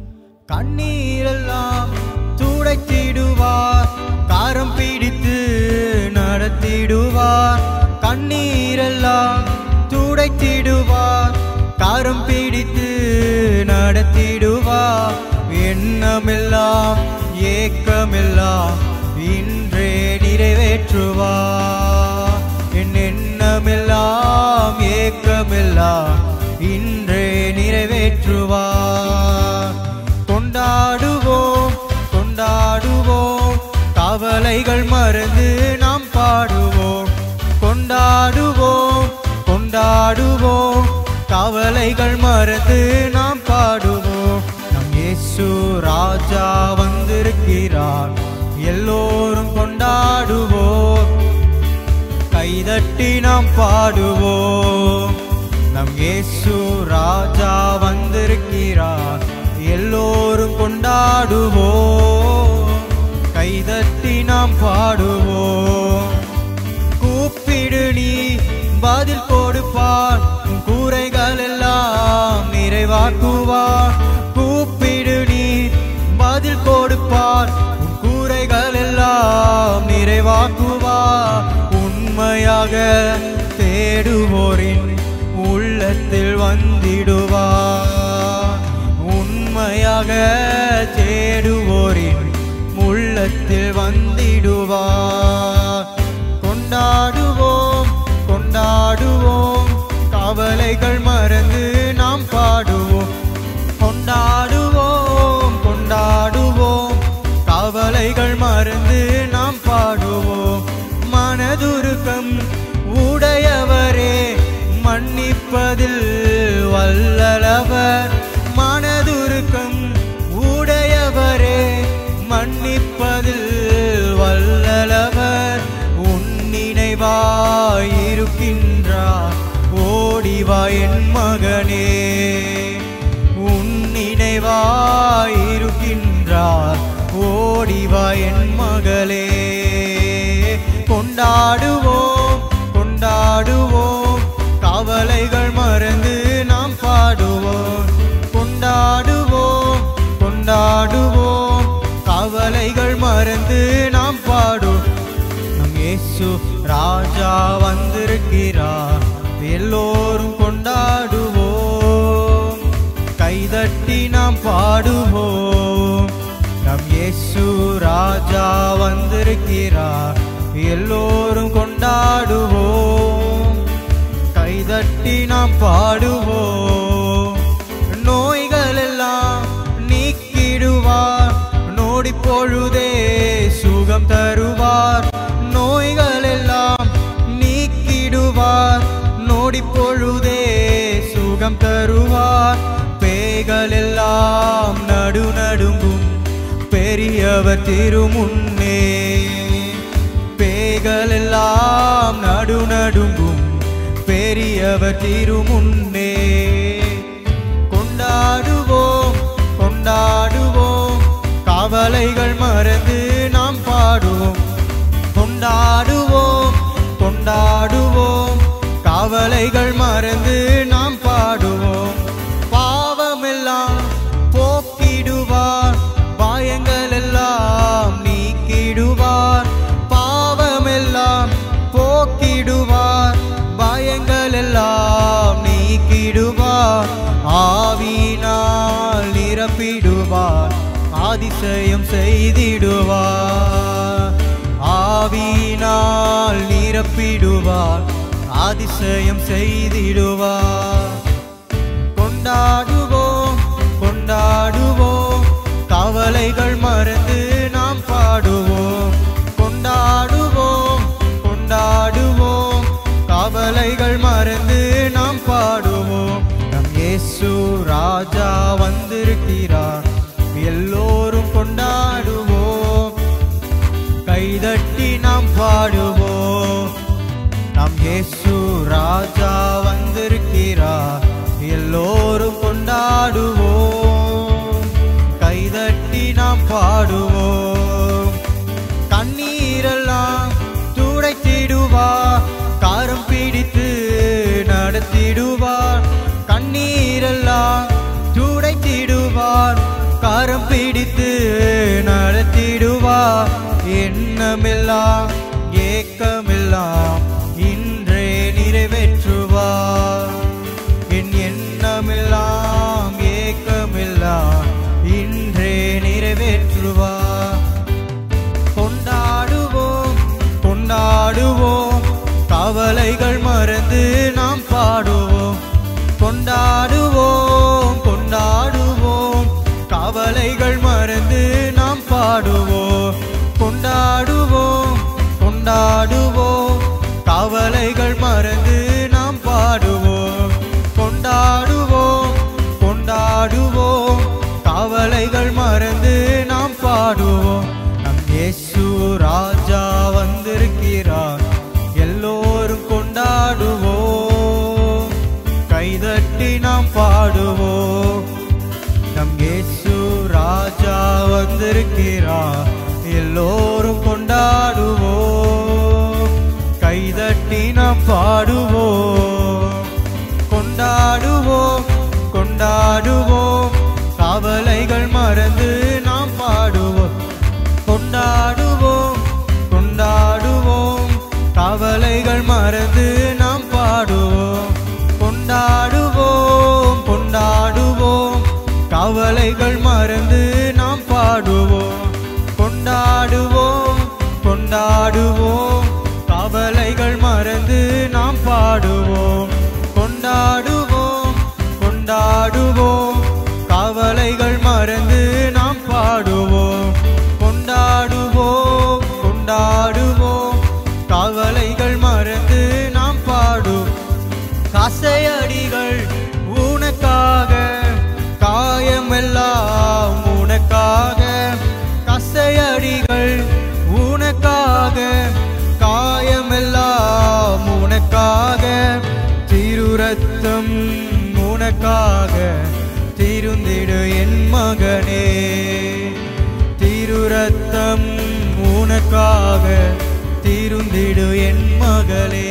கண்ணீரெல்லாம் துடைத்திடுவார் காரம் பிடித்து நடத்திடுவார் கண்ணீரெல்லாம் துடைத்திடுவார் காரம் பிடித்து நடத்திடுவார் எண்ணமெல்லாம் ஏக்கமெல்லாம் இன்றே நிறைவேற்றுவார் என் எண்ணமெல்லாம் ஏக்கமெல்லாம் இன்றே நிறைவேற்றுவார் கொண்டாடுவோம் கொண்டாடுவோம் கவலைகள் மறந்து நாம் பாடுவோம் கொண்டாடுவோம் கொண்டாடுவோம் கவலைகள் மறந்து நாம் பாடுவோம் நம் இயேசு ராஜா வந்திருக்கிறார் எல்லோரும் கொண்டாடுவோம் கைதட்டி நாம் பாடுவோம் நம் இயேசு ராஜா வந்திருக்கிறார் எல்லோரும் கொண்டாடுவோம் கைதட்டி நாம் பாடுவோம் கூப்பிடு நீ பதில் கொடுப்பார் உன் கூரைகள் எல்லாம் நிறைவாக்குவார் கூப்பிடு நீ பதில் கொடுப்பார் உன் கூரைகள் எல்லாம் நிறைவாக்குவார் உண்மையாக தேடுவோரின் உள்ளத்தில் வந்திடுவார் உண்மையாக தேடுவோரின் உள்ளத்தில் வந்திடுவார் கொண்டாடுவோம் கொண்டாடுவோம் கவலைகள் மறந்து நாம் பாடுவோம் கொண்டாடுவோம் கொண்டாடுவோம் கவலைகள் மறந்து நாம் பாடுவோம் மனதுருக்கம் உடையவரே மன்னிப்பதில் வல்லலவர் மனதுருக்கம் உடையவரே மன்னிப்பதில் வல்லலவர் உன் நினைவாயிருக்கின்றார் ஓடிவா என் மகனே உன் நினைவாயிருக்கின்றார் ஓடிவா என் மகளே கொண்டாடுவோம் கொண்டாடுவோம் கவலைகள் மறந்து நாம் பாடுவோம் கொண்டாடுவோம் கொண்டாடுவோம் கவலைகள் மறந்து நாம் பாடுவோம் நம் இயேசு ராஜா வந்திருக்கிறார் எல்லோரும் கொண்டாடுவோம் கைதட்டி நாம் பாடுவோம் நம் இயேசு ராஜா வந்திருக்கிறார் எல்லோரும் கொண்டாடுவோம் கைதட்டி நாம் பாடுவோம் நோய்கள் எல்லாம் நீக்கிடுவார் நோடி பொழுதே சுகம் தருவார் நோய்கள் எல்லாம் நீக்கிடுவார் நோடி பொழுதே சுகம் தருவார் பேய்கள் எல்லாம் நடு நடுங்கும் பெரியவர் திருமுன்னே பேய்கள் எல்லாம் நடு நடுங்கும் பெரியவர் திருமுன்னே கொண்டாடுவோம் கொண்டாடுவோம் கவலைகள் மறந்து நாம் பாடுவோம் கொண்டாடுவோம் கொண்டாடுவோம் கவலைகள் மறந்து நாம் பாடுவோம் பாவமெல்லாம் போக்கிடுவார் பாயங்கள் எல்லாம் நீக்கிடுவார் பாவமெல்லாம் போக்கிடுவார் பயங்கள் எல்லாம் நீக்கிடுவார் ஆவினால் நிரப்பிடுவார் அதிசயம் செய்திடுவார் ஆவினால் நிரப்பிடுவார் அதிசயம் செய்திடுவார் கொண்டாடுவோம் கொண்டாடுவோம் கவலைகள் மறந்து நாம் பாடுவோம் கொண்டாடுவோம் கொண்டாடுவோம் கவலைகள் மறந்து நாம் பாடுவோம் நம் இயேசு ராஜா வந்திருக்கிறார் எல்லோரும் கொண்டாடுவோம் கைதட்டி நாம் பாடுவோம் நம் இயேசு ராஜா வந்திருக்கிறார் எல்லோரும் கொண்டாடுவோம் கைதட்டி நாம் பாடுவோம் கண்ணீரெல்லாம் துடைத்திடுவார் காரம் பிடித்து நடத்திடுவார் கண்ணீரெல்லாம் துடைத்திடுவார் கரம் பிடித்து நடத்திடுவார் எண்ணமெல்லாம் ஏக்கமெல்லாம் இன்றே நிறைவேற்றுவார் என் எண்ணமெல்லாம் ஏக்கமெல்லாம் இன்றே நிறைவேற்றுவார் கொண்டாடுவோம் கொண்டாடுவோம் கவலைகள் மறந்து நாம் பாடுவோம் கொண்டாடுவோம் கொண்டாடுவோம் கவலைகள் மறந்து நாம் பாடுவோம் கொண்டாடுவோம் கொண்டாடுவோம் கவலைகள் மறந்து நாம் பாடுவோம் கொண்டாடுவோம் கொண்டாடுவோம் கவலைகள் மறந்து நாம் பாடுவோம் நம் இயேசு ராஜா வந்திருக்கிறார் எல்லோரும் கொண்டாடுவோம் கைதட்டி நாம் பாடுவோம் நம் இயேசு ராஜா வந்திருக்கிறார் எல்லோரும் கொண்டாடுவோம் கைதட்டி நாம் பாடுவோம் கொண்டாடுவோம் கொண்டாடுவோம் கவலைகள் மறந்து நாம் பாடுவோம் கொண்டாடுவோம் கொண்டாடுவோம் கவலைகள் மறந்து நாம் பாடுவோம் கொண்டாடுவோம் கொண்டாடுவோம் கவலைகள் மறந்து நாம் பாடுவோம் கொண்டாடுவோம் கொண்டாடுவோம் கவலைகள் மறந்து நாம் பாடுவோம் கொண்டாடுவோம் கொண்டாடுவோம் கவலைகள் மறந்து நாம் பாடுவோம் கொண்டாடுவோம் கொண்டாடுவோம் கவலைகள் மறந்து நாம் பாடுவோம் கசையடிகள் உனக்காக காயமெல்லாம் உனக்காக கசையடிகள் உனக்காக காயமெல்லாம் உனக்காக திருரத்தம் உனக்காக திருந்திடு என் மகனே திருரத்தம் உனக்காக திருந்திடு என் மகளே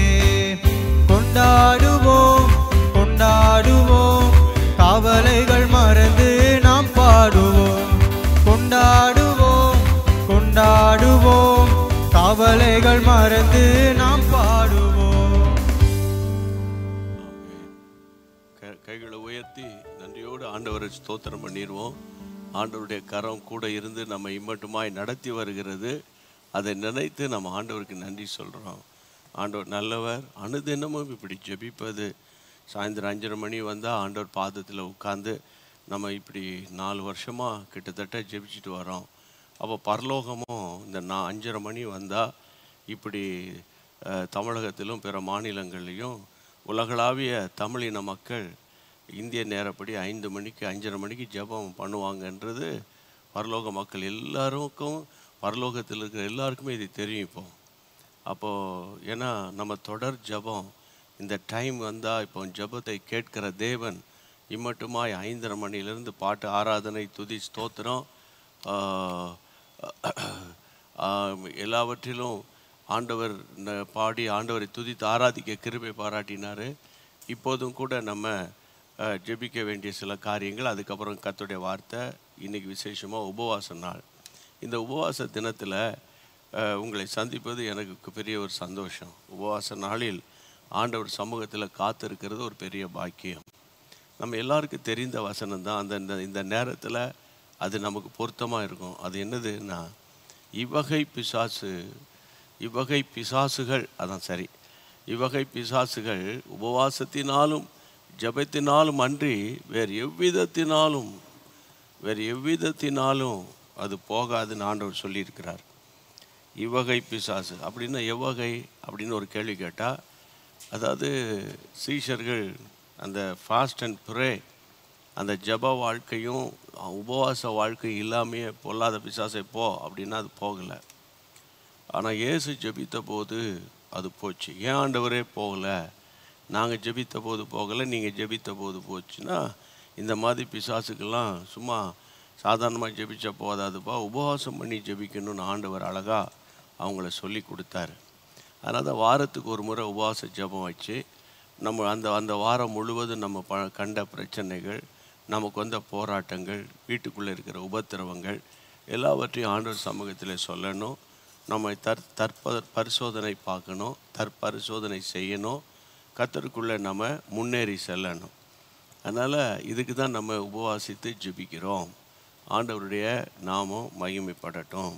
கொண்டாடுவோம் கொண்டாடுவோம் கவலைகள் மறந்து நாம் பாடுவோம் கொண்டாடுவோம் கொண்டாடுவோம் கவலைகள் மறந்து நாம் பாடுவோம் க- கைகளை உயர்த்தி நன்றியோடு ஆண்டவரை ஸ்தோத்திரம் பண்ணிடுவோம் ஆண்டவருடைய கரம் கூட இருந்து நம்ம இம்மட்டுமாய் நடத்தி வருகிறது அதை நினைத்து நம்ம ஆண்டவருக்கு நன்றி சொல்கிறோம் ஆண்டவர் நல்லவர் அனுதினமும் இப்படி ஜெபிப்பது சாயந்தரம் அஞ்சரை மணி வந்தால் ஆண்டவர் பாதத்தில் உட்காந்து நம்ம இப்படி நாலு வருஷமாக கிட்டத்தட்ட ஜெபிச்சுட்டு வரோம் அப்போ பரலோகமும் இந்த நான் அஞ்சரை மணி வந்தால் இப்படி அஹ், தமிழகத்திலும் பிற மாநிலங்கள்லையும் உலகளாவிய தமிழின மக்கள் இந்திய நேரப்படி ஐந்து மணிக்கு அஞ்சரை மணிக்கு ஜெபம் பண்ணுவாங்கன்றது பரலோக மக்கள் எல்லாருக்கும் பரலோகத்தில் இருக்கிற எல்லாருக்குமே இது தெரியும் இப்போ அப்போது ஏன்னா நம்ம தொடர் ஜெபம் இந்த டைம் வந்தால் இப்போ ஜெபத்தை கேட்கிற தேவன் இம்மட்டுமாய் ஐந்தரை மணியிலிருந்து பாட்டு ஆராதனை துதி ஸ்தோத்திரம் ஆஹ், ஆஹ், எல்லாவற்றிலும் ஆண்டவர் ந- பாடி ஆண்டவரை துதித்து ஆராதிக்க கிருபை பாராட்டினார் இப்போதும் கூட நம்ம ஆஹ், ஜெபிக்க வேண்டிய சில காரியங்கள் அதுக்கப்புறம் கர்த்தருடைய வார்த்தை இன்னைக்கு விசேஷமாக உபவாச நாள் இந்த உபவாச தினத்தில் உங்களை சந்திப்பது எனக்கு பெரிய ஒரு சந்தோஷம் உபவாச நாளில் ஆண்டவர் சமூகத்தில் காத்திருக்கிறது ஒரு பெரிய பாக்கியம் நம்ம எல்லாருக்கும் தெரிந்த வசனம் தான் அந்த இந்த- இந்த நேரத்தில் அது நமக்கு பொருத்தமாக இருக்கும் அது என்னதுன்னா இவ்வகை பிசாசு இவ்வகை பிசாசுகள் அதான் சரி இவ்வகை பிசாசுகள் உபவாசத்தினாலும் ஜெபத்தினாலும் அன்றி வேறு எவ்விதத்தினாலும் வேறு எவ்விதத்தினாலும் அது போகாதுன்னு ஆண்டவர் சொல்லியிருக்கிறார் இவ்வகை பிசாசு அப்படின்னா எவ்வகை அப்படின்னு ஒரு கேள்வி கேட்டால் அதாவது சீஷர்கள் அந்த ஃபாஸ்ட் அண்ட் ப்ரே அந்த ஜப வாழ்க்கையும் உபவாச வாழ்க்கையும் இல்லாமையே பொல்லாத பிசாசை போ அப்படின்னா அது போகலை ஆனால் இயேசு ஜெபித்த போது அது போச்சு ஏன் ஆண்டவரே போகலை நாங்கள் ஜெபித்த போது போகலை நீங்கள் ஜெபித்த போது போச்சுன்னா இந்த மாதிரி பிசாசுக்கெல்லாம் சும்மா சாதாரணமாக ஜெபிச்சா போதாதுப்பா உபவாசம் பண்ணி ஜெபிக்கணும்னு ஆண்டவர் அழகாக அவங்கள சொல்லி கொடுத்தாரு அதனால் தான் வாரத்துக்கு ஒரு முறை உபவாச ஜெபம் வச்சு நம்ம அந்த அந்த வாரம் முழுவதும் நம்ம ப கண்ட பிரச்சனைகள் நமக்கு வந்த போராட்டங்கள் வீட்டுக்குள்ளே இருக்கிற உபத்திரவங்கள் எல்லாவற்றையும் ஆண்டவர் சமூகத்தில் சொல்லணும் நம்ம தற் தற்ப பரிசோதனை பார்க்கணும் தற்பரிசோதனை செய்யணும் கத்தருக்குள்ளே நம்ம முன்னேறி செல்லணும் அதனால் இதுக்கு தான் நம்ம உபவாசித்து ஜெபிக்கிறோம் ஆண்டவருடைய நாமம் மகிமைப்படட்டும்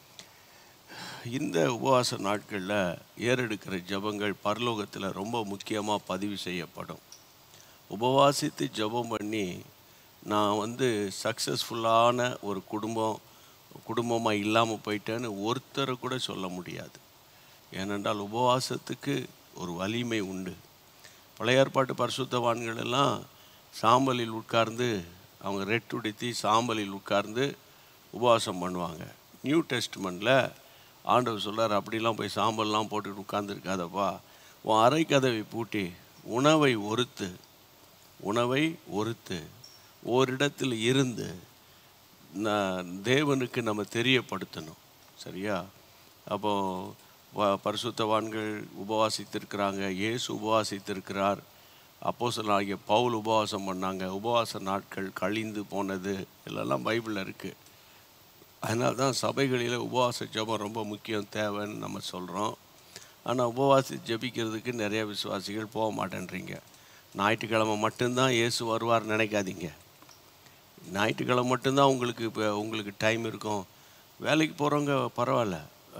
இந்த உபவாச நாட்களில் ஏறெடுக்கிற ஜெபங்கள் பரலோகத்தில் ரொம்ப முக்கியமாக பதிவு செய்யப்படும் உபவாசித்து ஜெபம் பண்ணி நான் வந்து சக்ஸஸ்ஃபுல்லான ஒரு குடும்பம் குடும்பமாக இல்லாமல் போயிட்டேன்னு ஒருத்தரை கூட சொல்ல முடியாது ஏனென்றால் உபவாசத்துக்கு ஒரு வலிமை உண்டு பழைய ஏற்பாட்டு பரிசுத்தவான்கள் எல்லாம் சாம்பலில் உட்கார்ந்து அவங்க ரெட்டுடுத்தி சாம்பலில் உட்கார்ந்து உபவாசம் பண்ணுவாங்க நியூ டெஸ்ட்மெண்ட்டில் ஆண்டவர் சொல்றார் அப்படிலாம் போய் சாம்பல்லாம் போட்டுட்டு உட்கார்ந்துருக்காதப்பா உன் அறை கதவை பூட்டி உணவை ஒருத்து உணவை ஒருத்து ஓரிடத்தில் இருந்து நான் தேவனுக்கு நம்ம தெரியப்படுத்தணும் சரியா அப்போ வ- பரிசுத்தவான்கள் உபவாசித்திருக்கிறாங்க இயேசு உபவாசித்திருக்கிறார் அப்போஸ்தலனாகிய பவுல் உபவாசம் பண்ணாங்க உபவாச நாட்கள் கழிந்து போனது இதெல்லாம் பைபிளில் இருக்குது அதனால தான் சபைகளில் உபவாச ஜெபம் ரொம்ப முக்கியம் தேவைன்னு நம்ம சொல்கிறோம் ஆனால் உபவாசி ஜெபிக்கிறதுக்கு நிறைய விசுவாசிகள் போக மாட்டேன்றீங்க ஞாயிற்றுக்கிழமை மட்டும்தான் இயேசு வருவார் நினைக்காதீங்க ஞாயிற்றுக்கிழமை மட்டும்தான் உங்களுக்கு இப்போ உங்களுக்கு டைம் இருக்கும் வேலைக்கு போகிறவங்க பரவாயில்ல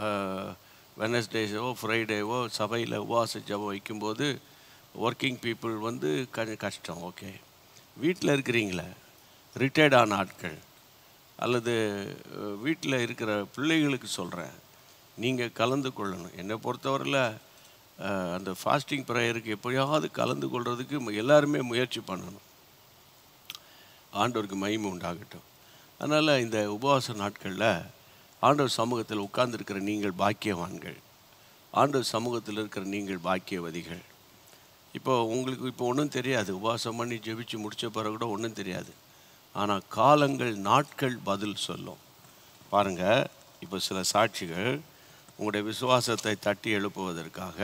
வெனஸ்டேஸோ ஃப்ரைடேவோ சபையில் உபவாச ஜெபம் வைக்கும்போது ஒர்க்கிங் பீப்புள் வந்து க கஷ்டம் ஓகே வீட்டில் இருக்கிறீங்களே ரிட்டையர்ட் ஆன ஆட்கள் அல்லது வீட்டில் இருக்கிற பிள்ளைகளுக்கு சொல்கிறேன் நீங்கள் கலந்து கொள்ளணும் என்னை பொறுத்தவரையில் அஹ், அந்த ஃபாஸ்டிங் ப்ரேயருக்கு எப்படியாவது கலந்து கொள்றதுக்கு ம- எல்லாருமே முயற்சி பண்ணணும் ஆண்டவருக்கு மகிமை உண்டாகட்டும் அதனால் இந்த உபவாச நாட்களில் ஆண்டவர் சமூகத்தில் உட்கார்ந்திருக்கிற நீங்கள் பாக்கியவான்கள் ஆண்டவர் சமூகத்தில் இருக்கிற நீங்கள் பாக்கியவதிகள் இப்போ உங்களுக்கு இப்போ ஒன்றும் தெரியாது உபவாசம் பண்ணி ஜெபிச்சு முடிச்ச பிறகு கூட ஒன்றும் தெரியாது ஆனால் காலங்கள் நாட்கள் பதில் சொல்லும் பாருங்க இப்போ சில சாட்சிகள் உங்களுடைய விசுவாசத்தை தட்டி எழுப்புவதற்காக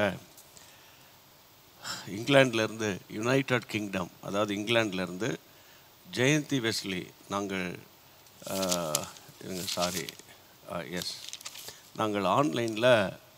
இங்கிலாந்துலேருந்து யுனைடெட் கிங்டம் அதாவது இங்கிலாந்துலேருந்து ஜெயந்தி வெஸ்லி நாங்கள் சாரி எஸ் நாங்கள் ஆன்லைனில்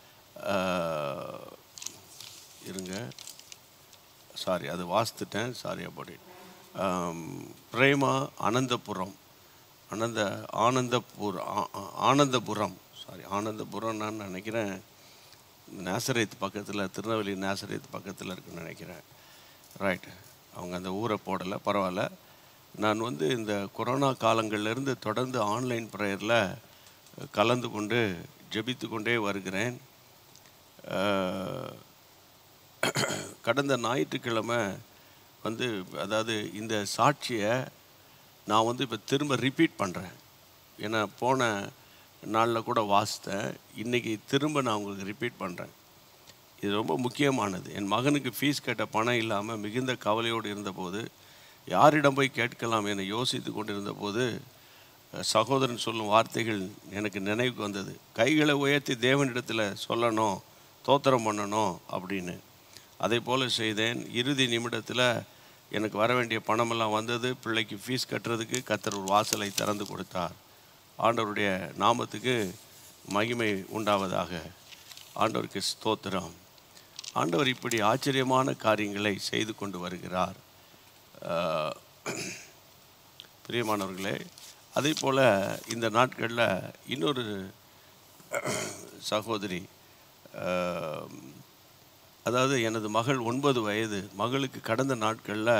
இருங்க சாரி அது வாசித்துட்டேன் sorry about it Prema Anantapuram Anantha Anandapur ஆ- ஆ- ஆனந்தபுரம் சாரி ஆனந்தபுரம் நான் நினைக்கிறேன் நேசரேத் பக்கத்தில் திருநெல்வேலி நேசரேத் பக்கத்தில் இருக்குன்னு நினைக்கிறேன் ரைட் அவங்க அந்த ஊரை போடலை பரவாயில்ல நான் வந்து இந்த கொரோனா காலங்கள்லேருந்து தொடர்ந்து ஆன்லைன் ப்ரேயரில் கலந்து கொண்டு ஜெபித்து கொண்டே வருகிறேன் அஹ், கடந்த ஞாயிற்றுக்கிழமை வந்து அதாவது இந்த சாட்சியை நான் வந்து இப்போ திரும்ப ரிப்பீட் பண்ணுறேன் ஏன்னா போன நாளில் கூட வாசித்தேன் இன்றைக்கி திரும்ப நான் உங்களுக்கு ரிப்பீட் பண்ணுறேன் இது ரொம்ப முக்கியமானது என் மகனுக்கு ஃபீஸ் கட்ட பணம் இல்லாமல் மிகுந்த கவலையோடு இருந்தபோது யாரிடம் போய் கேட்கலாம் என யோசித்து கொண்டிருந்த போது அஹ், சகோதரன் சொல்லும் வார்த்தைகள் எனக்கு நினைவுக்கு வந்தது கைகளை உயர்த்தி தேவனிடத்தில் சொல்லணும் தோத்திரம் பண்ணணும் அப்படின்னு அதே போல் செய்தேன் இறுதி நிமிடத்தில் எனக்கு வர வேண்டிய பணமெல்லாம் வந்தது பிள்ளைக்கு ஃபீஸ் கட்டுறதுக்கு கத்தர் ஒரு வாசலை திறந்து கொடுத்தார் ஆண்டவருடைய நாமத்துக்கு மகிமை உண்டாவதாக ஆண்டவருக்கு ஸ்தோத்திரம் ஆண்டவர் இப்படி ஆச்சரியமான காரியங்களை செய்து கொண்டு வருகிறார் ஆஹ், பிரியமானவர்களே அதே போல் இந்த நாட்களில் இன்னொரு சகோதரி ஆஹ், அதாவது எனது மகள் ஒன்பது வயது மகளுக்கு கடந்த நாட்களில்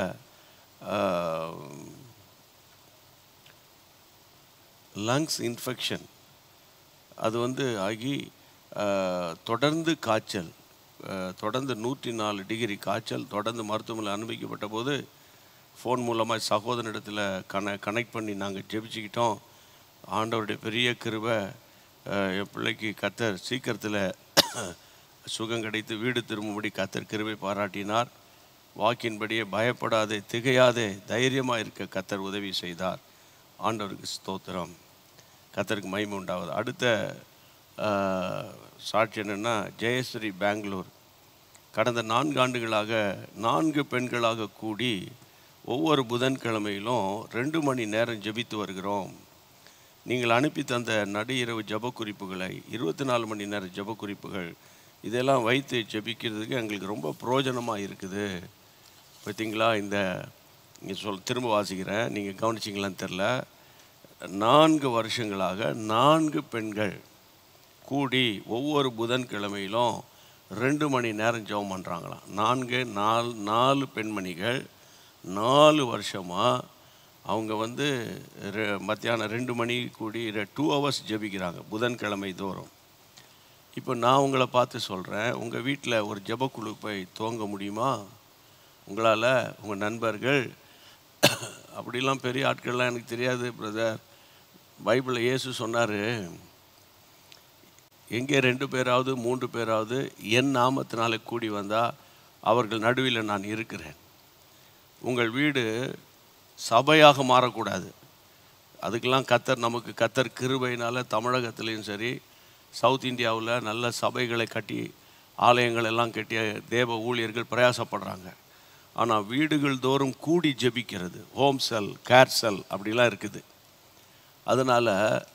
லங்ஸ் இன்ஃபெக்ஷன் அது வந்து ஆகி ஆஹ், தொடர்ந்து காய்ச்சல் ஆஹ், தொடர்ந்து நூற்றி நாலு டிகிரி காய்ச்சல் தொடர்ந்து மருத்துவமனையில் அனுமதிக்கப்பட்ட போது ஃபோன் மூலமாக சகோதரனிடத்தில் கன கனெக்ட் பண்ணி நாங்கள் ஜெபிச்சுக்கிட்டோம் ஆண்டவருடைய பெரிய கிருபை ஆஹ், என் பிள்ளைக்கு கத்தர் சீக்கிரத்தில் சுகம் கிடைத்து வீடு திரும்பும்படி கத்தர் கிருபை பாராட்டினார் வாக்கின்படியே பயப்படாதே திகையாதே தைரியமாக இருக்க கத்தர் உதவி செய்தார் ஆண்டவருக்கு ஸ்தோத்திரம் கத்தருக்கு மகிமை உண்டாகுது அடுத்த ஆஹ், சாட்சி என்னென்னா ஜெயஸ்ரீ பெங்களூர் கடந்த நான்கு ஆண்டுகளாக நான்கு பெண்களாக கூடி ஒவ்வொரு புதன்கிழமையிலும் ரெண்டு மணி நேரம் ஜெபித்து வருகிறோம் நீங்கள் அனுப்பி தந்த நடு இரவு ஜெப குறிப்புகளை இருபத்தி நாலு மணி நேர ஜெப குறிப்புகள் இதெல்லாம் வைத்து ஜெபிக்கிறதுக்கு எங்களுக்கு ரொம்ப பிரயோஜனமாக இருக்குது பார்த்தீங்களா இந்த இங்கே சொல் திரும்ப வாசிக்கிறேன் நீங்கள் கவனிச்சிங்களான்னு தெரில நான்கு வருஷங்களாக நான்கு பெண்கள் கூடி ஒவ்வொரு புதன்கிழமையிலும் ரெண்டு மணி நேரம் ஜெபம் பண்ணுறாங்களாம் நான்கு நாலு நாலு பெண்மணிகள் நாலு வருஷமாக அவங்க வந்து ரெ- மத்தியானம் ரெண்டு மணி கூடி டூ ஹவர்ஸ் ஜெபிக்கிறாங்க புதன்கிழமை தோறும் இப்போ நான் உங்களை பார்த்து சொல்கிறேன் உங்கள் வீட்டில் ஒரு ஜெபக்குழு போய் துவங்க முடியுமா உங்களால் உங்கள் நண்பர்கள் அப்படிலாம் பெரிய ஆட்கள்லாம் எனக்கு தெரியாது பிரதர் பைபிளில் இயேசு சொன்னார் எங்கே ரெண்டு பேராவது மூன்று பேராவது என் நாமத்தினால கூடி வந்தால் அவர்கள் நடுவில் நான் இருக்கிறேன் உங்கள் வீடு சபையாக மாறக்கூடாது அதுக்கெல்லாம் கத்தர் நமக்கு கத்தர் கிருபையினால் தமிழகத்துலேயும் சரி சவுத் இந்தியாவில் நல்ல சபைகளை கட்டி ஆலயங்கள் எல்லாம் கட்டி தேவ ஊழியர்கள் பிரயாசப்படுறாங்க ஆனால் வீடுகள் தோறும் கூடி ஜெபிக்கிறது ஹோம் செல் கேர் செல் அப்படிலாம் இருக்குது அதனால்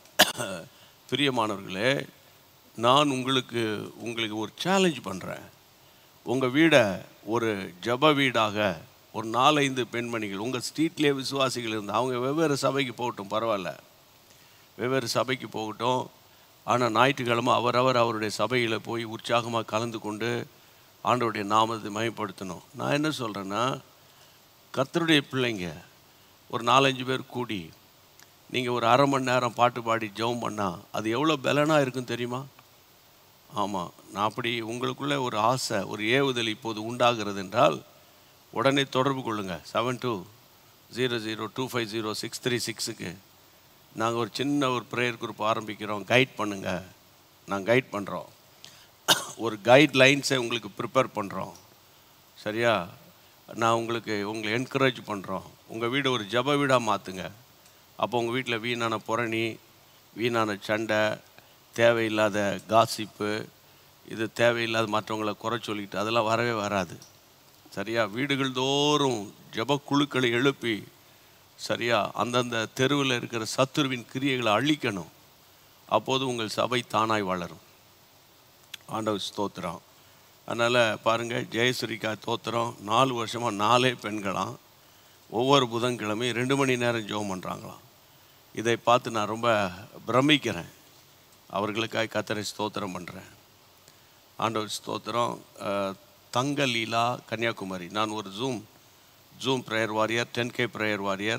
பிரியமானவர்களே நான் உங்களுக்கு உங்களுக்கு ஒரு சேலஞ்ச் பண்ணுறேன் உங்கள் வீடை ஒரு ஜப வீடாக ஒரு நாலைந்து பெண்மணிகள் உங்கள் ஸ்ட்ரீட்லேயே விசுவாசிகள் இருந்து அவங்க வெவ்வேறு சபைக்கு போகட்டும் பரவாயில்ல வெவ்வேறு சபைக்கு போகட்டும் ஆனால் ஞாயிற்றுக்கிழமை அவரவர் அவருடைய சபையில் போய் உற்சாகமாக கலந்து கொண்டு ஆண்டவருடைய நாமத்தை மயப்படுத்தணும் நான் என்ன சொல்கிறேன்னா கர்த்தருடைய பிள்ளைங்க ஒரு நாலஞ்சு பேர் கூடி நீங்கள் ஒரு அரை மணி நேரம் பாட்டு பாடி ஜெபம் பண்ணால் அது எவ்வளோ பலனாக இருக்கும் தெரியுமா ஆமாம் நான் அப்படி உங்களுக்குள்ளே ஒரு ஆசை ஒரு ஏவுதல் இப்போது உண்டாகிறது என்றால் உடனே தொடர்பு கொள்ளுங்கள் seven two zero zero two five zero six three சிக்ஸுக்கு நாங்கள் ஒரு சின்ன ஒரு ப்ரேயர் குரூப் ஆரம்பிக்கிறோம் கைட் பண்ணுங்கள் நாங்கள் கைட் பண்ணுறோம் ஒரு கைட் லைன்ஸை உங்களுக்கு ப்ரிப்பேர் பண்ணுறோம் சரியா நான் உங்களுக்கு உங்களை என்கரேஜ் பண்ணுறோம் உங்கள் வீடு ஒரு ஜப வீடாக மாற்றுங்க அப்போ உங்கள் வீட்டில் வீணான புரணி வீணான சண்டை தேவையில்லாத காசிப்பு இது தேவையில்லாத மற்றவங்களை குறை சொல்லிக்கிட்டு அதெல்லாம் வரவே வராது சரியா வீடுகள் தோறும் ஜப குழுக்களை எழுப்பி சரியா அந்தந்த தெருவில் இருக்கிற சத்துருவின் கிரியைகளை அழிக்கணும் அப்போது உங்கள் சபை தானாய் வளரும் ஆண்டவர் ஸ்தோத்திரம் அதனால் பாருங்கள் ஜெயஸ்ரீகா தோத்திரம் நாலு வருஷமாக நாலே பெண்களாம் ஒவ்வொரு புதன்கிழமையும் ரெண்டு மணி நேரம் ஜெபம் பண்ணுறாங்களாம் இதை பார்த்து நான் ரொம்ப பிரமிக்கிறேன் அவர்களுக்காக கத்தரை ஸ்தோத்திரம் பண்ணுறேன் ஆண்டவர் ஸ்தோத்திரம் அஹ், தங்க லீலா கன்னியாகுமரி நான் ஒரு zoom zoom prayer warrior ten K prayer warrior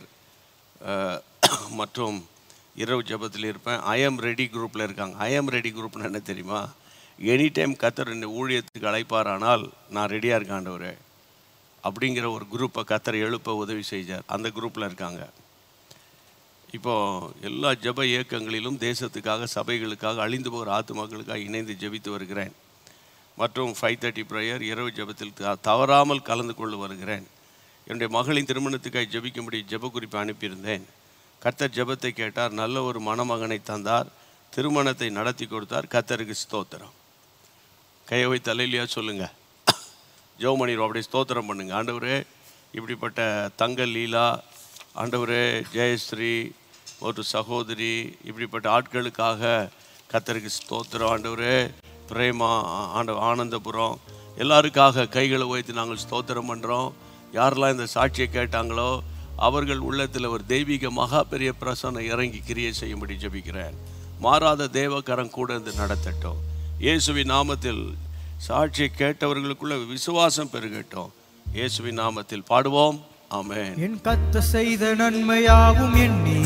மற்றும் இரவு ஜெபத்தில் இருப்பேன் ஐஎம் ரெடி குரூப்பில் இருக்காங்க ஐஎம் ரெடி குரூப்னு என்ன தெரியுமா எனி டைம் கத்தர் என்னை ஊழியத்துக்கு அழைப்பாரானால் நான் ரெடியாக இருக்கேன் ஆண்டவரே அப்படிங்கிற ஒரு குரூப்பை கத்தர் எழுப்ப உதவி செய்தார் அந்த குரூப்பில் இருக்காங்க இப்போ எல்லா ஜெப இயக்கங்களிலும் தேசத்துக்காக சபைகளுக்காக அழிந்து போகிற ஆத்துமாக்களுக்காக இணைந்து ஜெபித்து வருகிறேன் மற்றும் ஃபைவ் தேர்ட்டி ப்ரேயர் இரவு ஜெபத்தில் த- தவறாமல் கலந்து கொண்டு வருகிறேன் என்னுடைய மகளின் திருமணத்துக்காக ஜெபிக்கும்படி ஜெப குறிப்பை அனுப்பியிருந்தேன் கர்த்தர் ஜெபத்தை கேட்டார் நல்ல ஒரு மணமகனை தந்தார் திருமணத்தை நடத்தி கொடுத்தார் கர்த்தருக்கு ஸ்தோத்திரம் கையை வை தலையிலையா சொல்லுங்க ஜெவமணி அப்படியே ஸ்தோத்திரம் பண்ணுங்க ஆண்டவரே இப்படிப்பட்ட தங்க லீலா ஆண்டவரே ஜெயஸ்ரீ ஒரு சகோதரி இப்படிப்பட்ட ஆட்களுக்காக கத்தருக்கு ஸ்தோத்திரம் ஆண்டவரே பிரேமா ஆ- ஆண்ட ஆனந்தபுரம் எல்லாருக்காக கைகளை உயர்த்தி நாங்கள் ஸ்தோத்திரம் பண்ணுறோம் யாரெல்லாம் இந்த சாட்சியை கேட்டாங்களோ அவர்கள் உள்ளத்தில் ஒரு தெய்வீக மகா பெரிய பிரசன்னம் இறங்கி கிரியை செய்யும்படி ஜெபிக்கிறேன் மாறாத தேவகரம் கூட இருந்து நடத்தட்டும் இயேசுவின் நாமத்தில் சாட்சியை கேட்டவர்களுக்குள்ள விசுவாசம் பெருகட்டும் இயேசுவின் நாமத்தில் பாடுவோம் ஆமென் என் கத்த செய்த நன்மையாகும் எண்ணி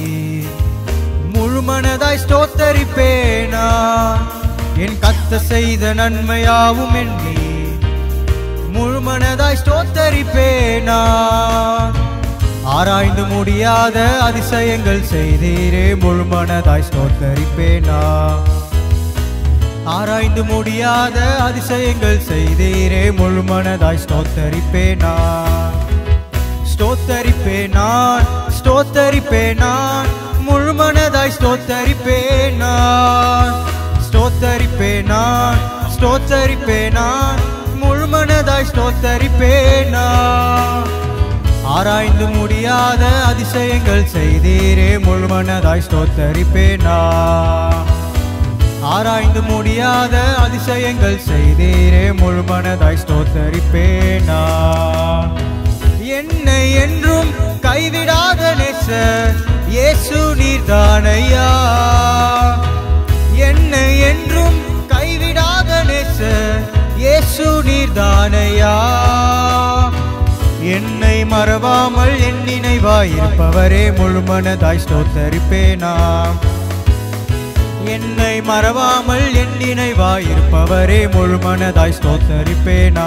முழுமனதாய் ஸ்தோத்தரிப்பேனா என் கத்த செய்த நன்மையாவும் எண்ணி முழுமனதாய் ஸ்தோத்தரிப்பேனா ஆராய்ந்து முடியாத அதிசயங்கள் செய்தீரே முழுமனதாய் ஸ்தோத்தரிப்பேனா ஆராய்ந்து முடியாத அதிசயங்கள் செய்தீரே முழுமனதாய் ஸ்தோத்தரிப்பேனா ஸ்தோத்தரிப்பே நான் ஸ்தோத்தரிப்பே நான் முழுமனதாய் ஸ்தோத்தரிப்பே நான் ஸ்தோத்தரிப்பே நான் ஸ்தோத்தரிப்பே நான் முழுமனதாய் ஸ்தோத்தரிப்பே நான் ஆராய்ந்து முடியாத அதிசயங்கள் செய்தீரே முழுமனதாய் ஸ்தோத்தரிப்பேனா ஆராய்ந்து முடியாத அதிசயங்கள் செய்தீரே முழுமனதாய் ஸ்தோத்தரிப்பேனா என்னை என்றும் கைவிடாத நேசர் இயேசு நீர்தானையா என்னை என்றும் கைவிடாத நேசர் இயேசு நீர்தானையா என்னை மறவாமல் என் நினைவாய் இருப்பவரே முழுமனதாய் ஸ்தோத்தரிப்பேனா என்னை மறவாமல் என் நினைவாய் இருப்பவரே முழுமனதாய் ஸ்தோத்தரிப்பேனா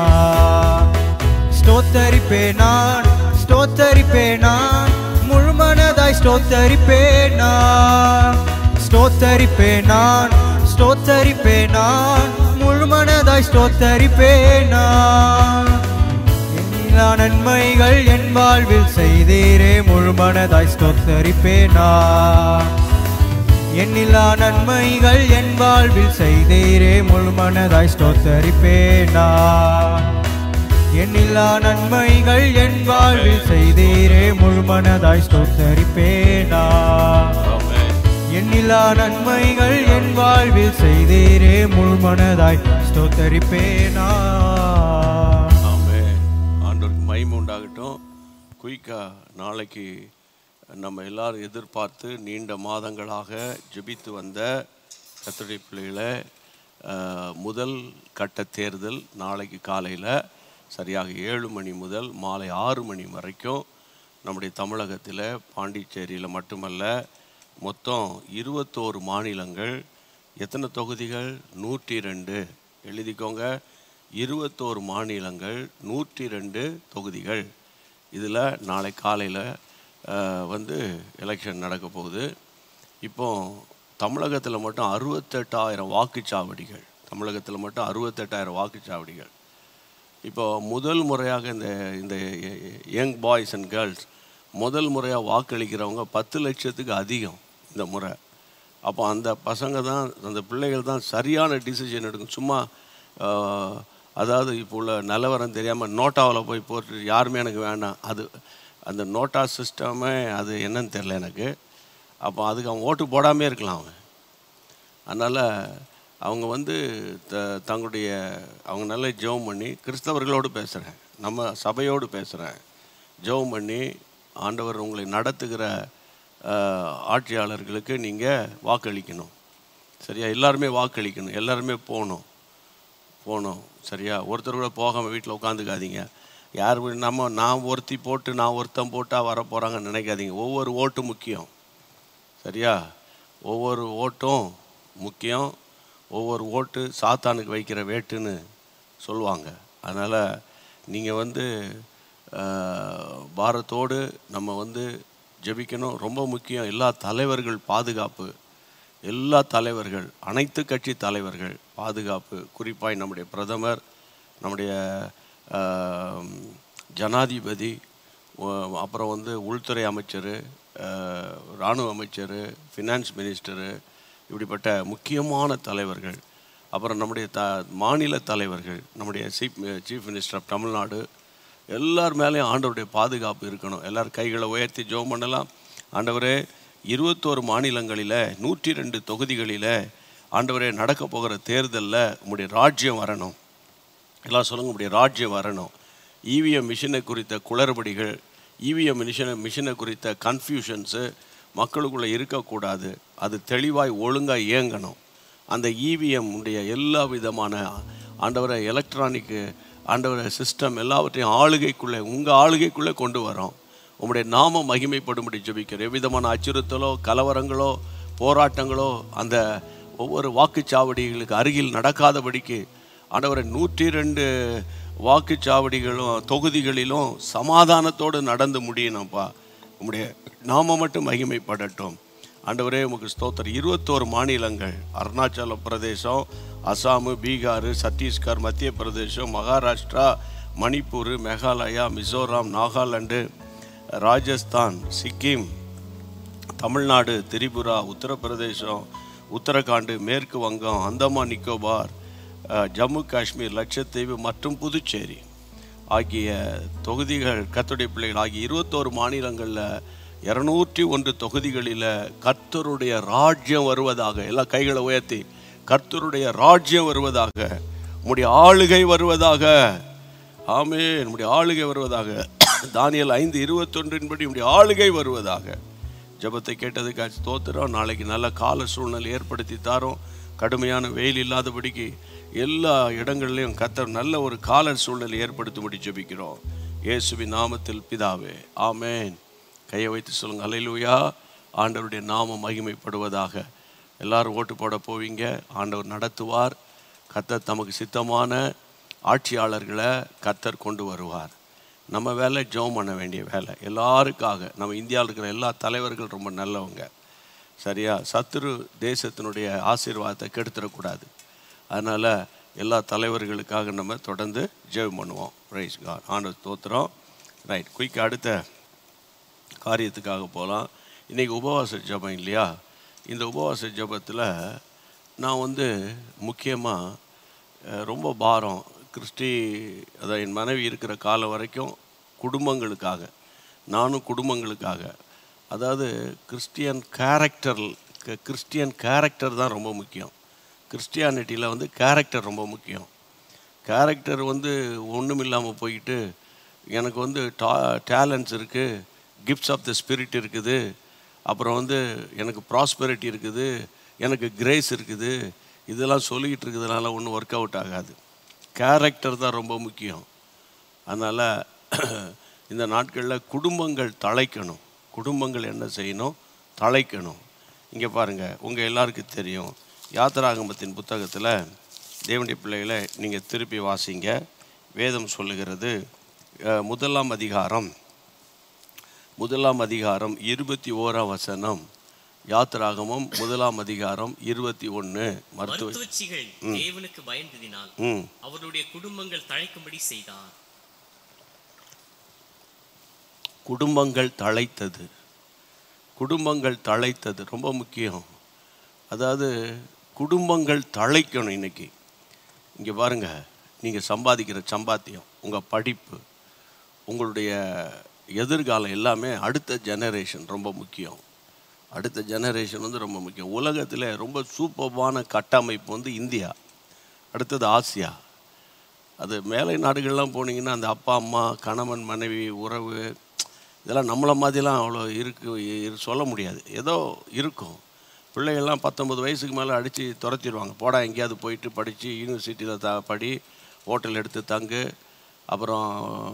ஸ்தோத்தரிப்பேனான் ஸ்தோத்தரிப்பேனான் முழுமனதாய் ஸ்தோத்தரிப்பேனான் ஸ்தோத்தரிப்பேனான் ஸ்தோத்தரிப்பேனான் முழுமனதாய் ஸ்தோத்தரிப்பேனான் எல்லா நன்மைகள் என் வாழ்வில் செய்தீரே முழுமனதாய் ஸ்தோத்தரிப்பேனா எண்ணிலா நன்மைகள் என் வாழ்வில் செய்தீரே முழுமனதாய் ஸ்தோத்தரிப்பேனா எண்ணிலா நன்மைகள் என் வாழ்வில் செய்தீரே முழுமனதாய் ஸ்தோத்தரிப்பேனா எண்ணிலா நன்மைகள் என் வாழ்வில் செய்தீரே முழுமனதாய் ஸ்தோத்தரிப்பேனா ஆமென் ஆண்டவருக்கு மகிமை உண்டாகட்டும் குயிக்கா நாளைக்கு நம்ம எல்லாரும் எதிர்பார்த்து நீண்ட மாதங்களாக ஜெபித்து வந்த கத்தடி பிள்ளைகளை அஹ், முதல் கட்ட தேர்தல் நாளைக்கு காலையில் சரியாக ஏழு மணி முதல் மாலை ஆறு மணி வரைக்கும் நம்முடைய தமிழகத்தில் பாண்டிச்சேரியில் மட்டுமல்ல மொத்தம் இருபத்தோரு மாநிலங்கள் எத்தனை தொகுதிகள் நூற்றி ரெண்டு எழுதிக்கோங்க இருபத்தோரு மாநிலங்கள் நூற்றி ரெண்டு தொகுதிகள் இதில் நாளை காலையில் வந்து எலெக்ஷன் நடக்க போகுது இப்போ தமிழகத்தில் மட்டும் அறுபத்தெட்டாயிரம் வாக்குச்சாவடிகள் தமிழகத்தில் மட்டும் அறுபத்தெட்டாயிரம் வாக்குச்சாவடிகள் இப்போ முதல் முறையாக இந்த இந்த யங் பாய்ஸ் அண்ட் கேர்ள்ஸ் முதல் முறையாக வாக்களிக்கிறவங்க பத்து லட்சத்துக்கு அதிகம் இந்த முறை அப்போ அந்த பசங்க தான் அந்த பிள்ளைகள் தான் சரியான டிசிஷன் எடுக்கும் சும்மா ஆஹ், அதாவது இப்போ உள்ள நிலவரம் தெரியாமல் நோட்டாவில் போய் போட்டு யாருமே எனக்கு வேணாம் அது அந்த நோட்டா சிஸ்டமே அது என்னன்னு தெரில எனக்கு அப்போ அதுக்கு அவன் ஓட்டு போடாமே இருக்கலாம் அவன் அதனால் அவங்க வந்து த தங்களுடைய அவங்க நல்ல ஜெபம் பண்ணி கிறிஸ்தவர்களோடு பேசுகிறேன் நம்ம சபையோடு பேசுகிறேன் ஜெபம் பண்ணி ஆண்டவர் உங்களை நடத்துகிற ஆஹ், ஆட்சியாளர்களுக்கு நீங்கள் வாக்களிக்கணும் சரியா எல்லாருமே வாக்களிக்கணும் எல்லாருமே போகணும் போகணும் சரியா ஒருத்தர் கூட போகாமல் வீட்டில் உட்காந்துக்காதீங்க யார் வீ- நம்ம நான் ஒருத்தி போட்டு நான் ஒருத்தன் போட்டால் வர போகிறாங்கன்னு நினைக்காதீங்க ஒவ்வொரு ஓட்டு முக்கியம் சரியா ஒவ்வொரு ஓட்டும் முக்கியம் ஒவ்வொரு ஓட்டு சாத்தானுக்கு வைக்கிற வேட்டுன்னு சொல்லுவாங்க அதனால் நீங்கள் வந்து ஆஹ், பாரத்தோடு நம்ம வந்து ஜெபிக்கணும் ரொம்ப முக்கியம் எல்லா தலைவர்கள் பாதுகாப்பு எல்லா தலைவர்கள் அனைத்து கட்சி தலைவர்கள் பாதுகாப்பு குறிப்பாய் நம்முடைய பிரதமர் நம்முடைய ஆஹ், ஜனாதிபதி ஒ- அப்புறம் வந்து உள்துறை அமைச்சர் இராணுவ அமைச்சர் ஃபினான்ஸ் மினிஸ்டரு இப்படிப்பட்ட முக்கியமான தலைவர்கள் அப்புறம் நம்முடைய த மாநில தலைவர்கள் நம்முடைய chief chief minister of Tamil Nadu எல்லார் மேலேயும் ஆண்டவருடைய பாதுகாப்பு இருக்கணும் எல்லாரும் கைகளை உயர்த்தி ஜெபம் பண்ணலாம் ஆண்டவரே இருபத்தோரு மாநிலங்களில் நூற்றி ரெண்டு தொகுதிகளில் ஆண்டவரே நடக்க போகிற தேர்தலில் உங்களுடைய ராஜ்யம் வரணும் எல்லாம் சொல்லுங்க உங்களுடைய ராஜ்யம் வரணும் இவிஎம் மிஷினை குறித்த குளறுபடிகள் இவிஎம் மிஷினை மிஷினை குறித்த கன்ஃபியூஷன்ஸு மக்களுக்குள்ளே இருக்கக்கூடாது அது தெளிவாய் ஒழுங்காக இயங்கணும் அந்த இவிஎம் உடைய எல்லா விதமான ஆண்டவரை எலக்ட்ரானிக்கு ஆண்டவரை சிஸ்டம் எல்லாவற்றையும் ஆளுகைக்குள்ளே உங்கள் ஆளுகைக்குள்ளே கொண்டு வரோம் உங்களுடைய நாம மகிமைப்படும்படி ஜெபிக்கிறோம் எவ்விதமான அச்சுறுத்தலோ கலவரங்களோ போராட்டங்களோ அந்த ஒவ்வொரு வாக்குச்சாவடிகளுக்கு அருகில் நடக்காதபடிக்கு ஆண்டவரை நூற்றி ரெண்டு வாக்குச்சாவடிகளும் தொகுதிகளிலும் சமாதானத்தோடு நடந்து முடியணும்ப்பா உம்முடைய நாம மட்டும் மகிமைப்படட்டும் ஆண்டவரே உமக்கு ஸ்தோத்திரம் இருபத்தோரு மாநிலங்கள் அருணாச்சல பிரதேசம் அசாமு பீகார் சத்தீஸ்கர் மத்திய பிரதேசம் மகாராஷ்டிரா மணிப்பூர் மேகாலயா மிசோராம் நாகாலாந்து ராஜஸ்தான் சிக்கிம் தமிழ்நாடு திரிபுரா உத்தரப்பிரதேசம் உத்தரகாண்ட் மேற்கு வங்கம் அந்தமான் நிக்கோபார் அஹ், ஜம்மு காஷ்மீர் லட்சத்தீவு மற்றும் புதுச்சேரி ஆகிய தொகுதிகள் கர்த்தருடைய பிள்ளைகள் ஆகிய இருபத்தோரு மாநிலங்களில் இரநூற்றி ஒன்று தொகுதிகளில் கர்த்தருடைய ராஜ்யம் வருவதாக எல்லா கைகளை உயர்த்தி கர்த்தருடைய ராஜ்யம் வருவதாக உம்முடைய ஆளுகை வருவதாக ஆமே நம்முடைய ஆளுகை வருவதாக தானியல் ஐந்து இருபத்தொன்றின் படி நம்முடைய ஆளுகை வருவதாக ஜெபத்தை கேட்டதுக்காக ஸ்தோத்திரம் நாளைக்கு நல்ல கால சூழ்நிலை ஏற்படுத்தி தாரோம் கடுமையான வெயில் இல்லாதபடிக்கு எல்லா இடங்கள்லையும் கத்தர் நல்ல ஒரு கால சூழ்நிலை ஏற்படுத்தும்படி ஜெபிக்கிறோம் இயேசுவின் நாமத்தில் பிதாவே ஆமென் கையை வைத்து சொல்லுங்க அல்லேலூயா ஆண்டவருடைய நாமம் மகிமைப்படுவதாக எல்லாரும் ஓட்டு போட போவீங்க ஆண்டவர் நடத்துவார் கத்தர் தமக்கு சித்தமான ஆட்சியாளர்களை கத்தர் கொண்டு வருவார் நம்ம வேலை ஜெபம் பண்ண வேண்டிய வேலை எல்லாருக்காக நம்ம இந்தியாவில் இருக்கிற எல்லா தலைவர்கள் ரொம்ப நல்லவங்க சரியா சத்துரு தேசத்தினுடைய ஆசீர்வாதத்தை கெடுத்துடக்கூடாது அதனால் எல்லா தலைவர்களுக்காக நம்ம தொடர்ந்து ஜெபம் பண்ணுவோம் ரைஸ் காட் ஆண்டவர் தோத்துறோம் ரைட் குயிக் அடுத்த காரியத்துக்காக போகலாம் இன்றைக்கி உபவாச ஜெபம் இல்லையா இந்த உபவாச ஜெபத்தில் நான் வந்து முக்கியமாக ரொம்ப பாரம் கிறிஸ்டி அதான் என் மனைவி இருக்கிற காலம் வரைக்கும் குடும்பங்களுக்காக நானும் குடும்பங்களுக்காக அதாவது கிறிஸ்டியன் கேரக்டர் கிறிஸ்டியன் கேரக்டர் தான் ரொம்ப முக்கியம் கிறிஸ்டியானிட்டியில் வந்து கேரக்டர் ரொம்ப முக்கியம் கேரக்டர் வந்து ஒன்றும் இல்லாமல் போய்கிட்டு எனக்கு வந்து டா டேலண்ட்ஸ் இருக்குது கிஃப்ட்ஸ் ஆஃப் த ஸ்பிரிட் இருக்குது அப்புறம் வந்து எனக்கு ப்ராஸ்பெரிட்டி இருக்குது எனக்கு கிரேஸ் இருக்குது இதெல்லாம் சொல்லிக்கிட்டு இருக்கிறதுனால ஒன்றும் ஒர்க் அவுட் ஆகாது கேரக்டர் தான் ரொம்ப முக்கியம் அதனால் இந்த நாட்களில் குடும்பங்கள் தழைக்கணும் குடும்பங்கள் என்ன செய்யணும் தழைக்கணும் இங்கே பாருங்கள் உங்கள் எல்லாருக்கும் தெரியும் யாத்திராகமத்தின் புத்தகத்தில் தேவனுடைய பிள்ளைகளை நீங்கள் திருப்பி வாசிங்க வேதம் சொல்லுகிறது அஹ், முதலாம் அதிகாரம் முதலாம் அதிகாரம் இருபத்தி ஓராம் வசனம் யாத்திராகமம் முதலாம் அதிகாரம் இருபத்தி ஒன்று மருத்துவ மருத்துவச்சிகள் தேவனுக்கு பயந்ததினால் ம் அவருடைய குடும்பங்கள் தழைக்கும்படி செய்தார் குடும்பங்கள் தழைத்தது குடும்பங்கள் தழைத்தது ரொம்ப முக்கியம் அதாவது குடும்பங்கள் தழைக்கணும் இன்னைக்கு இங்கே பாருங்க நீங்கள் சம்பாதிக்கிற சம்பாத்தியம் உங்கள் படிப்பு உங்களுடைய எதிர்காலம் எல்லாமே அடுத்த ஜெனரேஷன் ரொம்ப முக்கியம் அடுத்த ஜெனரேஷன் வந்து ரொம்ப முக்கியம் உலகத்தில் ரொம்ப சூப்பர்வான கட்டமைப்பு வந்து இந்தியா அடுத்தது ஆசியா அது மேலை நாடுகள்லாம் போனீங்கன்னா அந்த அப்பா அம்மா கணவன் மனைவி உறவு இதெல்லாம் நம்மளை மாதிரிலாம் அவ்வளோ இருக்கு இரு- சொல்ல முடியாது ஏதோ இருக்கும் பிள்ளைகள்லாம் பத்தொம்பது வயசுக்கு மேலே அடித்து துரத்திடுவாங்க போடா எங்கேயாவது போயிட்டு படித்து யூனிவர்சிட்டியில் த படி ஹோட்டல் எடுத்து தங்கு அப்புறம்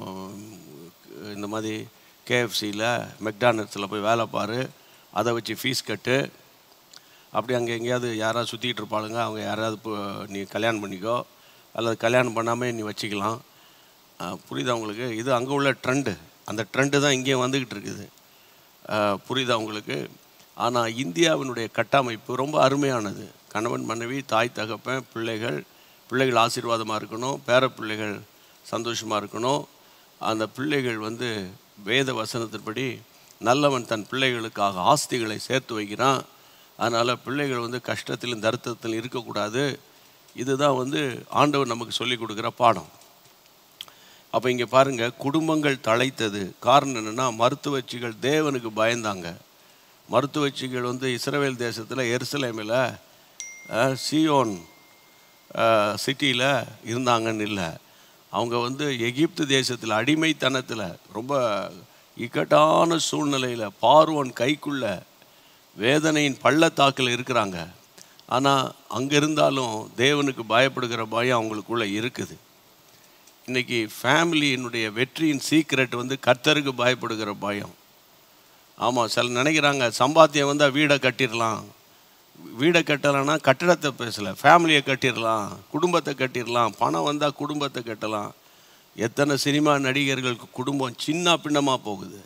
இந்த மாதிரி கேஎஃப்சியில் மெக்டானல்ஸில் போய் வேலை பாரு அதை வச்சு ஃபீஸ் கட்டு அப்படி அங்கே எங்கேயாவது யாராவது சுற்றிக்கிட்டு இருப்பாளுங்க அவங்க யாராவது இப்போ நீ கல்யாணம் பண்ணிக்கோ அல்லது கல்யாணம் பண்ணாமல் நீ வச்சுக்கலாம் ஆ, புரியுதா உங்களுக்கு இது அங்கே உள்ள ட்ரெண்டு அந்த ட்ரெண்டு தான் இங்கேயும் வந்துக்கிட்டு இருக்குது ஆ, புரியுதா உங்களுக்கு ஆனால் இந்தியாவினுடைய கட்டமைப்பு ரொம்ப அருமையானது கணவன் மனைவி தாய் தகப்பன் பிள்ளைகள் பிள்ளைகள் ஆசீர்வாதமாக இருக்கணும் பேர பிள்ளைகள் சந்தோஷமாக இருக்கணும் அந்த பிள்ளைகள் வந்து வேத வசனத்தின்படி நல்லவன் தன் பிள்ளைகளுக்காக ஆஸ்திகளை சேர்த்து வைக்கிறான் அதனால் பிள்ளைகள் வந்து கஷ்டத்திலும் தருத்தத்திலும் இருக்கக்கூடாது இதுதான் வந்து ஆண்டவர் நமக்கு சொல்லி கொடுக்குற பாடம் அப்போ இங்கே பாருங்க குடும்பங்கள் தழைத்தது காரணம் என்னென்னா மருத்துவச்சிகள் தேவனுக்கு பயந்தாங்க மருத்துவச்சிகள் வந்து இஸ்ரவேல் தேசத்தில் எருசலேமில் அஹ், சியோன் சிட்டியில் இருந்தாங்கன்னு இல்லை அவங்க வந்து எகிப்து தேசத்தில் அடிமைத்தனத்தில் ரொம்ப இக்கட்டான சூழ்நிலையில் பார்வோன் கைக்குள்ள வேதனையின் பள்ளத்தாக்கில் இருக்கிறாங்க ஆனால் அங்கே இருந்தாலும் தேவனுக்கு பயப்படுகிற பயம் அவங்களுக்குள்ள இருக்குது இன்னைக்கு ஃபேமிலியினுடைய வெற்றியின் சீக்ரெட் வந்து கர்த்தருக்கு பயப்படுகிற பயம் ஆமாம் சில நினைக்கிறாங்க சம்பாத்தியம் வந்தால் வீடை கட்டிடலாம் வீடை கட்டலைன்னா கட்டிடத்தை பேசலை ஃபேமிலியை கட்டிடலாம் குடும்பத்தை கட்டிடலாம் பணம் வந்தால் குடும்பத்தை கட்டலாம் எத்தனை சினிமா நடிகர்களுக்கு குடும்பம் சின்ன பின்னமாக போகுது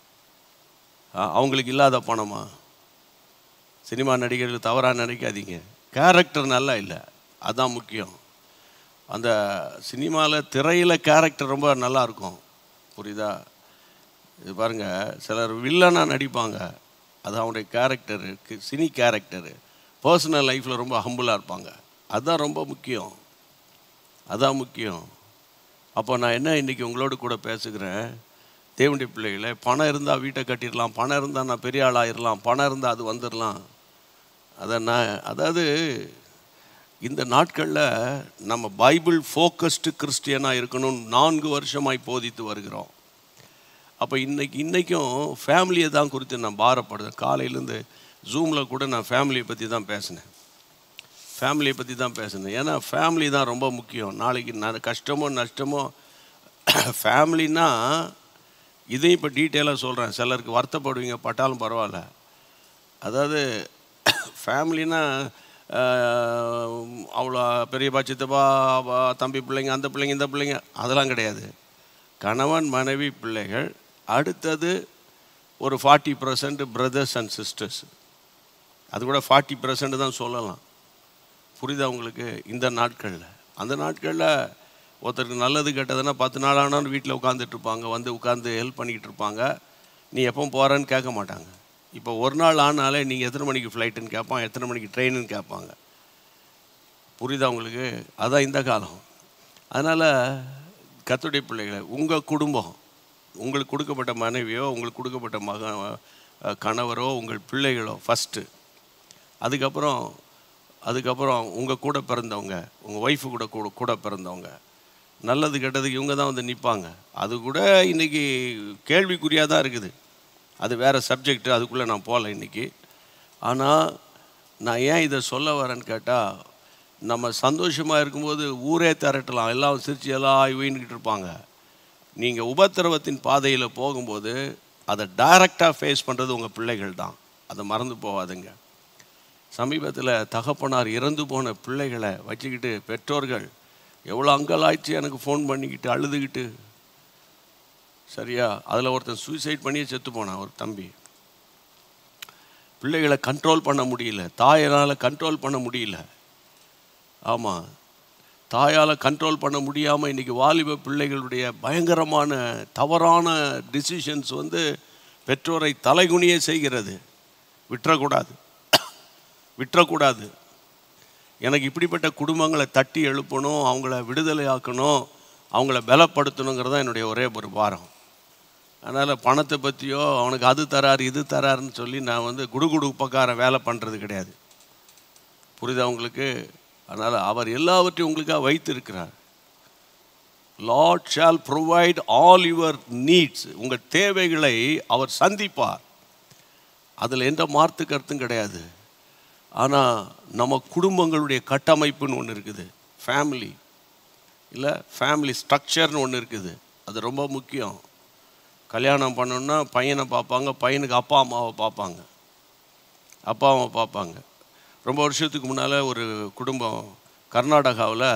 ஆ, அவங்களுக்கு இல்லாத பணமா சினிமா நடிகர்கள் தவறாக நினைக்காதீங்க கேரக்டர் நல்லா இல்லை அதான் முக்கியம் அந்த சினிமாவில் திரையில் கேரக்டர் ரொம்ப நல்லா இருக்கும் புரியுதா இது பாருங்க சிலர் வில்லனாக நடிப்பாங்க அது அவனுடைய கேரக்டரு சினி கேரக்டரு பர்சனல் லைஃப்பில் ரொம்ப ஹம்புளாக இருப்பாங்க அதுதான் ரொம்ப முக்கியம் அதான் முக்கியம் அப்போ நான் என்ன இன்னைக்கு உங்களோடு கூட பேசுகிறேன் தேவனுடைய பிள்ளைகளே பணம் இருந்தால் வீட்டை கட்டிடலாம் பணம் இருந்தால் நான் பெரிய ஆளாயிரலாம் பணம் இருந்தால் அது வந்துடலாம் அதை நான் அதாவது இந்த நாட்களில் நம்ம பைபிள் ஃபோக்கஸ்டு கிறிஸ்டியனாக இருக்கணும்னு நான்கு வருஷமாய் போதித்து வருகிறோம் அப்போ இன்னைக்கு இன்றைக்கும் ஃபேமிலியை தான் குறித்து நான் பாரப்படுறேன் காலையிலேருந்து ஜூமில் கூட நான் ஃபேமிலியை பற்றி தான் பேசினேன் ஃபேமிலியை பற்றி தான் பேசினேன் ஏன்னா ஃபேமிலி தான் ரொம்ப முக்கியம் நாளைக்கு ந கஷ்டமோ நஷ்டமோ ஃபேமிலினா இதையும் இப்போ டீட்டெயிலாக சொல்கிறேன் சிலருக்கு வருத்தப்படுவீங்க பட்டாலும் பரவாயில்ல அதாவது ஃபேமிலினா அவ்வளோ பெரியப்பா சித்தப்பா அவ- தம்பி பிள்ளைங்க அந்த பிள்ளைங்க இந்த பிள்ளைங்க அதெல்லாம் கிடையாது கணவன் மனைவி பிள்ளைகள் அடுத்தது ஒரு forty percent brothers and sisters அது கூட ஃபார்ட்டி பர்சன்ட் தான் சொல்லலாம் புரியுதா உங்களுக்கு இந்த நாட்களில் அந்த நாட்களில் ஒருத்தருக்கு நல்லது கெட்டதுன்னா பத்து நாள் ஆனாலும் வீட்டில் உட்காந்துட்டு இருப்பாங்க வந்து உட்காந்து ஹெல்ப் பண்ணிக்கிட்டு இருப்பாங்க நீ எப்போ போகிறேன்னு கேட்க மாட்டாங்க இப்போ ஒரு நாள் ஆனாலே நீங்கள் எத்தனை மணிக்கு ஃப்ளைட்டுன்னு கேட்பான் எத்தனை மணிக்கு ட்ரெயினுன்னு கேட்பாங்க புரியுதா உங்களுக்கு அதான் இந்த காலம் அதனால் கத்துடைய பிள்ளைகளை உங்கள் குடும்பம் உங்களுக்கு கொடுக்கப்பட்ட மனைவியோ உங்களுக்கு கொடுக்கப்பட்ட மக அஹ், கணவரோ உங்கள் பிள்ளைகளோ ஃபஸ்ட்டு அதுக்கப்புறம் அதுக்கப்புறம் உங்கள் கூட பிறந்தவங்க உங்கள் ஒய்ஃபு கூட கூட கூட பிறந்தவங்க நல்லது கெட்டதுக்கு இவங்க தான் வந்து நிற்பாங்க அது கூட இன்றைக்கி கேள்விக்குறியாக தான் இருக்குது அது வேறு சப்ஜெக்ட் அதுக்குள்ளே நான் போகல இன்றைக்கி ஆனால் நான் ஏன் இதை சொல்ல வரேன்னு கேட்டால் நம்ம சந்தோஷமாக இருக்கும்போது ஊரே திரட்டலாம் எல்லாம் சிரிச்சு எல்லாம் வீணிக்கிட்டு இருப்பாங்க நீங்கள் உபத்திரவத்தின் பாதையில் போகும்போது அதை டைரக்டாக ஃபேஸ் பண்ணுறது உங்கள் பிள்ளைகள் தான் அதை மறந்து போகாதுங்க சமீபத்தில் தகப்பனார் இறந்து போன பிள்ளைகளை வச்சுக்கிட்டு பெற்றோர்கள் எவ்வளோ அங்கலாய்ச்சி எனக்கு ஃபோன் பண்ணிக்கிட்டு அழுதுகிட்டு சரியா அதில் ஒருத்தன் சூசைட் பண்ணியே செத்து போனான் ஒரு தம்பி பிள்ளைகளை கண்ட்ரோல் பண்ண முடியல தாயினால் கண்ட்ரோல் பண்ண முடியல ஆமாம் தாயால் கண்ட்ரோல் பண்ண முடியாமல் இன்றைக்கி வாலிப பிள்ளைகளுடைய பயங்கரமான தவறான டிசிஷன்ஸ் வந்து பெற்றோரை தலைகுனியே செய்கிறது விட்டுறக்கூடாது விட்டுறக்கூடாது எனக்கு இப்படிப்பட்ட குடும்பங்களை தட்டி எழுப்பணும் அவங்கள விடுதலை ஆக்கணும் அவங்கள பலப்படுத்தணுங்கிறது தான் என்னுடைய ஒரே ஒரு பாரம் அதனால் பணத்தை பற்றியோ அவனுக்கு அது தராரு இது தராருன்னு சொல்லி நான் வந்து குடுகுடு உப்பக்கார வேலை பண்ணுறது கிடையாது புரியுதா உங்களுக்கு அதனால் அவர் எல்லாவற்றையும் உங்களுக்காக வைத்திருக்கிறார் Lord shall provide all your needs உங்கள் தேவைகளை அவர் சந்திப்பார் அதில் எந்த மாற்று கருத்தும் கிடையாது ஆனால் நம்ம குடும்பங்களுடைய கட்டமைப்புன்னு ஒன்று இருக்குது ஃபேமிலி இல்லை ஃபேமிலி ஸ்ட்ரக்சர்னு ஒன்று இருக்குது அது ரொம்ப முக்கியம் கல்யாணம் பண்ணணுன்னா பையனை பார்ப்பாங்க பையனுக்கு அப்பா அம்மாவை பார்ப்பாங்க அப்பா அம்மா பார்ப்பாங்க ரொம்ப வருஷத்துக்கு முன்னால் ஒரு குடும்பம் கர்நாடகாவில்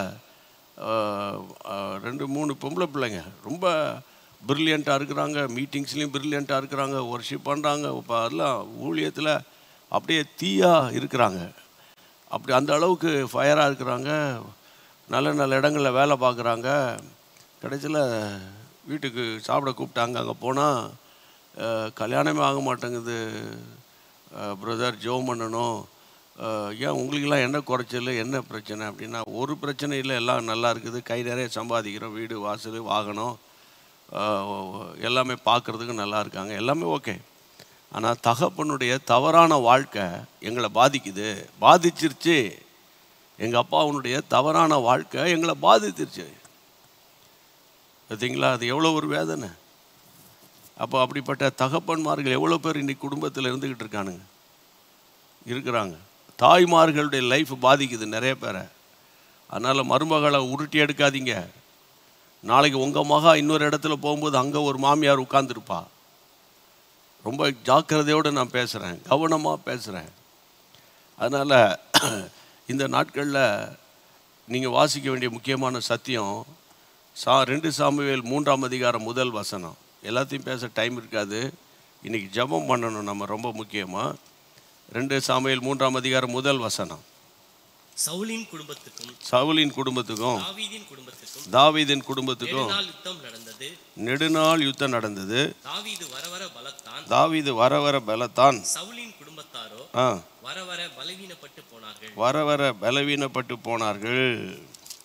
ரெண்டு மூணு பொம்பளை பிள்ளைங்க ரொம்ப பிரில்லியண்ட்டாக இருக்கிறாங்க மீட்டிங்ஸ்லேயும் பிரில்லியண்ட்டாக இருக்கிறாங்க ஒர்ஷிப் பண்ணுறாங்க இப்போ அதெல்லாம் ஊழியத்தில் அப்படியே தீயாக இருக்கிறாங்க அப்படி அந்த அளவுக்கு ஃபயராக இருக்கிறாங்க நல்ல நல்ல இடங்களில் வேலை பார்க்குறாங்க கடைசியில் வீட்டுக்கு சாப்பிட கூப்பிட்டாங்க அங்கே போனால் கல்யாணமே ஆக மாட்டேங்குது பிரதர் ஜோ பண்ணணும் அஹ், ஏன் உங்களுக்கெல்லாம் என்ன குறைச்சல் என்ன பிரச்சனை அப்படின்னா ஒரு பிரச்சனை இல்லை எல்லாம் நல்லா இருக்குது கை நிறைய சம்பாதிக்கிறோம் வீடு வாசல் வாகனம் அஹ், எல்லாமே பார்க்குறதுக்கு நல்லா இருக்காங்க எல்லாமே ஓகே ஆனால் தகப்பனுடைய தவறான வாழ்க்கை எங்களை பாதிக்குது பாதிச்சிருச்சு எங்கள் அப்பாவுனுடைய தவறான வாழ்க்கை எங்களை பாதிச்சிருச்சு பார்த்தீங்களா அது எவ்வளோ ஒரு வேதனை அப்போ அப்படிப்பட்ட தகப்பன்மார்கள் எவ்வளோ பேர் இன்னைக்கு குடும்பத்தில் இருந்துக்கிட்டு இருக்கானுங்க இருக்கிறாங்க தாய்மார்களுடைய லைஃப் பாதிக்குது நிறைய பேரை அதனால் மருமகளை உருட்டி எடுக்காதீங்க நாளைக்கு உங்கள் மகா இன்னொரு இடத்துல போகும்போது அங்கே ஒரு மாமியார் உட்காந்துருப்பா ரொம்ப ஜாக்கிரதையோடு நான் பேசுகிறேன் கவனமாக பேசுகிறேன் அதனால் இந்த நாட்களில் நீங்கள் வாசிக்க வேண்டிய முக்கியமான சத்தியம் சா ரெண்டு சாமுவேல் மூன்றாம் அதிகாரம் முதல் வசனம் எல்லாத்தையும் பேச டைம் இருக்காது இன்னைக்கு ஜெபம் பண்ணணும் நம்ம ரொம்ப முக்கியமாக ரெண்டு சாமுவேல் மூன்றாம் அதிகாரம் முதல் வசனம் சவுலின் குடும்பத்துக்கும் சவுலின் குடும்பத்துக்கும் தாவீதின் குடும்பத்துக்கும் தாவீதின் குடும்பத்துக்கும் நாள் யுத்தம் நடந்தது நெடுநாள் யுத்தம் நடந்தது தாவீது வர வர பலத்தான் தாவீது வர வர பலத்தான் சவுலின் குடும்பத்தாரோ ஆ வர வர பலவீனப்பட்டு போனார்கள் வர வர பலவீனப்பட்டு போனார்கள்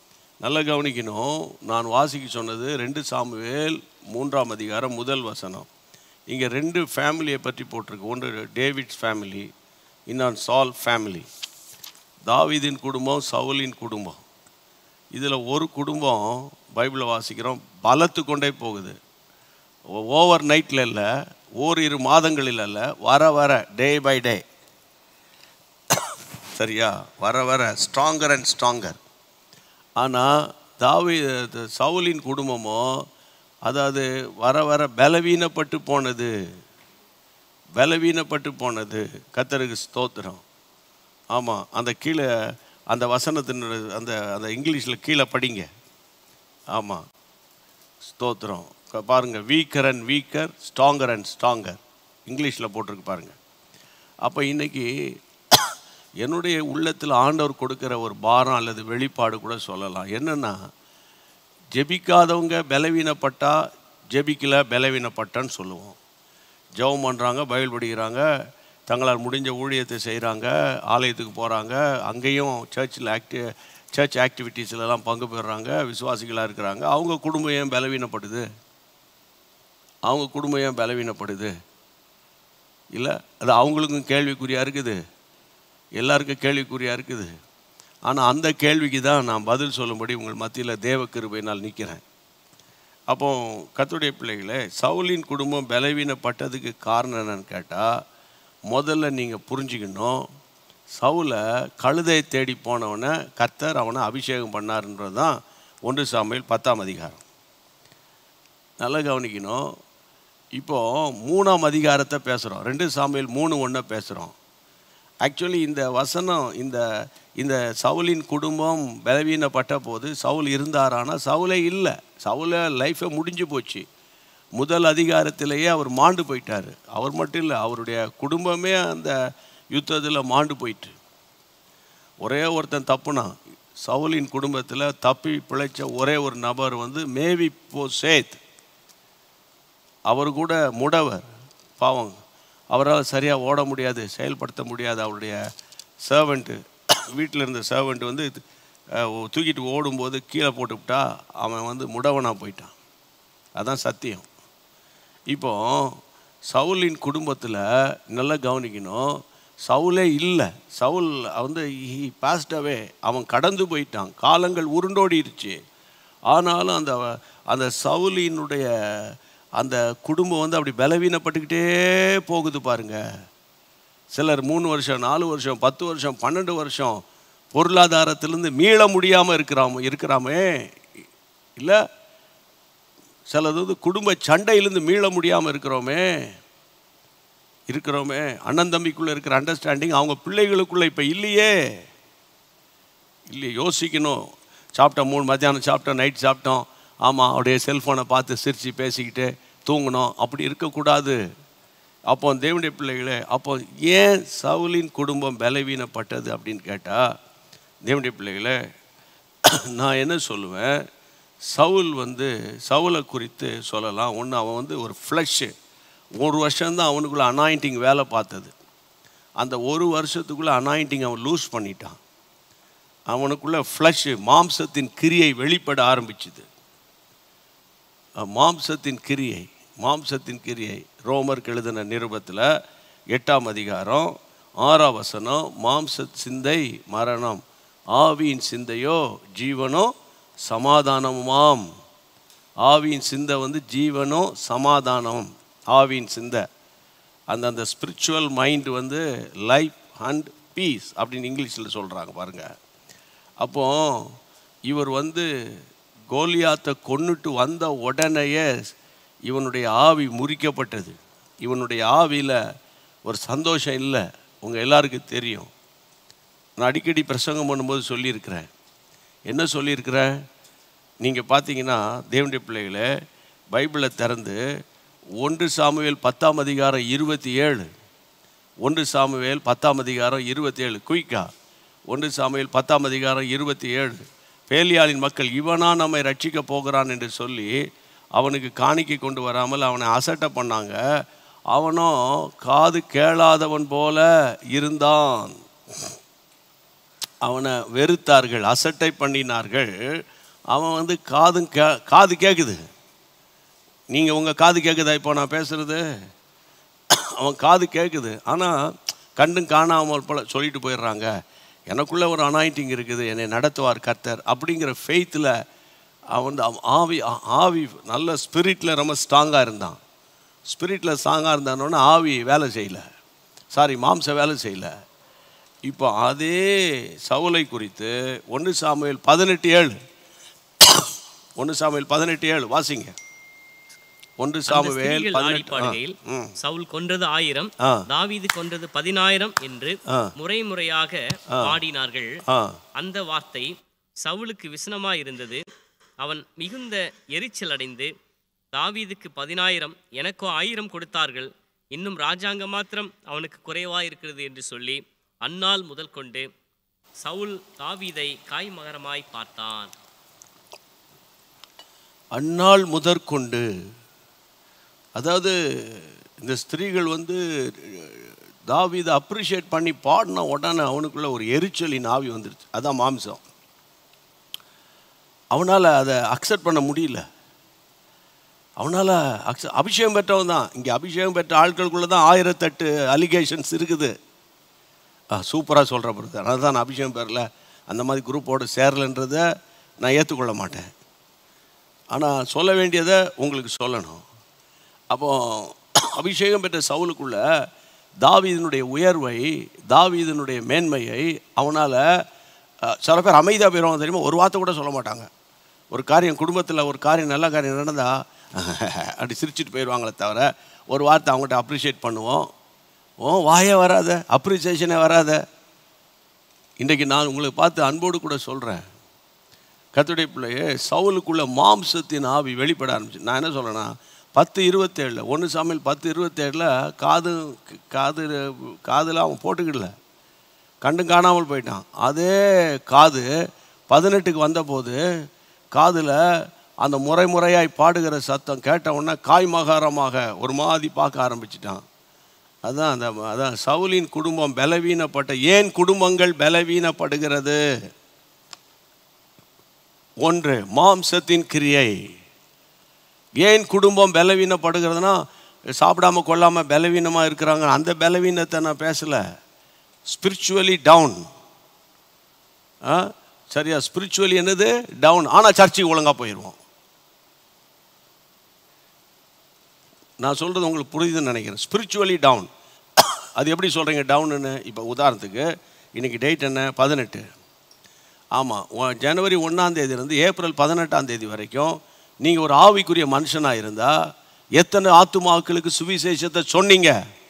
நல்லா கவனிக்கணும் நான் வாசிக்க சொன்னது ரெண்டு சாமுவேல் மூன்றாம் அதிகாரம் முதல் வசனம் இங்கே ரெண்டு ஃபேமிலியை பற்றி போட்டிருக்கு ஒன்று டேவிட்ஸ் ஃபேமிலி இன்னொன்று சால் ஃபேமிலி தாவீதின் குடும்பம் சவுலின் குடும்பம் இதில் ஒரு குடும்பம் பைபிளை வாசிக்கிறோம் பலத்து கொண்டே போகுது ஓவர் நைட்டில் இல்லை ஓரிரு மாதங்களில் அல்ல வர வர டே பை டே சரியா வர வர ஸ்ட்ராங்கர் அண்ட் ஸ்ட்ராங்கர் ஆனால் தாவி சவுலின் குடும்பமோ அதாவது வர வர பலவீனப்பட்டு போனது பலவீனப்பட்டு போனது கத்தருக்கு ஸ்தோத்திரம் ஆமாம் அந்த கீழே அந்த வசனத்தின் அந்த அந்த இங்கிலீஷில் கீழே படிங்க ஆமாம் ஸ்தோத்திரம் க- பாருங்க weaker and weaker stronger and stronger இங்கிலீஷில் போட்டிருக்கு பாருங்க அப்போ இன்னைக்கு என்னுடைய உள்ளத்தில் ஆண்டவர் கொடுக்கிற ஒரு பாரம் அல்லது வெளிப்பாடு கூட சொல்லலாம் என்னன்னா ஜெபிக்காதவங்க பலவீனப்பட்டா ஜெபிக்கல பலவீனப்பட்டான்னு சொல்லுவோம் ஜெபம் பண்ணுறாங்க பைபிள் படிக்கிறாங்க தங்களால் முடிஞ்ச ஊழியத்தை செய்கிறாங்க ஆலயத்துக்கு போகிறாங்க அங்கேயும் சர்ச்சில் ஆக்டி சர்ச் ஆக்டிவிட்டீஸ்லலாம் பங்கு பெறுறாங்க விசுவாசிகளாக இருக்கிறாங்க அவங்க குடும்பம் ஏன் பலவீனப்படுது அவங்க குடும்பம் ஏன் பலவீனப்படுது இல்லை அது அவங்களுக்கும் கேள்விக்குறியாக இருக்குது எல்லாருக்கும் கேள்விக்குறியாக இருக்குது ஆனால் அந்த கேள்விக்கு தான் நான் பதில் சொல்லும்படி உங்கள் மத்தியில் தேவ கிருபையினால் நிற்கிறேன் அப்போ கத்துடைய பிள்ளைகளே சவுலின் குடும்பம் பலவீனப்பட்டதுக்கு காரணம் என்னன்னு கேட்டால் முதல்ல நீங்கள் புரிஞ்சுக்கணும் சவுலை கழுதை தேடி போனவனை கர்த்தர் அவனை அபிஷேகம் பண்ணாருன்றது தான் ஒன்று சாமியில் பத்தாம் அதிகாரம் நல்லா கவனிக்கணும் இப்போ மூணாம் அதிகாரத்தை பேசுகிறோம் ரெண்டு சாமியில் மூணு ஒன்றை பேசுகிறோம் ஆக்சுவலி இந்த வசனம் இந்த இந்த சவுலின் குடும்பம் பலவீனப்பட்ட போது சவுல் இருந்தாரானா சவுலே இல்லை சவுல லைஃபை முடிஞ்சு போச்சு முதல் அதிகாரத்திலேயே அவர் மாண்டு போயிட்டார் அவர் மட்டும் இல்லை அவருடைய குடும்பமே அந்த யுத்தத்தில் மாண்டு போயிட்டு ஒரே ஒருத்தன் தப்புனான் சவுலின் குடும்பத்தில் தப்பி பிழைச்ச ஒரே ஒரு நபர் வந்து மேவி போ சேத் அவர் கூட முடவர் பாவம் அவரால் சரியாக ஓட முடியாது செயல்படுத்த முடியாது அவருடைய சர்வெண்ட்டு வீட்டில் இருந்த சர்வெண்ட் வந்து அஹ், தூக்கிட்டு ஓடும்போது கீழே போட்டுவிட்டா அவன் வந்து முடவனாக போயிட்டான் அதான் சத்தியம் இப்போ சவுலின் குடும்பத்தில் நல்லா கவனிக்கணும் சவுலே இல்லை சவுல் வந்து ஹி பாஸ்டவே அவன் கடந்து போயிட்டான் காலங்கள் உருண்டோடிருச்சு ஆனாலும் அந்த அந்த சவுலினுடைய அந்த குடும்பம் வந்து அப்படி பலவீனப்பட்டுக்கிட்டே போகுது பாருங்க சிலர் மூணு வருஷம் நாலு வருஷம் பத்து வருஷம் பன்னெண்டு வருஷம் பொருளாதாரத்திலேருந்து மீள முடியாமல் இருக்கிறாம இருக்கிறாமே இல்லை சிலது வந்து குடும்ப சண்டையிலேருந்து மீள முடியாமல் இருக்கிறோமே இருக்கிறோமே அண்ணன் தம்பிக்குள்ளே இருக்கிற அண்டர்ஸ்டாண்டிங் அவங்க பிள்ளைகளுக்குள்ளே இப்போ இல்லையே இல்லையே யோசிக்கணும் சாப்பிட்டோம் மூணு மத்தியானம் சாப்பிட்டோம் நைட் சாப்பிட்டோம் ஆமாம் அவருடைய செல்ஃபோனை பார்த்து சிரித்து பேசிக்கிட்டு தூங்கணும் அப்படி இருக்கக்கூடாது அப்போ தேவனுடைய பிள்ளைகளே அப்போ ஏன் சவுலின் குடும்பம் பலவீனப்பட்டது அப்படின்னு கேட்டால் தேவனுடைய பிள்ளைகளே நான் என்ன சொல்லுவேன் சவுல் வந்து சவுலை குறித்து சொல்லலாம் ஒன்று அவன் வந்து ஒரு ஃப்ளஷ்ஷு ஒரு வருஷம்தான் அவனுக்குள்ள அனாயிண்டிங் வேலை பார்த்தது அந்த ஒரு வருஷத்துக்குள்ளே அனாயிண்டிங் அவன் லூஸ் பண்ணிட்டான் அவனுக்குள்ள ஃப்ளஷ் மாம்சத்தின் கிரியை வெளிப்பட ஆரம்பிச்சுது அஹ் மாம்சத்தின் கிரியை மாம்சத்தின் கிரியை ரோமருக்கு எழுதின நிருபத்தில் எட்டாம் அதிகாரம் ஆறாம் வசனம் மாம்ச சிந்தை மரணம் ஆவியின் சிந்தையோ ஜீவனோ சமாதானமுமாம் ஆவியின் சிந்தை வந்து ஜீவனோ சமாதானம் ஆவியின் சிந்தை அந்த அந்த ஸ்பிரிச்சுவல் மைண்ட் வந்து லைஃப் அண்ட் பீஸ் அப்படின்னு இங்கிலீஷில் சொல்கிறாங்க பாருங்கள் அப்போ இவர் வந்து கோலியாத்தை கொன்னுட்டு வந்த உடனேயே இவனுடைய ஆவி முறிக்கப்பட்டது இவனுடைய ஆவியில் ஒரு சந்தோஷம் இல்லை உங்கள் எல்லாருக்கும் தெரியும் நான் அடிக்கடி பிரசங்கம் பண்ணும்போது சொல்லியிருக்கிறேன் என்ன சொல்லியிருக்கிறேன் நீங்கள் பார்த்தீங்கன்னா தேவனுடைய பிள்ளைகளே பைபிளை திறந்து ஒன்று சாமுவேல் பத்தாம் அதிகாரம் இருபத்தி ஏழு ஒன்று சாமுவேல் பத்தாம் அதிகாரம் இருபத்தி ஏழு குயிக்கா ஒன்று சாமுவேல் பத்தாம் அதிகாரம் இருபத்தி ஏழு பேலியாளின் மக்கள் இவனா நம்மை ரட்சிக்க போகிறான் என்று சொல்லி அவனுக்கு காணிக்கை கொண்டு வராமல் அவனை அசட்டை பண்ணாங்க அவனும் காது கேளாதவன் போல இருந்தான் அவனை வெறுத்தார்கள் அசட்டை பண்ணினார்கள் அவன் வந்து காதும் கே காது கேட்குது நீங்கள் உங்கள் காது கேட்குதா இப்போ நான் பேசுகிறது அவன் காது கேட்குது ஆனால் கண்டும் காணாமல் போல சொல்லிட்டு போயிடுறாங்க எனக்குள்ள ஒரு அனாயிட்டிங் இருக்குது என்னை நடத்துவார் கர்த்தர் அப்படிங்கிற ஃபெய்த்தில் அவன் வந்து அவன் ஆவி ஆ- ஆவி நல்ல ஸ்பிரிட்டில் ரொம்ப ஸ்ட்ராங்காக இருந்தான் ஸ்பிரிட்டில் ஸ்ட்ராங்காக இருந்தானோன்னு ஆவி வேலை செய்யலை சாரி மாம்ச வேலை செய்யலை இப்போ அதே சவுலை குறித்து ஒன்று சாமுவேல் பதினெட்டு ஏழு ஒன்று சாமுவேல் பதினெட்டு ஏழு வாசிங்க ஒன்று அந்த சாமுவேல் ஸ்திரீகள் ஆடி பதினெட்டு ஆ, பாடுகையில் ம். சவுல் கொன்றது ஆயிரம் ஆ. தாவீது கொன்றது பதினாயிரம் என்று ஆ. முறை முறையாக பாடினார்கள் ஆ அந்த வார்த்தை சவுலுக்கு விசனமாய் இருந்தது அவன் மிகுந்த எரிச்சல் அடைந்து தாவீதுக்கு பதினாயிரம் எனக்கோ ஆயிரம் கொடுத்தார்கள் இன்னும் ராஜாங்க மாத்திரம் அவனுக்கு குறைவாய் இருக்கிறது என்று சொல்லி அந்நாள் முதல் கொண்டு சவுல் தாவீதை காய்மகரமாய் பார்த்தான் அந்நாள் முதற்கொண்டு அதாவது இந்த ஸ்திரீகள் வந்து தாவீதை அப்ரிஷியேட் பண்ணி பாடின உடனே அவனுக்குள்ள ஒரு எரிச்சலின் ஆவி வந்துடுச்சு அதான் மாம்சம் அவனால் அதை அக்செப்ட் பண்ண முடியல அவனால் அக்ச அபிஷேகம் பெற்றவன் தான் இங்கே அபிஷேகம் பெற்ற ஆட்களுக்குள்ள தான் ஆயிரத்தெட்டு அலிகேஷன்ஸ் இருக்குது ஆ சூப்பராக சொல்கிற பொறுத்து அதனால தான் நான் அபிஷேகம் பெறல அந்த மாதிரி குரூப்போடு சேரலைன்றதை நான் ஏற்றுக்கொள்ள மாட்டேன் ஆனால் சொல்ல வேண்டியதை உங்களுக்கு சொல்லணும் அப்போ அபிஷேகம் பெற்ற சவுலுக்குள்ள தாவீதினுடைய உயர்வை தாவீதினுடைய மேன்மையை அவனால் சில பேர் அமைதியாக போயிடுவாங்க தெரியுமா ஒரு வார்த்தை கூட சொல்ல மாட்டாங்க ஒரு காரியம் குடும்பத்தில் ஒரு காரியம் நல்ல காரியம் நடந்தால் அப்படி சிரிச்சிட்டு போயிடுவாங்களே தவிர ஒரு வார்த்தை அவங்ககிட்ட அப்ரிஷியேட் பண்ணுவோம் ஓ வாயே வராத அப்ரிசியேஷனே வராத இன்றைக்கு நான் உங்களுக்கு பார்த்து அன்போடு கூட சொல்கிறேன் கத்துடைய பிள்ளையே சவுலுக்குள்ள மாம்சத்தின் ஆவி வெளிப்பட ஆரம்பிச்சு நான் என்ன சொல்கிறேன்னா பத்து இருபத்தேழில் ஒன்று சாமியில் பத்து இருபத்தேழில் காது காது காதில் அவன் போட்டுக்கிடல கண்டும் காணாமல் போயிட்டான் அதே காது பதினெட்டுக்கு வந்தபோது காதில் அந்த முறை முறையாய் பாடுகிற சத்தம் கேட்ட உடனே காய்மகாரமாக ஒரு மாதிரி பார்க்க ஆரம்பிச்சிட்டான் அதான் அந்த அதான் சவுலின் குடும்பம் பலவீனப்பட்ட ஏன் குடும்பங்கள் பலவீனப்படுகிறது ஒன்று மாம்சத்தின் கிரியை ஏன் குடும்பம் பலவீனப்படுகிறதுனா சாப்பிடாம கொள்ளாமல் பலவீனமாக இருக்கிறாங்க அந்த பலவீனத்தை நான் பேசலை ஸ்பிரிச்சுவலி டவுன் ஆ சரியா ஸ்பிரிச்சுவலி என்னது டவுன் ஆனால் சர்ச்சுக்கு ஒழுங்காக போயிடுவோம் நான் சொல்கிறது உங்களுக்கு புரியுதுன்னு நினைக்கிறேன் ஸ்பிரிச்சுவலி டவுன் அது எப்படி சொல்கிறீங்க டவுனுன்னு இப்போ உதாரணத்துக்கு இன்றைக்கி டேட் என்ன பதினெட்டு ஆமாம் ஜனவரி ஒன்றாம் தேதியிலேருந்து ஏப்ரல் பதினெட்டாம் தேதி வரைக்கும் நீங்கள் ஒரு ஆவிக்குரிய மனுஷனாக இருந்தால் எத்தனை ஆத்துமாக்களுக்கு சுவிசேஷத்தை சொன்னீங்க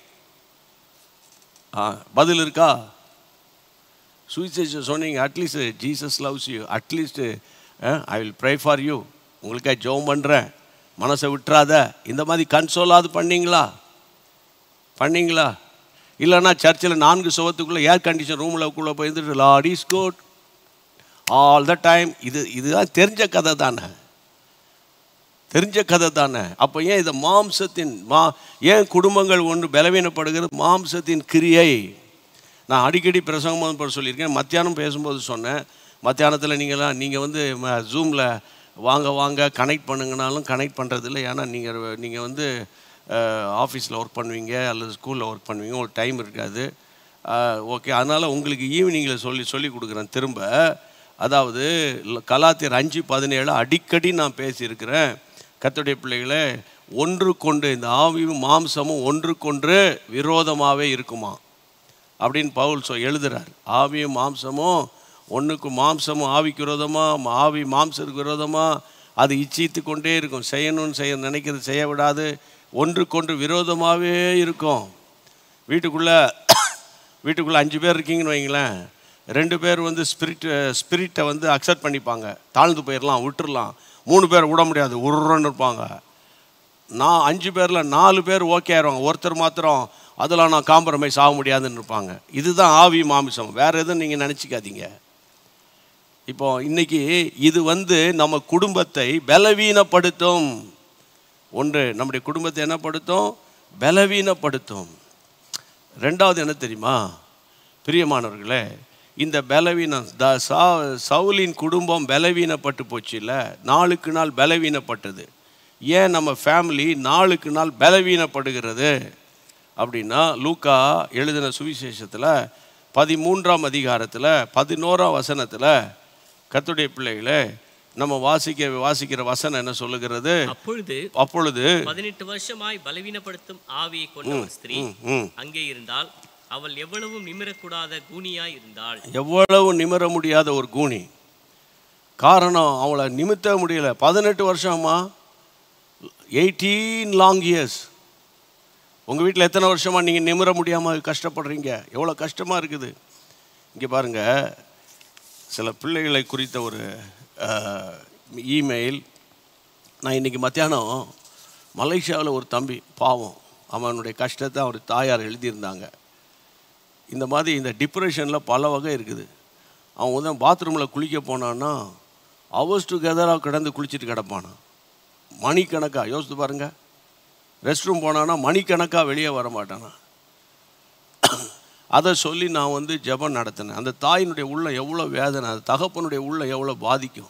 ஆ பதில் இருக்கா சுவிசேஷம் சொன்னீங்க at least Jesus loves you at least I will pray for you உங்களுக்காக ஜெபம் பண்ணுறேன் மனசை விட்டுறாத இந்த மாதிரி கன்சோலாவது பண்ணீங்களா பண்ணீங்களா இல்லைன்னா சர்ச்சில் நான்கு சுவத்துக்குள்ளே ஏர் கண்டிஷன் ரூமில் போய் இருந்துட்டு Lord is good all the time இது இதுதான் தெரிஞ்ச கதை தானே தெரிஞ்ச கதை தானே அப்போ ஏன் இதை மாம்சத்தின் மா ஏன் குடும்பங்கள் ஒன்று பலவீனப்படுகிறது மாம்சத்தின் கிரியை நான் அடிக்கடி பிரசங்கம் போது சொல்லியிருக்கேன் மத்தியானம் பேசும்போது சொன்னேன் மத்தியானத்தில் நீங்களாம் நீங்கள் வந்து ஜூமில் வாங்க வாங்க கனெக்ட் பண்ணுங்கனாலும் கனெக்ட் பண்ணுறதில்ல ஏன்னா நீங்கள் நீங்கள் வந்து ஆஃபீஸில் ஒர்க் பண்ணுவீங்க அல்லது ஸ்கூலில் ஒர்க் பண்ணுவீங்க ஒரு டைம் இருக்காது ஓகே அதனால் உங்களுக்கு ஈவினிங்கில் சொல்லி சொல்லி கொடுக்குறேன் திரும்ப அதாவது கலாத்தியர் அஞ்சு பதினேழு அடிக்கடி நான் பேசியிருக்கிறேன் கத்துடைய பிள்ளைகளே ஒன்று கொண்டு இந்த ஆவியும் மாம்சமும் ஒன்றுக்கொன்று விரோதமாகவே இருக்குமா அப்படின்னு பவுல் சொ எழுதுறார் ஆவியும் மாம்சமும் ஒன்றுக்கு மாம்சமும் ஆவிக்கு விரோதமாக ஆவி மாம்சத்துக்கு விரோதமாக அது இச்சித்து கொண்டே இருக்கும் செய்யணும்னு செய்ய நினைக்கிறது செய்ய விடாது ஒன்றுக்கொன்று விரோதமாகவே இருக்கும் வீட்டுக்குள்ளே வீட்டுக்குள்ளே அஞ்சு பேர் இருக்கீங்கன்னு வைங்களேன் ரெண்டு பேர் வந்து ஸ்பிரிட் ஸ்பிரிட்டை வந்து அக்செப்ட் பண்ணிப்பாங்க தாழ்ந்து போயிடலாம் விட்டுறலாம் மூணு பேர் விட முடியாது உருன்னு இருப்பாங்க நான் அஞ்சு பேரில் நாலு பேர் ஓகே ஆயிடுவாங்க ஒருத்தர் மாத்திரம் அதெல்லாம் நான் காம்ப்ரமைஸ் ஆக முடியாதுன்னு இருப்பாங்க இதுதான் ஆவி மாமிசம் வேறு எதுவும் நீங்கள் நினச்சிக்காதீங்க இப்போ இன்னைக்கு இது வந்து நம்ம குடும்பத்தை பலவீனப்படுத்தும் ஒன்று நம்முடைய குடும்பத்தை என்ன படுத்தும் பலவீனப்படுத்தும் ரெண்டாவது என்ன தெரியுமா பிரியமானவர்களே இந்த பலவீனம் த சா சவுலின் குடும்பம் பலவீனப்பட்டு போச்சுல்ல நாளுக்கு நாள் பலவீனப்பட்டது ஏன் நம்ம ஃபேமிலி நாளுக்கு நாள் பலவீனப்படுகிறது அப்படின்னா லூக்கா எழுதின சுவிசேஷத்தில் பதிமூன்றாம் அதிகாரத்தில் பதினோராம் வசனத்தில் கர்த்தருடைய பிள்ளைகளே நம்ம வாசிக்க வாசிக்கிற வசனம் என்ன சொல்லுகிறது அப்பொழுது அப்பொழுது பதினெட்டு வருஷமாய் பலவீனப்படுத்தும் ஆவியை கொண்ட ஒரு ஸ்திரீ ம், அங்கே இருந்தால் அவள் எவ்வளவும் நிமிரக்கூடாத கூனியாய் இருந்தாள் எவ்வளவு நிமிர முடியாத ஒரு கூனி காரணம் அவளை நிமித்த முடியல பதினெட்டு வருஷமா எயிட்டீன் லாங் இயர்ஸ் உங்கள் வீட்டில் எத்தனை வருஷமா நீங்கள் நிமிர முடியாமல் கஷ்டப்படுறீங்க எவ்வளோ கஷ்டமாக இருக்குது இங்கே பாருங்க சில பிள்ளைகளை குறித்த ஒரு இமெயில் நான் இன்னைக்கு மத்தியானம் மலேசியாவில் ஒரு தம்பி பாவம் அவனுடைய கஷ்டத்தை அவர் தாயார் எழுதியிருந்தாங்க இந்த மாதிரி இந்த டிப்ரெஷனில் பல வகை இருக்குது அவன் வந்து பாத்ரூமில் குளிக்க போனான்னா ஹவர்ஸ் டுகெதராக கிடந்து குளிச்சுட்டு கிடப்பானா மணிக்கணக்காக யோசித்து பாருங்க ரெஸ்ட் ரூம் போனான்னா மணிக்கணக்காக வெளியே வர மாட்டானா அதை சொல்லி நான் வந்து ஜெபம் நடத்தினேன் அந்த தாயினுடைய உள்ள எவ்வளோ வேதனை அந்த தகப்பனுடைய உள்ள எவ்வளோ பாதிக்கும்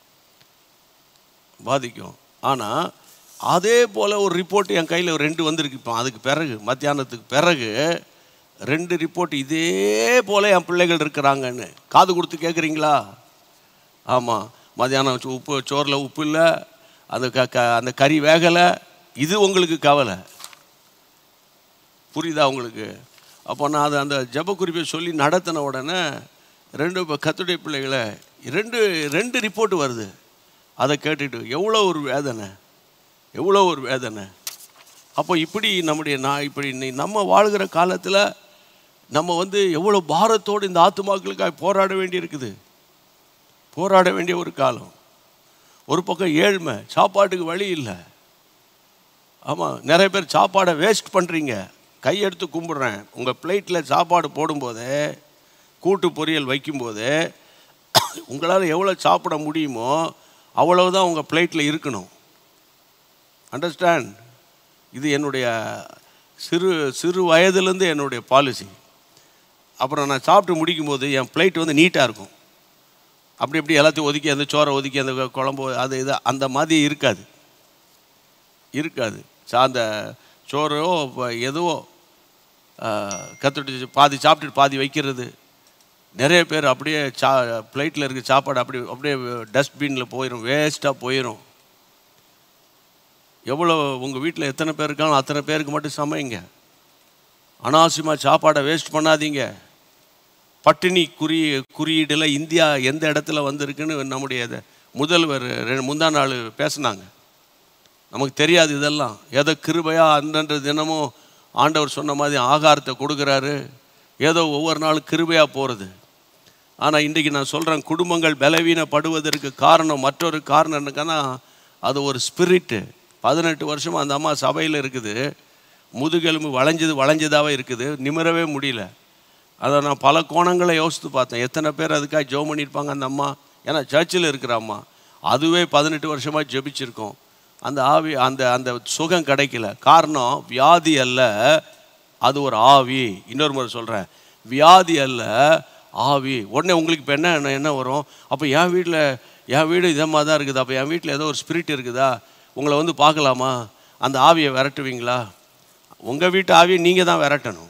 பாதிக்கும் ஆனால் அதே போல் ஒரு ரிப்போர்ட் என் கையில் ரெண்டு வந்திருக்கு இப்போ அதுக்கு பிறகு மத்தியானத்துக்கு பிறகு ரெண்டு ரிப்போர்ட் இதே போல் என் பிள்ளைகள் இருக்கிறாங்கன்னு காது கொடுத்து கேட்குறீங்களா ஆமாம் மத்தியானம் சு- உப்பு சோறில் உப்பு இல்லை அந்த க க அந்த கறி வேகலை இது உங்களுக்கு கவலை புரியுதா உங்களுக்கு அப்போ நான் அதை அந்த ஜெப குறிப்பை சொல்லி நடத்தின உடனே ரெண்டு இப்போ கத்துடைய பிள்ளைகளை ரெண்டு ரெண்டு ரிப்போர்ட் வருது அதை கேட்டுட்டு எவ்வளோ ஒரு வேதனை எவ்வளோ ஒரு வேதனை அப்போ இப்படி நம்முடைய நான் இப்படி இன்னை- நம்ம வாழ்கிற காலத்தில் நம்ம வந்து எவ்வளோ பாரத்தோடு இந்த ஆத்துமாக்களுக்காக போராட வேண்டி இருக்குது போராட வேண்டிய ஒரு காலம் ஒரு பக்கம் ஏழ்மை சாப்பாட்டுக்கு வழி இல்லை ஆமாம் நிறைய பேர் சாப்பாடை வேஸ்ட் பண்ணுறீங்க கையெடுத்து கும்பிடுறேன் உங்கள் பிளேட்டில் சாப்பாடு போடும்போதே கூட்டு பொரியல் வைக்கும்போதே உங்களால் எவ்வளோ சாப்பிட முடியுமோ அவ்வளவுதான் உங்கள் பிளேட்டில் இருக்கணும் அண்டர்ஸ்டாண்ட் இது என்னுடைய சிறு சிறு வயதுலேருந்து என்னுடைய பாலிசி அப்புறம் நான் சாப்பிட்டு முடிக்கும்போது என் பிளேட் வந்து நீட்டாக இருக்கும் அப்படி இப்படி எல்லாத்தையும் ஒதுக்கி அந்த சோறை ஒதுக்கி அந்த குழம்பு அது இது அந்த மாதிரி இருக்காது இருக்காது சா- அந்த சோறோ ப- எதுவோ கற்றுட்டு பாதி சாப்பிட்டுட்டு பாதி வைக்கிறது நிறைய பேர் அப்படியே சா பிளேட்டில் இருக்க சாப்பாடு அப்படி அப்படியே டஸ்ட்பினில் போயிடும் வேஸ்ட்டாக போயிடும் எவ்வளோ உங்கள் வீட்டில் எத்தனை பேர் இருக்காங்களோ அத்தனை பேருக்கு மட்டும் சமைங்க அனாவசியமாக சாப்பாடை வேஸ்ட் பண்ணாதீங்க பட்டினி குறி குறியீடில் இந்தியா எந்த இடத்துல வந்திருக்குன்னு நம்முடைய இது முதல்வர் ரெ- முந்தா நாள் பேசுனாங்க நமக்கு தெரியாது இதெல்லாம் ஏதோ கிருபையா அந்தந்த தினமும் ஆண்டவர் சொன்ன மாதிரி ஆகாரத்தை கொடுக்குறாரு ஏதோ ஒவ்வொரு நாளும் கிருபையாக போகிறது ஆனால் இன்றைக்கி நான் சொல்கிறேன் குடும்பங்கள் பலவீனப்படுவதற்கு காரணம் மற்றொரு காரணம் என்னன்னா அது ஒரு ஸ்பிரிட்டு பதினெட்டு வருஷமா அந்த அம்மா சபையில் இருக்குது முதுகெலும்பு வளைஞ்சது வளைஞ்சதாகவே இருக்குது நிமிரவே முடியல அதை நான் பல கோணங்களை யோசித்து பார்த்தேன் எத்தனை பேர் அதுக்காக ஜெபம் பண்ணியிருப்பாங்க அந்த அம்மா ஏன்னா சர்ச்சில் இருக்கிற அம்மா அதுவே பதினெட்டு வருஷமாக ஜெபிச்சிருக்கோம் அந்த ஆவி அந்த அந்த சுகம் கிடைக்கல காரணம் வியாதி அல்ல அது ஒரு ஆவி இன்னொரு முறை சொல்கிறேன் வியாதி அல்ல ஆவி உடனே உங்களுக்கு இப்போ என்ன என்ன- என்ன வரும் அப்போ என் வீட்டில் என் வீடு இதே மாதிரி தான் இருக்குது அப்போ என் வீட்டில் ஏதோ ஒரு ஸ்பிரிட் இருக்குதா உங்களை வந்து பார்க்கலாமா அந்த ஆவியை விரட்டுவீங்களா உங்கள் வீட்டு ஆவியை நீங்கள் தான் விரட்டணும்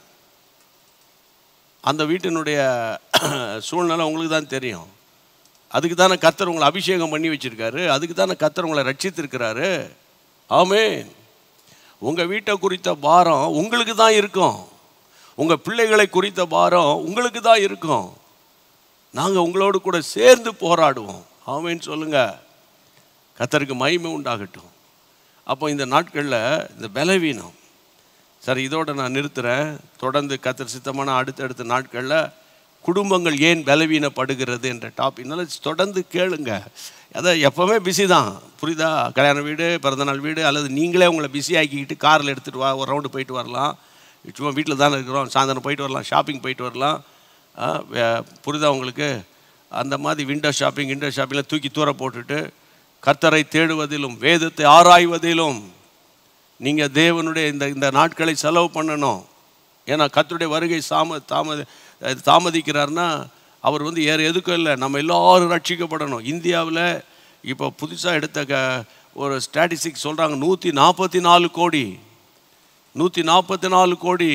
அந்த வீட்டினுடைய சூழ்நிலை உங்களுக்கு தான் தெரியும் அதுக்கு தானே கத்தர் உங்களை அபிஷேகம் பண்ணி வச்சிருக்காரு அதுக்கு தானே கத்தர் உங்களை ரட்சித்திருக்கிறாரு ஆமென் உங்கள் வீட்டை குறித்த பாரம் உங்களுக்கு தான் இருக்கும் உங்கள் பிள்ளைகளை குறித்த பாரம் உங்களுக்கு தான் இருக்கும் நாங்கள் உங்களோடு கூட சேர்ந்து போராடுவோம் ஆமென்னு சொல்லுங்க கத்தருக்கு மகிமை உண்டாகட்டும் அப்போ இந்த நாட்களில் இந்த பலவீனம் சரி இதோட நான் நிறுத்துறேன் தொடர்ந்து கத்தர் சித்தமான அடுத்தடுத்த நாட்களில் குடும்பங்கள் ஏன் பலவீனப்படுகிறது என்ற டாபிக்னால தொடர்ந்து கேளுங்க அதை எப்போவுமே பிஸி தான் புரியுதா கல்யாண வீடு பிறந்தநாள் வீடு அல்லது நீங்களே உங்களை பிஸி ஆக்கிக்கிட்டு காரில் எடுத்துகிட்டு வா ஒரு ரவுண்டு போயிட்டு வரலாம் சும்மா வீட்டில் தானே இருக்கிறோம் சாயந்தரம் போயிட்டு வரலாம் ஷாப்பிங் போயிட்டு வரலாம் ஆ, வே- புரியுதா உங்களுக்கு அந்த மாதிரி விண்டோ ஷாப்பிங் விண்டோ ஷாப்பிங்கில் தூக்கி தூர போட்டுட்டு கர்த்தரை தேடுவதிலும் வேதத்தை ஆராய்வதிலும் நீங்கள் தேவனுடைய இந்த இந்த நாட்களை செலவு பண்ணணும் ஏன்னா கர்த்தருடைய வருகை சாம தாமத அஹ் தாமதிக்கிறார்னா அவர் வந்து வேறு எதுக்கும் இல்லை நம்ம எல்லாரும் ரட்சிக்கப்படணும் இந்தியாவில் இப்போ புதுசாக எடுத்த க ஒரு ஸ்டாட்டிஸ்டிக் சொல்கிறாங்க நூற்றி நாற்பத்தி நாலு கோடி நூற்றி நாற்பத்தி நாலு கோடி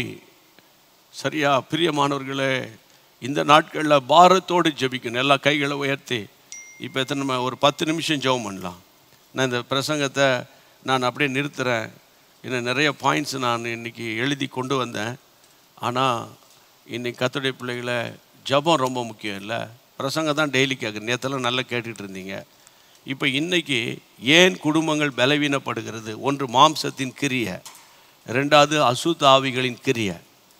சரியா பிரியமானவர்களே இந்த நாட்களில் பாரத்தோடு ஜெபிக்கணும் எல்லா கைகளை உயர்த்தி இப்போ எத்தனை ம- ஒரு பத்து நிமிஷம் ஜெபம் பண்ணலாம் நான் இந்த பிரசங்கத்தை நான் அப்படியே நிறுத்துகிறேன் இன்னும் நிறைய பாயிண்ட்ஸ் நான் இன்னைக்கு எழுதி கொண்டு வந்தேன் ஆனால் இன்னைக்கு கத்துடைய பிள்ளைகளை ஜெபம் ரொம்ப முக்கியம் இல்லை பிரசங்கம் தான் டெய்லி கேட்குறேன் நேற்றெல்லாம் நல்லா கேட்டுட்டு இருந்தீங்க இப்போ இன்னைக்கு ஏன் குடும்பங்கள் பலவீனப்படுகிறது ஒன்று மாம்சத்தின் கிரிய ரெண்டாவது அசுத்த ஆவிகளின் கிரிய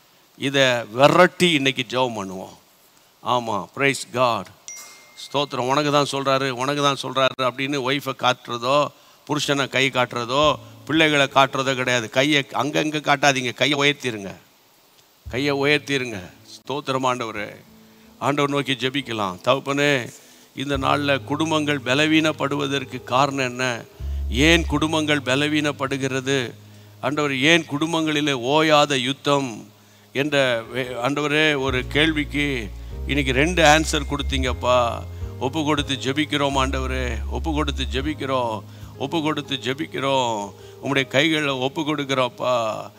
இதை விரட்டி இன்னைக்கு ஜெபம் பண்ணுவோம் ஆமாம் ப்ரைஸ் காட் ஸ்தோத்திரம் உனக்கு தான் சொல்கிறாரு உனக்கு தான் சொல்கிறாரு அப்படின்னு ஒய்ஃபை காட்டுறதோ புருஷனை கை காட்டுறதோ பிள்ளைகளை காட்டுறதோ கிடையாது கையை அங்கங்கே காட்டாதீங்க கையை உயர்த்திருங்க கையை உயர்த்திருங்க ஸ்தோத்திரம் ஆண்டவரே ஆண்டவர் நோக்கி ஜெபிக்கலாம் தகப்பனே இந்த நாளில் குடும்பங்கள் பலவீனப்படுவதற்கு காரணம் என்ன ஏன் குடும்பங்கள் பலவீனப்படுகிறது ஆண்டவர் ஏன் குடும்பங்களிலே ஓயாத யுத்தம் என்ற வே- ஆண்டவரே ஒரு கேள்விக்கு இன்னைக்கு ரெண்டு ஆன்சர் கொடுத்தீங்கப்பா ஒப்பு கொடுத்து ஜெபிக்கிறோம் ஆண்டவரே ஒப்பு கொடுத்து ஜெபிக்கிறோம் ஒப்பு கொடுத்து ஜெபிக்கிறோம் உம்முடைய கைகளில் ஒப்பு கொடுக்குறோப்பா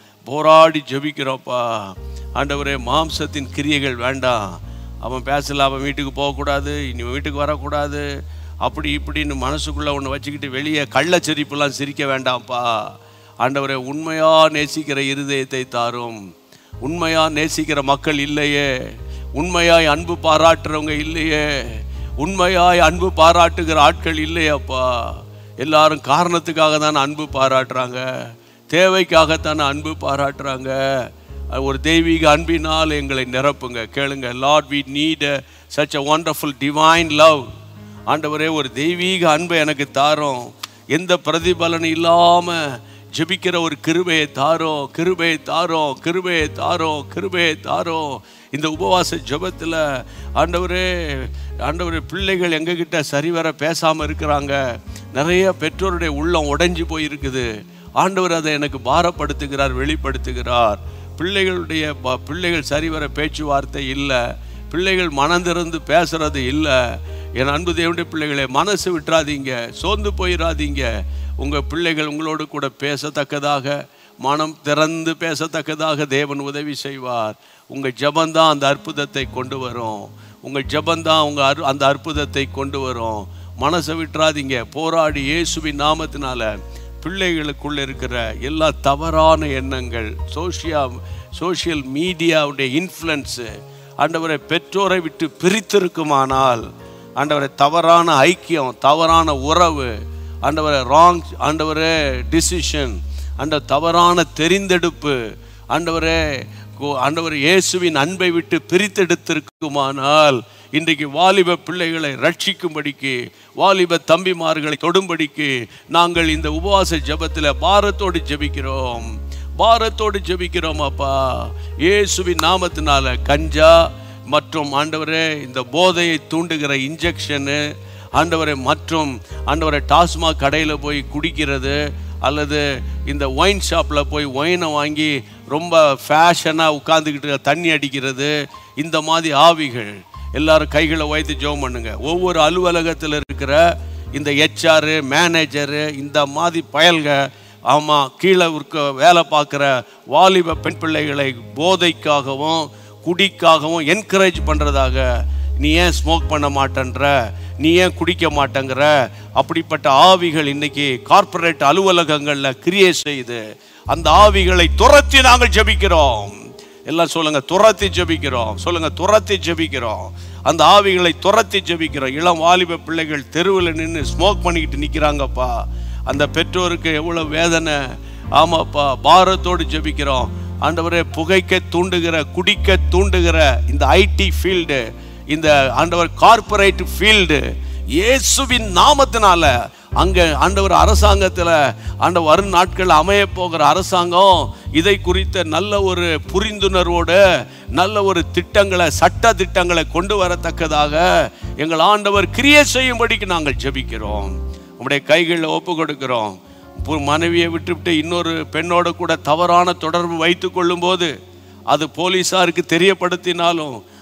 போராடி ஜெபிக்கிறோப்பா ஆண்டவரே மாம்சத்தின் கிரியைகள் வேண்டாம் அவன் பேசல அவன் வீட்டுக்கு போகக்கூடாது இனி வீட்டுக்கு வரக்கூடாது அப்படி இப்படின்னு மனசுக்குள்ளே ஒன்று வச்சுக்கிட்டு வெளியே கள்ளச்சிரிப்புலாம் சிரிக்க வேண்டாம்ப்பா ஆண்டவரே உண்மையா நேசிக்கிற இருதயத்தை தாரும் உண்மையா நேசிக்கிற மக்கள் இல்லையே உண்மையாய் அன்பு பாராட்டுறவங்க இல்லையே உண்மையாய் அன்பு பாராட்டுகிற ஆட்கள் இல்லையப்பா எல்லாரும் காரணத்துக்காக தான் அன்பு பாராட்டுறாங்க தேவைக்காகத்தானே அன்பு பாராட்டுறாங்க அது ஒரு தெய்வீக அன்பினால் எங்களை நிரப்புங்க கேளுங்க Lord we need such a wonderful divine love ஆண்டவரே ஒரு தெய்வீக அன்பை எனக்கு தாரோம் எந்த பிரதிபலனும் இல்லாமல் ஜெபிக்கிற ஒரு கிருபையை தாரோம் கிருபையை தாரோம் கிருபையை தாரோம் கிருபையை தாரோம் இந்த உபவாச ஜெபத்தில் ஆண்டவரே ஆண்டவரே பிள்ளைகள் எங்ககிட்ட சரிவர பேசாமல் இருக்கிறாங்க நிறைய பெற்றோருடைய உள்ளம் உடைஞ்சு போயிருக்குது ஆண்டவர் அதை எனக்கு பாரப்படுத்துகிறார் வெளிப்படுத்துகிறார் பிள்ளைகளுடைய ப- பிள்ளைகள் சரிவர பேச்சுவார்த்தை இல்லை பிள்ளைகள் மனந்திறந்து பேசுறது இல்லை என் அன்பு தேவனுடைய பிள்ளைகளே மனசு விட்டுறாதீங்க சோர்ந்து போயிடாதீங்க உங்கள் பிள்ளைகள் உங்களோடு கூட பேசத்தக்கதாக மனம் திறந்து பேசத்தக்கதாக தேவன் உதவி செய்வார் உங்கள் ஜெபந்தான் அந்த அற்புதத்தை கொண்டு வரும் உங்கள் ஜெபந்தான் உங்கள் அரு அந்த அற்புதத்தை கொண்டு வரும் மனசை விட்டுறாதீங்க போராடி இயேசுவின் நாமத்தினால பிள்ளைகளுக்குள்ள இருக்கிற எல்லா தவறான எண்ணங்கள் சோஷியா சோஷியல் மீடியாவுடைய இன்ஃப்ளூயன்ஸு ஆண்டவரை பெற்றோரை விட்டு பிரித்திருக்குமானால் ஆண்டவரை தவறான ஐக்கியம் தவறான உறவு ஆண்டவரை ராங் ஆண்டவரே டிசிஷன் அந்த தவறான தெரிந்தெடுப்பு ஆண்டவரே கோ- ஆண்டவர் இயேசுவின் அன்பை விட்டு பிரித்தெடுத்திருக்குமானால் இன்றைக்கு வாலிப பிள்ளைகளை ரட்சிக்கும்படிக்கு வாலிப தம்பிமார்களை தொடும்படிக்கு நாங்கள் இந்த உபவாச ஜெபத்தில் பாரத்தோடு ஜெபிக்கிறோம் பாரத்தோடு ஜெபிக்கிறோம் அப்பா இயேசுவின் நாமத்தினால கஞ்சா மற்றும் ஆண்டவரே இந்த போதையை தூண்டுகிற இன்ஜெக்ஷனு ஆண்டவரை மற்றும் ஆண்டவரை டாஸ்மாக் கடையில் போய் குடிக்கிறது அல்லது இந்த ஒயின் ஷாப்பில் போய் ஒயினை வாங்கி ரொம்ப ஃபேஷனாக உட்காந்துக்கிட்டு தண்ணி அடிக்கிறது இந்த மாதிரி ஆவிகள் எல்லாரும் கைகளை உயர்த்தி ஜெபம் பண்ணுங்க ஒவ்வொரு அலுவலகத்தில் இருக்கிற இந்த ஹெச்ஆர் மேனேஜரு இந்த மாதிரி பயல்க ஆமாம் கீழே இருக்க வேலை பார்க்குற வாலிப பெண் பிள்ளைகளை போதைக்காகவும் குடிக்காகவும் என்கரேஜ் பண்ணுறதாக நீ ஏன் ஸ்மோக் பண்ண மாட்டேன்ற நீ ஏன் குடிக்க மாட்டேங்கிற அப்படிப்பட்ட ஆவிகள் இன்னைக்கு கார்ப்பரேட் அலுவலகங்களில் கிரியே செய்து அந்த ஆவிகளை துரத்தி நாங்கள் ஜெபிக்கிறோம் எல்லாம் சொல்லுங்க துரத்தி ஜெபிக்கிறோம் சொல்லுங்க துரத்தி ஜெபிக்கிறோம் அந்த ஆவிகளை துரத்தி ஜெபிக்கிறோம் இளம் வாலிப பிள்ளைகள் தெருவில் நின்று ஸ்மோக் பண்ணிக்கிட்டு நிற்கிறாங்கப்பா அந்த பெற்றோருக்கு எவ்வளோ வேதனை ஆமாப்பா பாரத்தோடு ஜெபிக்கிறோம் ஆண்டவரே புகைக்க தூண்டுகிற குடிக்க தூண்டுகிற இந்த ஐடி ஃபீல்டு இந்த ஆண்டவர் கார்ப்பரேட் ஃபீல்டு இயேசுவின் நாமத்தினால அங்க ஆண்டவர் அரசாங்கத்தில் ஆண்ட வரும் நாட்கள் அமைய போகிற அரசாங்கம் இதை குறித்த நல்ல ஒரு புரிந்துணர்வோடு நல்ல ஒரு திட்டங்களை சட்ட திட்டங்களை கொண்டு வரத்தக்கதாக எங்கள் ஆண்டவர் கிரியை செய்யும்படிக்கு நாங்கள் ஜெபிக்கிறோம் உம்முடைய கைகளில் ஒப்பு கொடுக்கிறோம் பு- மனைவியை விட்டுவிட்டு இன்னொரு பெண்ணோட கூட தவறான தொடர்பு வைத்து கொள்ளும்போது அது போலீஸாருக்கு தெரியப்படுத்தினாலும்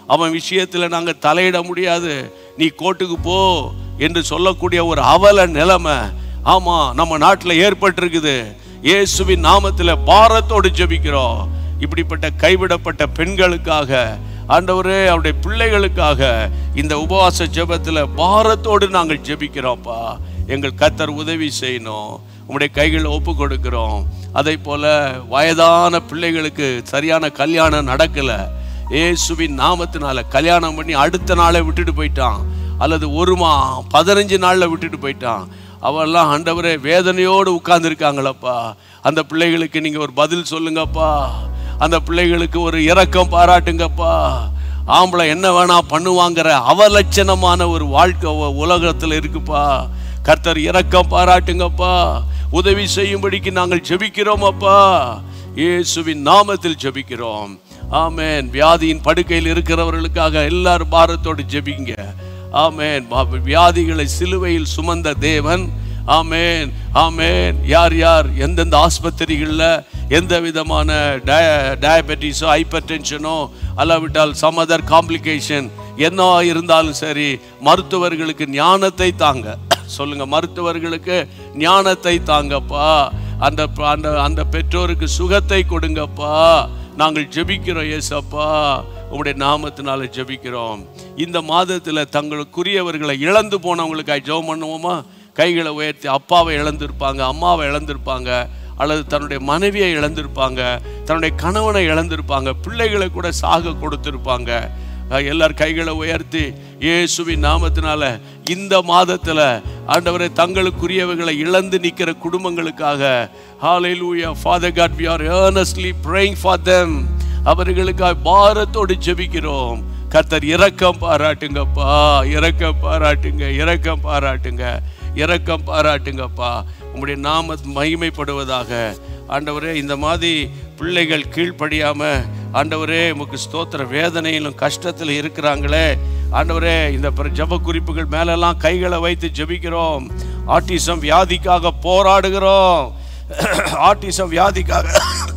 அவன் விஷயத்தில் நாங்கள் தலையிட முடியாது நீ கோர்ட்டுக்கு போ என்று சொல்லக்கூடிய ஒரு அவல நிலைமை ஆமா நம்ம நாட்டில் ஏற்பட்டிருக்குது இயேசுவின் நாமத்தில் பாரத்தோடு ஜெபிக்கிறோம் இப்படிப்பட்ட கைவிடப்பட்ட பெண்களுக்காக ஆண்டவரே அவருடைய பிள்ளைகளுக்காக இந்த உபவாச ஜெபத்தில் பாரத்தோடு நாங்கள் ஜெபிக்கிறோம்ப்பா எங்கள் கத்தர் உதவி செய்யணும் உங்களுடைய கைகளில் ஒப்பு கொடுக்கிறோம் அதே போல வயதான பிள்ளைகளுக்கு சரியான கல்யாணம் நடக்கலை இயேசுவின் நாமத்தினால கல்யாணம் பண்ணி அடுத்த நாளே விட்டுட்டு போயிட்டான் அல்லது ஒரு மா பதினஞ்சு நாளில் விட்டுட்டு போயிட்டான் அவெல்லாம் ஆண்டவரே வேதனையோடு உட்கார்ந்துருக்காங்களப்பா அந்த பிள்ளைகளுக்கு நீங்கள் ஒரு பதில் சொல்லுங்கப்பா அந்த பிள்ளைகளுக்கு ஒரு இரக்கம் பாராட்டுங்கப்பா ஆம்பளை என்ன வேணா பண்ணுவாங்கிற அவலட்சணமான ஒரு வாழ்க்கை உ- உலகத்துல இருக்குப்பா கர்த்தர் இரக்கம் பாராட்டுங்கப்பா உதவி செய்யும்படிக்கு நாங்கள் ஜெபிக்கிறோம் அப்பா இயேசுவின் நாமத்தில் ஜெபிக்கிறோம் ஆமென் வியாதியின் படுக்கையில் இருக்கிறவர்களுக்காக எல்லாரும் பாரத்தோடு ஜெபிங்க ஆமென் வா- வியாதிகளை சிலுவையில் சுமந்த தேவன் ஆமென் ஆமென் யார் யார் எந்தெந்த ஆஸ்பத்திரிகளில் எந்த விதமான டயபெட்டிஸோ ஹைப்பர் டென்ஷனோ அல்லாவிட்டால் சம் அதர் காம்ப்ளிகேஷன் என்ன இருந்தாலும் சரி மருத்துவர்களுக்கு ஞானத்தை தாங்க சொல்லுங்க மருத்துவர்களுக்கு ஞானத்தை தாங்கப்பா அந்த அந்த அந்த பெற்றோருக்கு சுகத்தை கொடுங்கப்பா நாங்கள் ஜெபிக்கிறோம் ஏசப்பா உங்களுடைய நாமத்தினால ஜெபிக்கிறோம் இந்த மாதத்தில் தங்களுக்குரியவர்களை இழந்து போனவங்களுக்காக ஜெபம் பண்ணுவோமா கைகளை உயர்த்தி அப்பாவை இழந்திருப்பாங்க அம்மாவை இழந்திருப்பாங்க அல்லது தன்னுடைய மனைவியை இழந்திருப்பாங்க தன்னுடைய கணவனை இழந்திருப்பாங்க பிள்ளைகளை கூட சாக கொடுத்திருப்பாங்க அஹ் எல்லார் கைகளை உயர்த்தி இயேசுவின் நாமத்தினால இந்த மாதத்துல ஆண்டவரை தங்களுக்குரியவர்களை இழந்து நிற்கிற குடும்பங்களுக்காக ஹalleluya father god we are earnestly praying for them அவர்களுக்காக பாரத்தோடு ஜெபிக்கிறோம் கர்த்தர் இரக்கம் பாராட்டுங்கப்பா இரக்கம் பாராட்டுங்க இரக்கம் பாராட்டுங்க இரக்கம் பாராட்டுங்கப்பா உங்களுடைய நாம மகிமைப்படுவதாக ஆண்டவரே இந்த மாதிரி பிள்ளைகள் கீழ்ப்படியாம ஆண்டவரே உமக்கு ஸ்தோத்திர வேதனையிலும் கஷ்டத்தில் இருக்கிறாங்களே ஆண்டவரே இந்த பிர- ஜெப குறிப்புகள் மேலெல்லாம் கைகளை வைத்து ஜெபிக்கிறோம் ஆட்டிசம் வியாதிக்காக போராடுகிறோம் ஆட்டிசம் வியாதிக்காக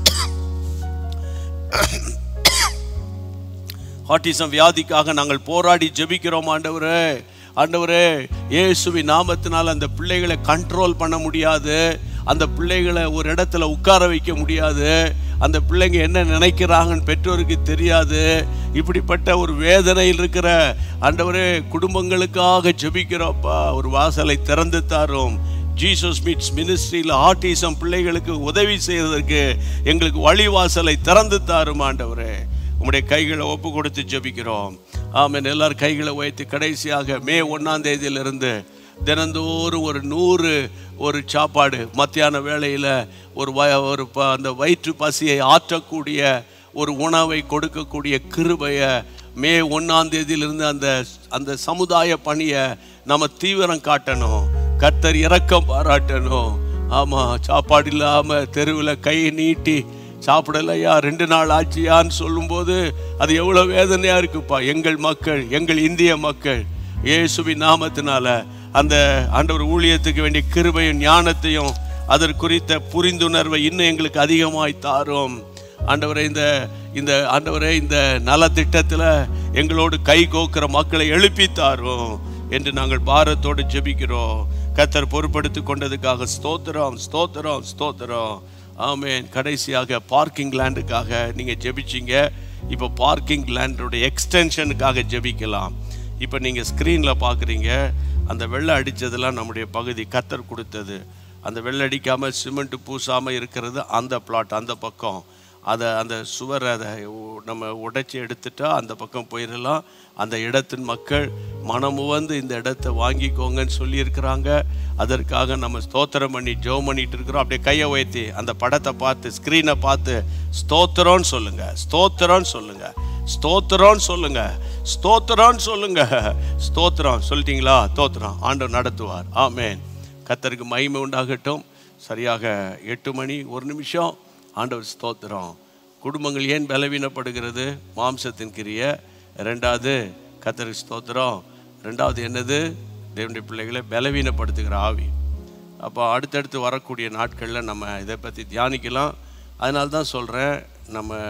ஆட்டிசம் வியாதிக்காக நாங்கள் போராடி ஜெபிக்கிறோம் ஆண்டவரே ஆண்டவரே இயேசுவின் நாமத்தினால் அந்த பிள்ளைகளை கண்ட்ரோல் பண்ண முடியாது அந்த பிள்ளைகளை ஒரு இடத்துல உட்கார வைக்க முடியாது அந்த பிள்ளைங்க என்ன நினைக்கிறாங்கன்னு பெற்றோருக்கு தெரியாது இப்படிப்பட்ட ஒரு வேதனையில் இருக்கிற ஆண்டவரே குடும்பங்களுக்காக ஜெபிக்கிறோப்பா ஒரு வாசலை திறந்து தாரும் ஜீசஸ் மீட்ஸ் மினிஸ்ட்ரியில் ஆட்டிசம் பிள்ளைகளுக்கு உதவி செய்வதற்கு எங்களுக்கு வழிவாசலை திறந்து தாரும் ஆண்டவரே உம்முடைய கைகளை ஒப்பு கொடுத்து ஜெபிக்கிறோம் ஆமென் எல்லாரும் கைகளை வைத்து கடைசியாக மே ஒன்றாம் தேதியிலிருந்து தினந்தோறும் ஒரு நூறு ஒரு சாப்பாடு மத்தியான வேளையில் ஒரு வ ஒரு ப அந்த வயிற்று பசியை ஆற்றக்கூடிய ஒரு உணவை கொடுக்கக்கூடிய கிருபையை மே ஒன்றாம் தேதியிலிருந்து அந்த அந்த சமுதாய பணியை நம்ம தீவிரம் காட்டணும் கர்த்தர் இரக்கம் பாராட்டணும் ஆமாம் சாப்பாடு இல்லாமல் தெருவில் கையை நீட்டி சாப்பிடலையா ரெண்டு நாள் ஆச்சியான்னு சொல்லும்போது அது எவ்வளோ வேதனையாக இருக்குப்பா எங்கள் மக்கள் எங்கள் இந்திய மக்கள் இயேசுவின் நாமத்தினால அந்த ஆண்டவர் ஊழியத்துக்கு வேண்டிய கிருபையும் ஞானத்தையும் அதற்குறித்த புரிந்துணர்வை இன்னும் எங்களுக்கு அதிகமாய் தாரும் ஆண்டவரே இந்த இந்த ஆண்டவரே இந்த நலத்திட்டத்தில் எங்களோடு கை கோக்கிற மக்களை எழுப்பி தாரும் என்று நாங்கள் பாரத்தோடு ஜெபிக்கிறோம் கத்தர் பொறுப்படுத்தி கொண்டதுக்காக ஸ்தோத்திரம் ஸ்தோத்திரம் ஸ்தோத்திரம் ஆமென் கடைசியாக பார்க்கிங் லேண்டுக்காக நீங்கள் ஜெபிச்சீங்க இப்போ பார்க்கிங் லேண்டோட எக்ஸ்டென்ஷனுக்காக ஜெபிக்கலாம் இப்போ நீங்கள் ஸ்க்ரீனில் பார்க்குறீங்க அந்த வெள்ளை அடித்ததெல்லாம் நம்முடைய பகுதி கத்தர் கொடுத்தது அந்த வெள்ளை அடிக்காமல் சிமெண்ட் பூசாமல் இருக்கிறது அந்த பிளாட் அந்த பக்கம் அதை அந்த சுவரை அதை உ- நம்ம உடைச்சி எடுத்துட்டா அந்த பக்கம் போயிடலாம் அந்த இடத்தின் மக்கள் மனமுவந்து இந்த இடத்தை வாங்கிக்கோங்கன்னு சொல்லியிருக்கிறாங்க அதற்காக நம்ம ஸ்தோத்திரம் பண்ணி ஜெபம் பண்ணிட்டு இருக்கிறோம் அப்படியே கையை உயர்த்தி அந்த படத்தை பார்த்து ஸ்க்ரீனை பார்த்து ஸ்தோத்திரம்னு சொல்லுங்க ஸ்தோத்திரம்னு சொல்லுங்க ஸ்தோத்திரம்னு சொல்லுங்க ஸ்தோத்திரம்னு சொல்லுங்க ஸ்தோத்திரம் சொல்லிட்டீங்களா தோத்திரம் ஆண்டவர் நடத்துவார் ஆமென் கத்தருக்கு மகிமை உண்டாகட்டும் சரியாக எட்டு மணி ஒரு நிமிஷம் ஆண்டவர் ஸ்தோத்திரம் குடும்பங்கள் ஏன் பலவீனப்படுகிறது மாம்சத்தின் கிரிய ரெண்டாவது கத்தருக்கு ஸ்தோத்திரம் ரெண்டாவது என்னது தேவனுடைய பிள்ளைகளை பலவீனப்படுத்துகிற ஆவி அப்போ அடுத்தடுத்து வரக்கூடிய நாட்களில் நம்ம இதை பற்றி தியானிக்கலாம் அதனால தான் சொல்கிறேன் நம்ம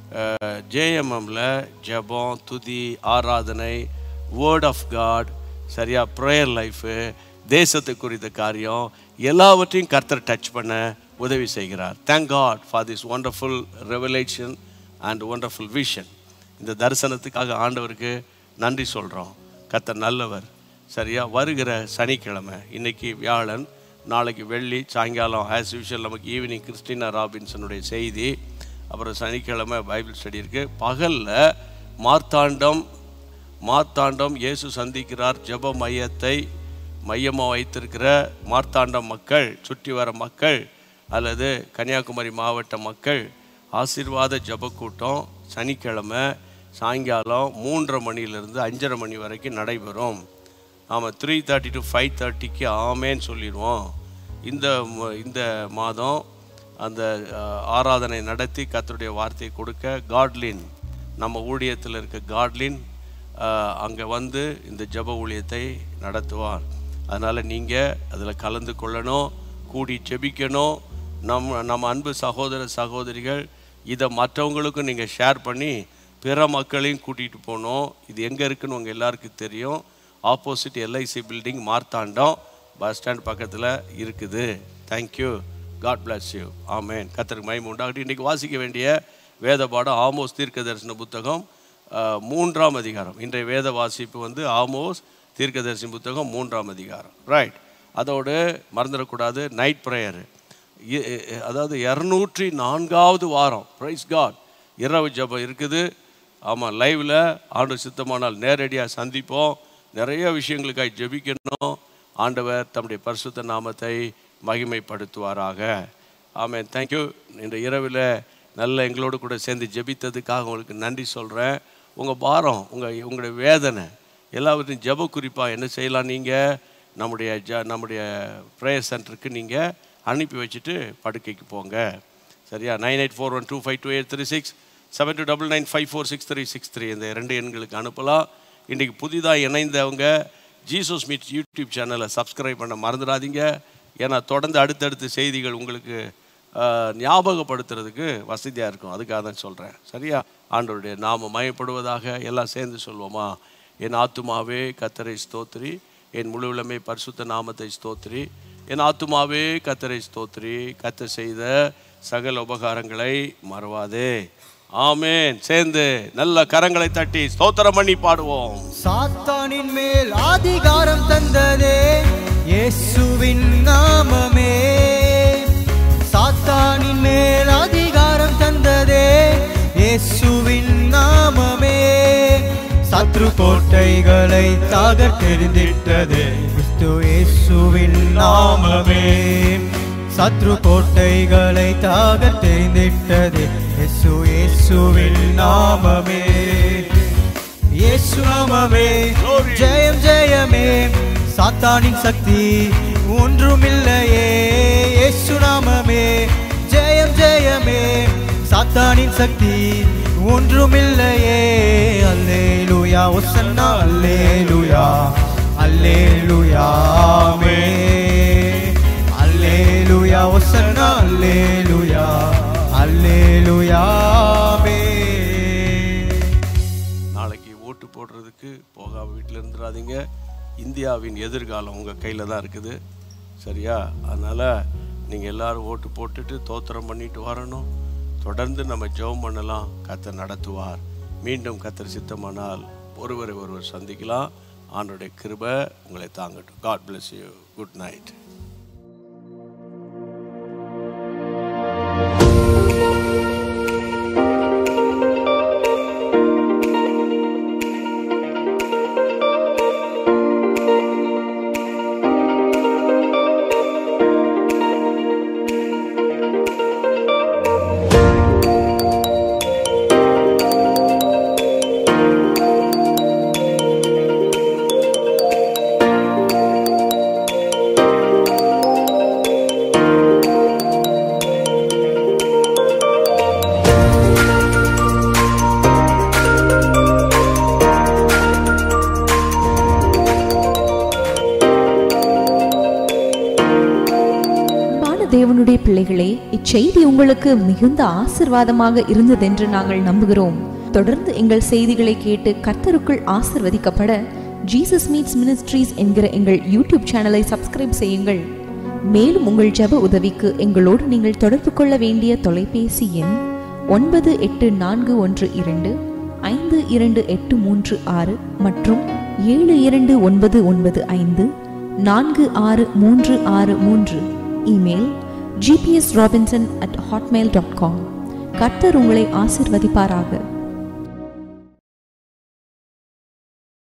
ஜேஎம்எம்ல ஜெபம் துதி ஆராதனை வேர்ட் ஆஃப் காட் சரியா ப்ரேயர் லைஃபு தேசத்தை குறித்த காரியம் எல்லாவற்றையும் கர்த்தர் டச் பண்ண உதவி செய்கிறார் thank God for this wonderful revelation and wonderful vision இந்த தரிசனத்துக்காக ஆண்டவருக்கு நன்றி சொல்கிறோம் கர்த்தர் நல்லவர் சரியா வருகிற சனிக்கிழமை இன்னைக்கு வியாழன் நாளைக்கு வெள்ளி சாயங்காலம் ஆஸ் யூஷுவல் நமக்கு ஈவினிங் கிறிஸ்டினா ராபின்சனுடைய செய்தி அப்புறம் சனிக்கிழமை பைபிள் ஸ்டடி இருக்குது பகலில் மார்த்தாண்டம் மார்த்தாண்டம் இயேசு சந்திக்கிறார் ஜெப மையத்தை மையமாக வைத்திருக்கிற மார்த்தாண்டம் மக்கள் சுற்றி வர மக்கள் அல்லது கன்னியாகுமரி மாவட்ட மக்கள் ஆசீர்வாத ஜெப கூட்டம் சனிக்கிழமை சாயங்காலம் மூன்றரை மணியிலிருந்து அஞ்சரை மணி வரைக்கும் நடைபெறும் ஆமாம் த்ரீ தேர்ட்டி டு ஃபைவ் தேர்ட்டிக்கு ஆமேன்னு சொல்லிடுவோம் இந்த ம- இந்த மாதம் அந்த அஹ், ஆராதனை நடத்தி கர்த்தருடைய வார்த்தையை கொடுக்க காட்லின் நம்ம ஊழியத்தில் இருக்க காட்லின் அங்கே வந்து இந்த ஜெப ஊழியத்தை நடத்துவார் அதனால் நீங்கள் அதில் கலந்து கொள்ளணும் கூடி ஜெபிக்கணும் நம்ம நம்ம அன்பு சகோதர சகோதரிகள் இதை மற்றவங்களுக்கும் நீங்கள் ஷேர் பண்ணி பிற மக்களையும் கூட்டிகிட்டு போகணும் இது எங்கே இருக்குன்னு உங்கள் எல்லாருக்கும் தெரியும் opposite LIC building Marthandam bus stand பக்கத்தில் இருக்குது தேங்க்யூ காட் bless யூ ஆமேன் கத்தருக்கு மகிமை உண்டாகட்டும் இன்றைக்கி வாசிக்க வேண்டிய வேத பாடம் ஆமோஸ் தீர்க்க தரிசன புத்தகம் அஹ், மூன்றாம் அதிகாரம் இன்றைய வேத வாசிப்பு வந்து ஆமோஸ் தீர்க்கதரிசி புத்தகம் மூன்றாம் அதிகாரம் ரைட் அதோடு மறந்துடக்கூடாது நைட் ப்ரேயரு அதாவது இரநூற்றி நான்காவது வாரம் ப்ரைஸ் காட் இரவு ஜெபம் இருக்குது ஆமாம் லைவில் ஆண்டு சித்தமானால் நேரடியாக சந்திப்போம் நிறைய விஷயங்களுக்காக ஜெபிக்கணும் ஆண்டவர் தம்முடைய பரிசுத்த நாமத்தை மகிமைப்படுத்துவாராக ஆமென் தேங்க்யூ இந்த இரவில் நல்ல எங்களோடு கூட சேர்ந்து ஜெபித்ததுக்காக உங்களுக்கு நன்றி சொல்கிறேன் உங்கள் பாரம் உங்கள் உங்களுடைய வேதனை எல்லாவற்றையும் ஜெப குறிப்பாக என்ன செய்யலாம் நீங்கள் நம்முடைய ஜ நம்முடைய ப்ரேயர் சென்டருக்கு நீங்கள் அனுப்பி வச்சுட்டு படுக்கைக்கு போங்க சரியா nine eight four one two five two eight three six seven two double nine five four six three six three இந்த ரெண்டு எண்களுக்கு அனுப்பலாம் இன்றைக்கி புதிதாக இணைந்தவங்க ஜீசஸ் மீட் யூடியூப் சேனலை சப்ஸ்கிரைப் பண்ண மறந்துடாதீங்க ஏன்னா தொடர்ந்து அடுத்தடுத்த செய்திகள் உங்களுக்கு ஆஹ், ஞாபகப்படுத்துறதுக்கு வசதியாக இருக்கும் அதுக்காக தான் சொல்கிறேன் சரியா ஆண்டவருடைய நாம மயப்படுவதாக எல்லாம் சேர்ந்து சொல்வோமா என் ஆத்துமாவே கத்தரை ஸ்தோத்திரி என் முழுவிலமே பரிசுத்த நாமத்தை ஸ்தோத்திரி என் ஆத்துமாவே கத்தரை ஸ்தோத்திரி கத்த செய்த சகல உபகாரங்களை மறவாதே ஆமென் சேர்ந்து நல்ல கரங்களை தட்டி ஸ்தோத்திரம் பண்ணி பாடுவோம் சாத்தானின் மேல் அதிகாரம் தந்ததே இயேசுவின் நாமமே சாத்தானின் மேல் அதிகாரம் தந்ததே இயேசுவின் நாமமே சத்ரு கோட்டைகளை தாகர் தெரிந்திட்டது கிறிஸ்து இயேசுவின் நாமமே சத்ரு கோட்டைகளை தாகர் தெரிந்திட்டது இயேசு இயேசுவின் நாமமே இயேசு நாமமே ஜெயம் ஜெயமே சாத்தானின் சக்தி ஒன்றுமில்லையே இயேசு நாமமே ஜெயம் ஜெயமே சாத்தானின் சக்தி ஒன்றுமில்லையே அல்லேலூயா ஒசன்னா அல்லேலூயா அல்லேலூயா ஆமே அல்லேலூயா ஒசன்னா அல்லேலூயா அல்லேலூயா ஆமே நாளைக்கு ஓட்டு போடுறதுக்கு போகாம வீட்டில் இருந்துடாதீங்க இந்தியாவின் எதிர்காலம் உங்கள் கையில் தான் இருக்குது சரியா அதனால் நீங்கள் எல்லாரும் ஓட்டு போட்டுட்டு தோத்திரம் பண்ணிட்டு வரணும் தொடர்ந்து நம்ம ஜெபம் பண்ணலாம் கத்தர் நடத்துவார் மீண்டும் கத்தர் சித்தமானால் ஒருவரை ஒருவர் சந்திக்கலாம் ஆண்டுடைய கிருபை உங்களை தாங்கட்டும் God bless you good night ஆ பிள்ளைகளே இச்செய்தி உங்களுக்கு மிகுந்த ஆசிர்வாதமாக இருந்ததென்று நாங்கள் நம்புகிறோம் தொடர்ந்து எங்கள் செய்திகளை கேட்டு கர்த்தருக்குள் ஆசிர்வதிக்கப்பட ஜீசஸ் மீட்ஸ் மினிஸ்ட்ரீஸ் என்கிற எங்கள் யூடியூப் சேனலை சப்ஸ்கிரைப் செய்யுங்கள் மேலும் உங்கள் ஜெப உதவிக்கு எங்களோடு நீங்கள் தொடர்பு கொள்ள வேண்டிய தொலைபேசி எண் ஒன்பது எட்டு நான்கு ஒன்று இரண்டு ஐந்து இரண்டு எட்டு மூன்று ஆறு மற்றும் ஏழு இரண்டு ஒன்பது ஒன்பது ஐந்து நான்கு ஆறு மூன்று ஆறு மூன்று email GPS Robinson at Hotmail dot com கர்த்தர் உங்களை ஆசிர்வதிப்பாராக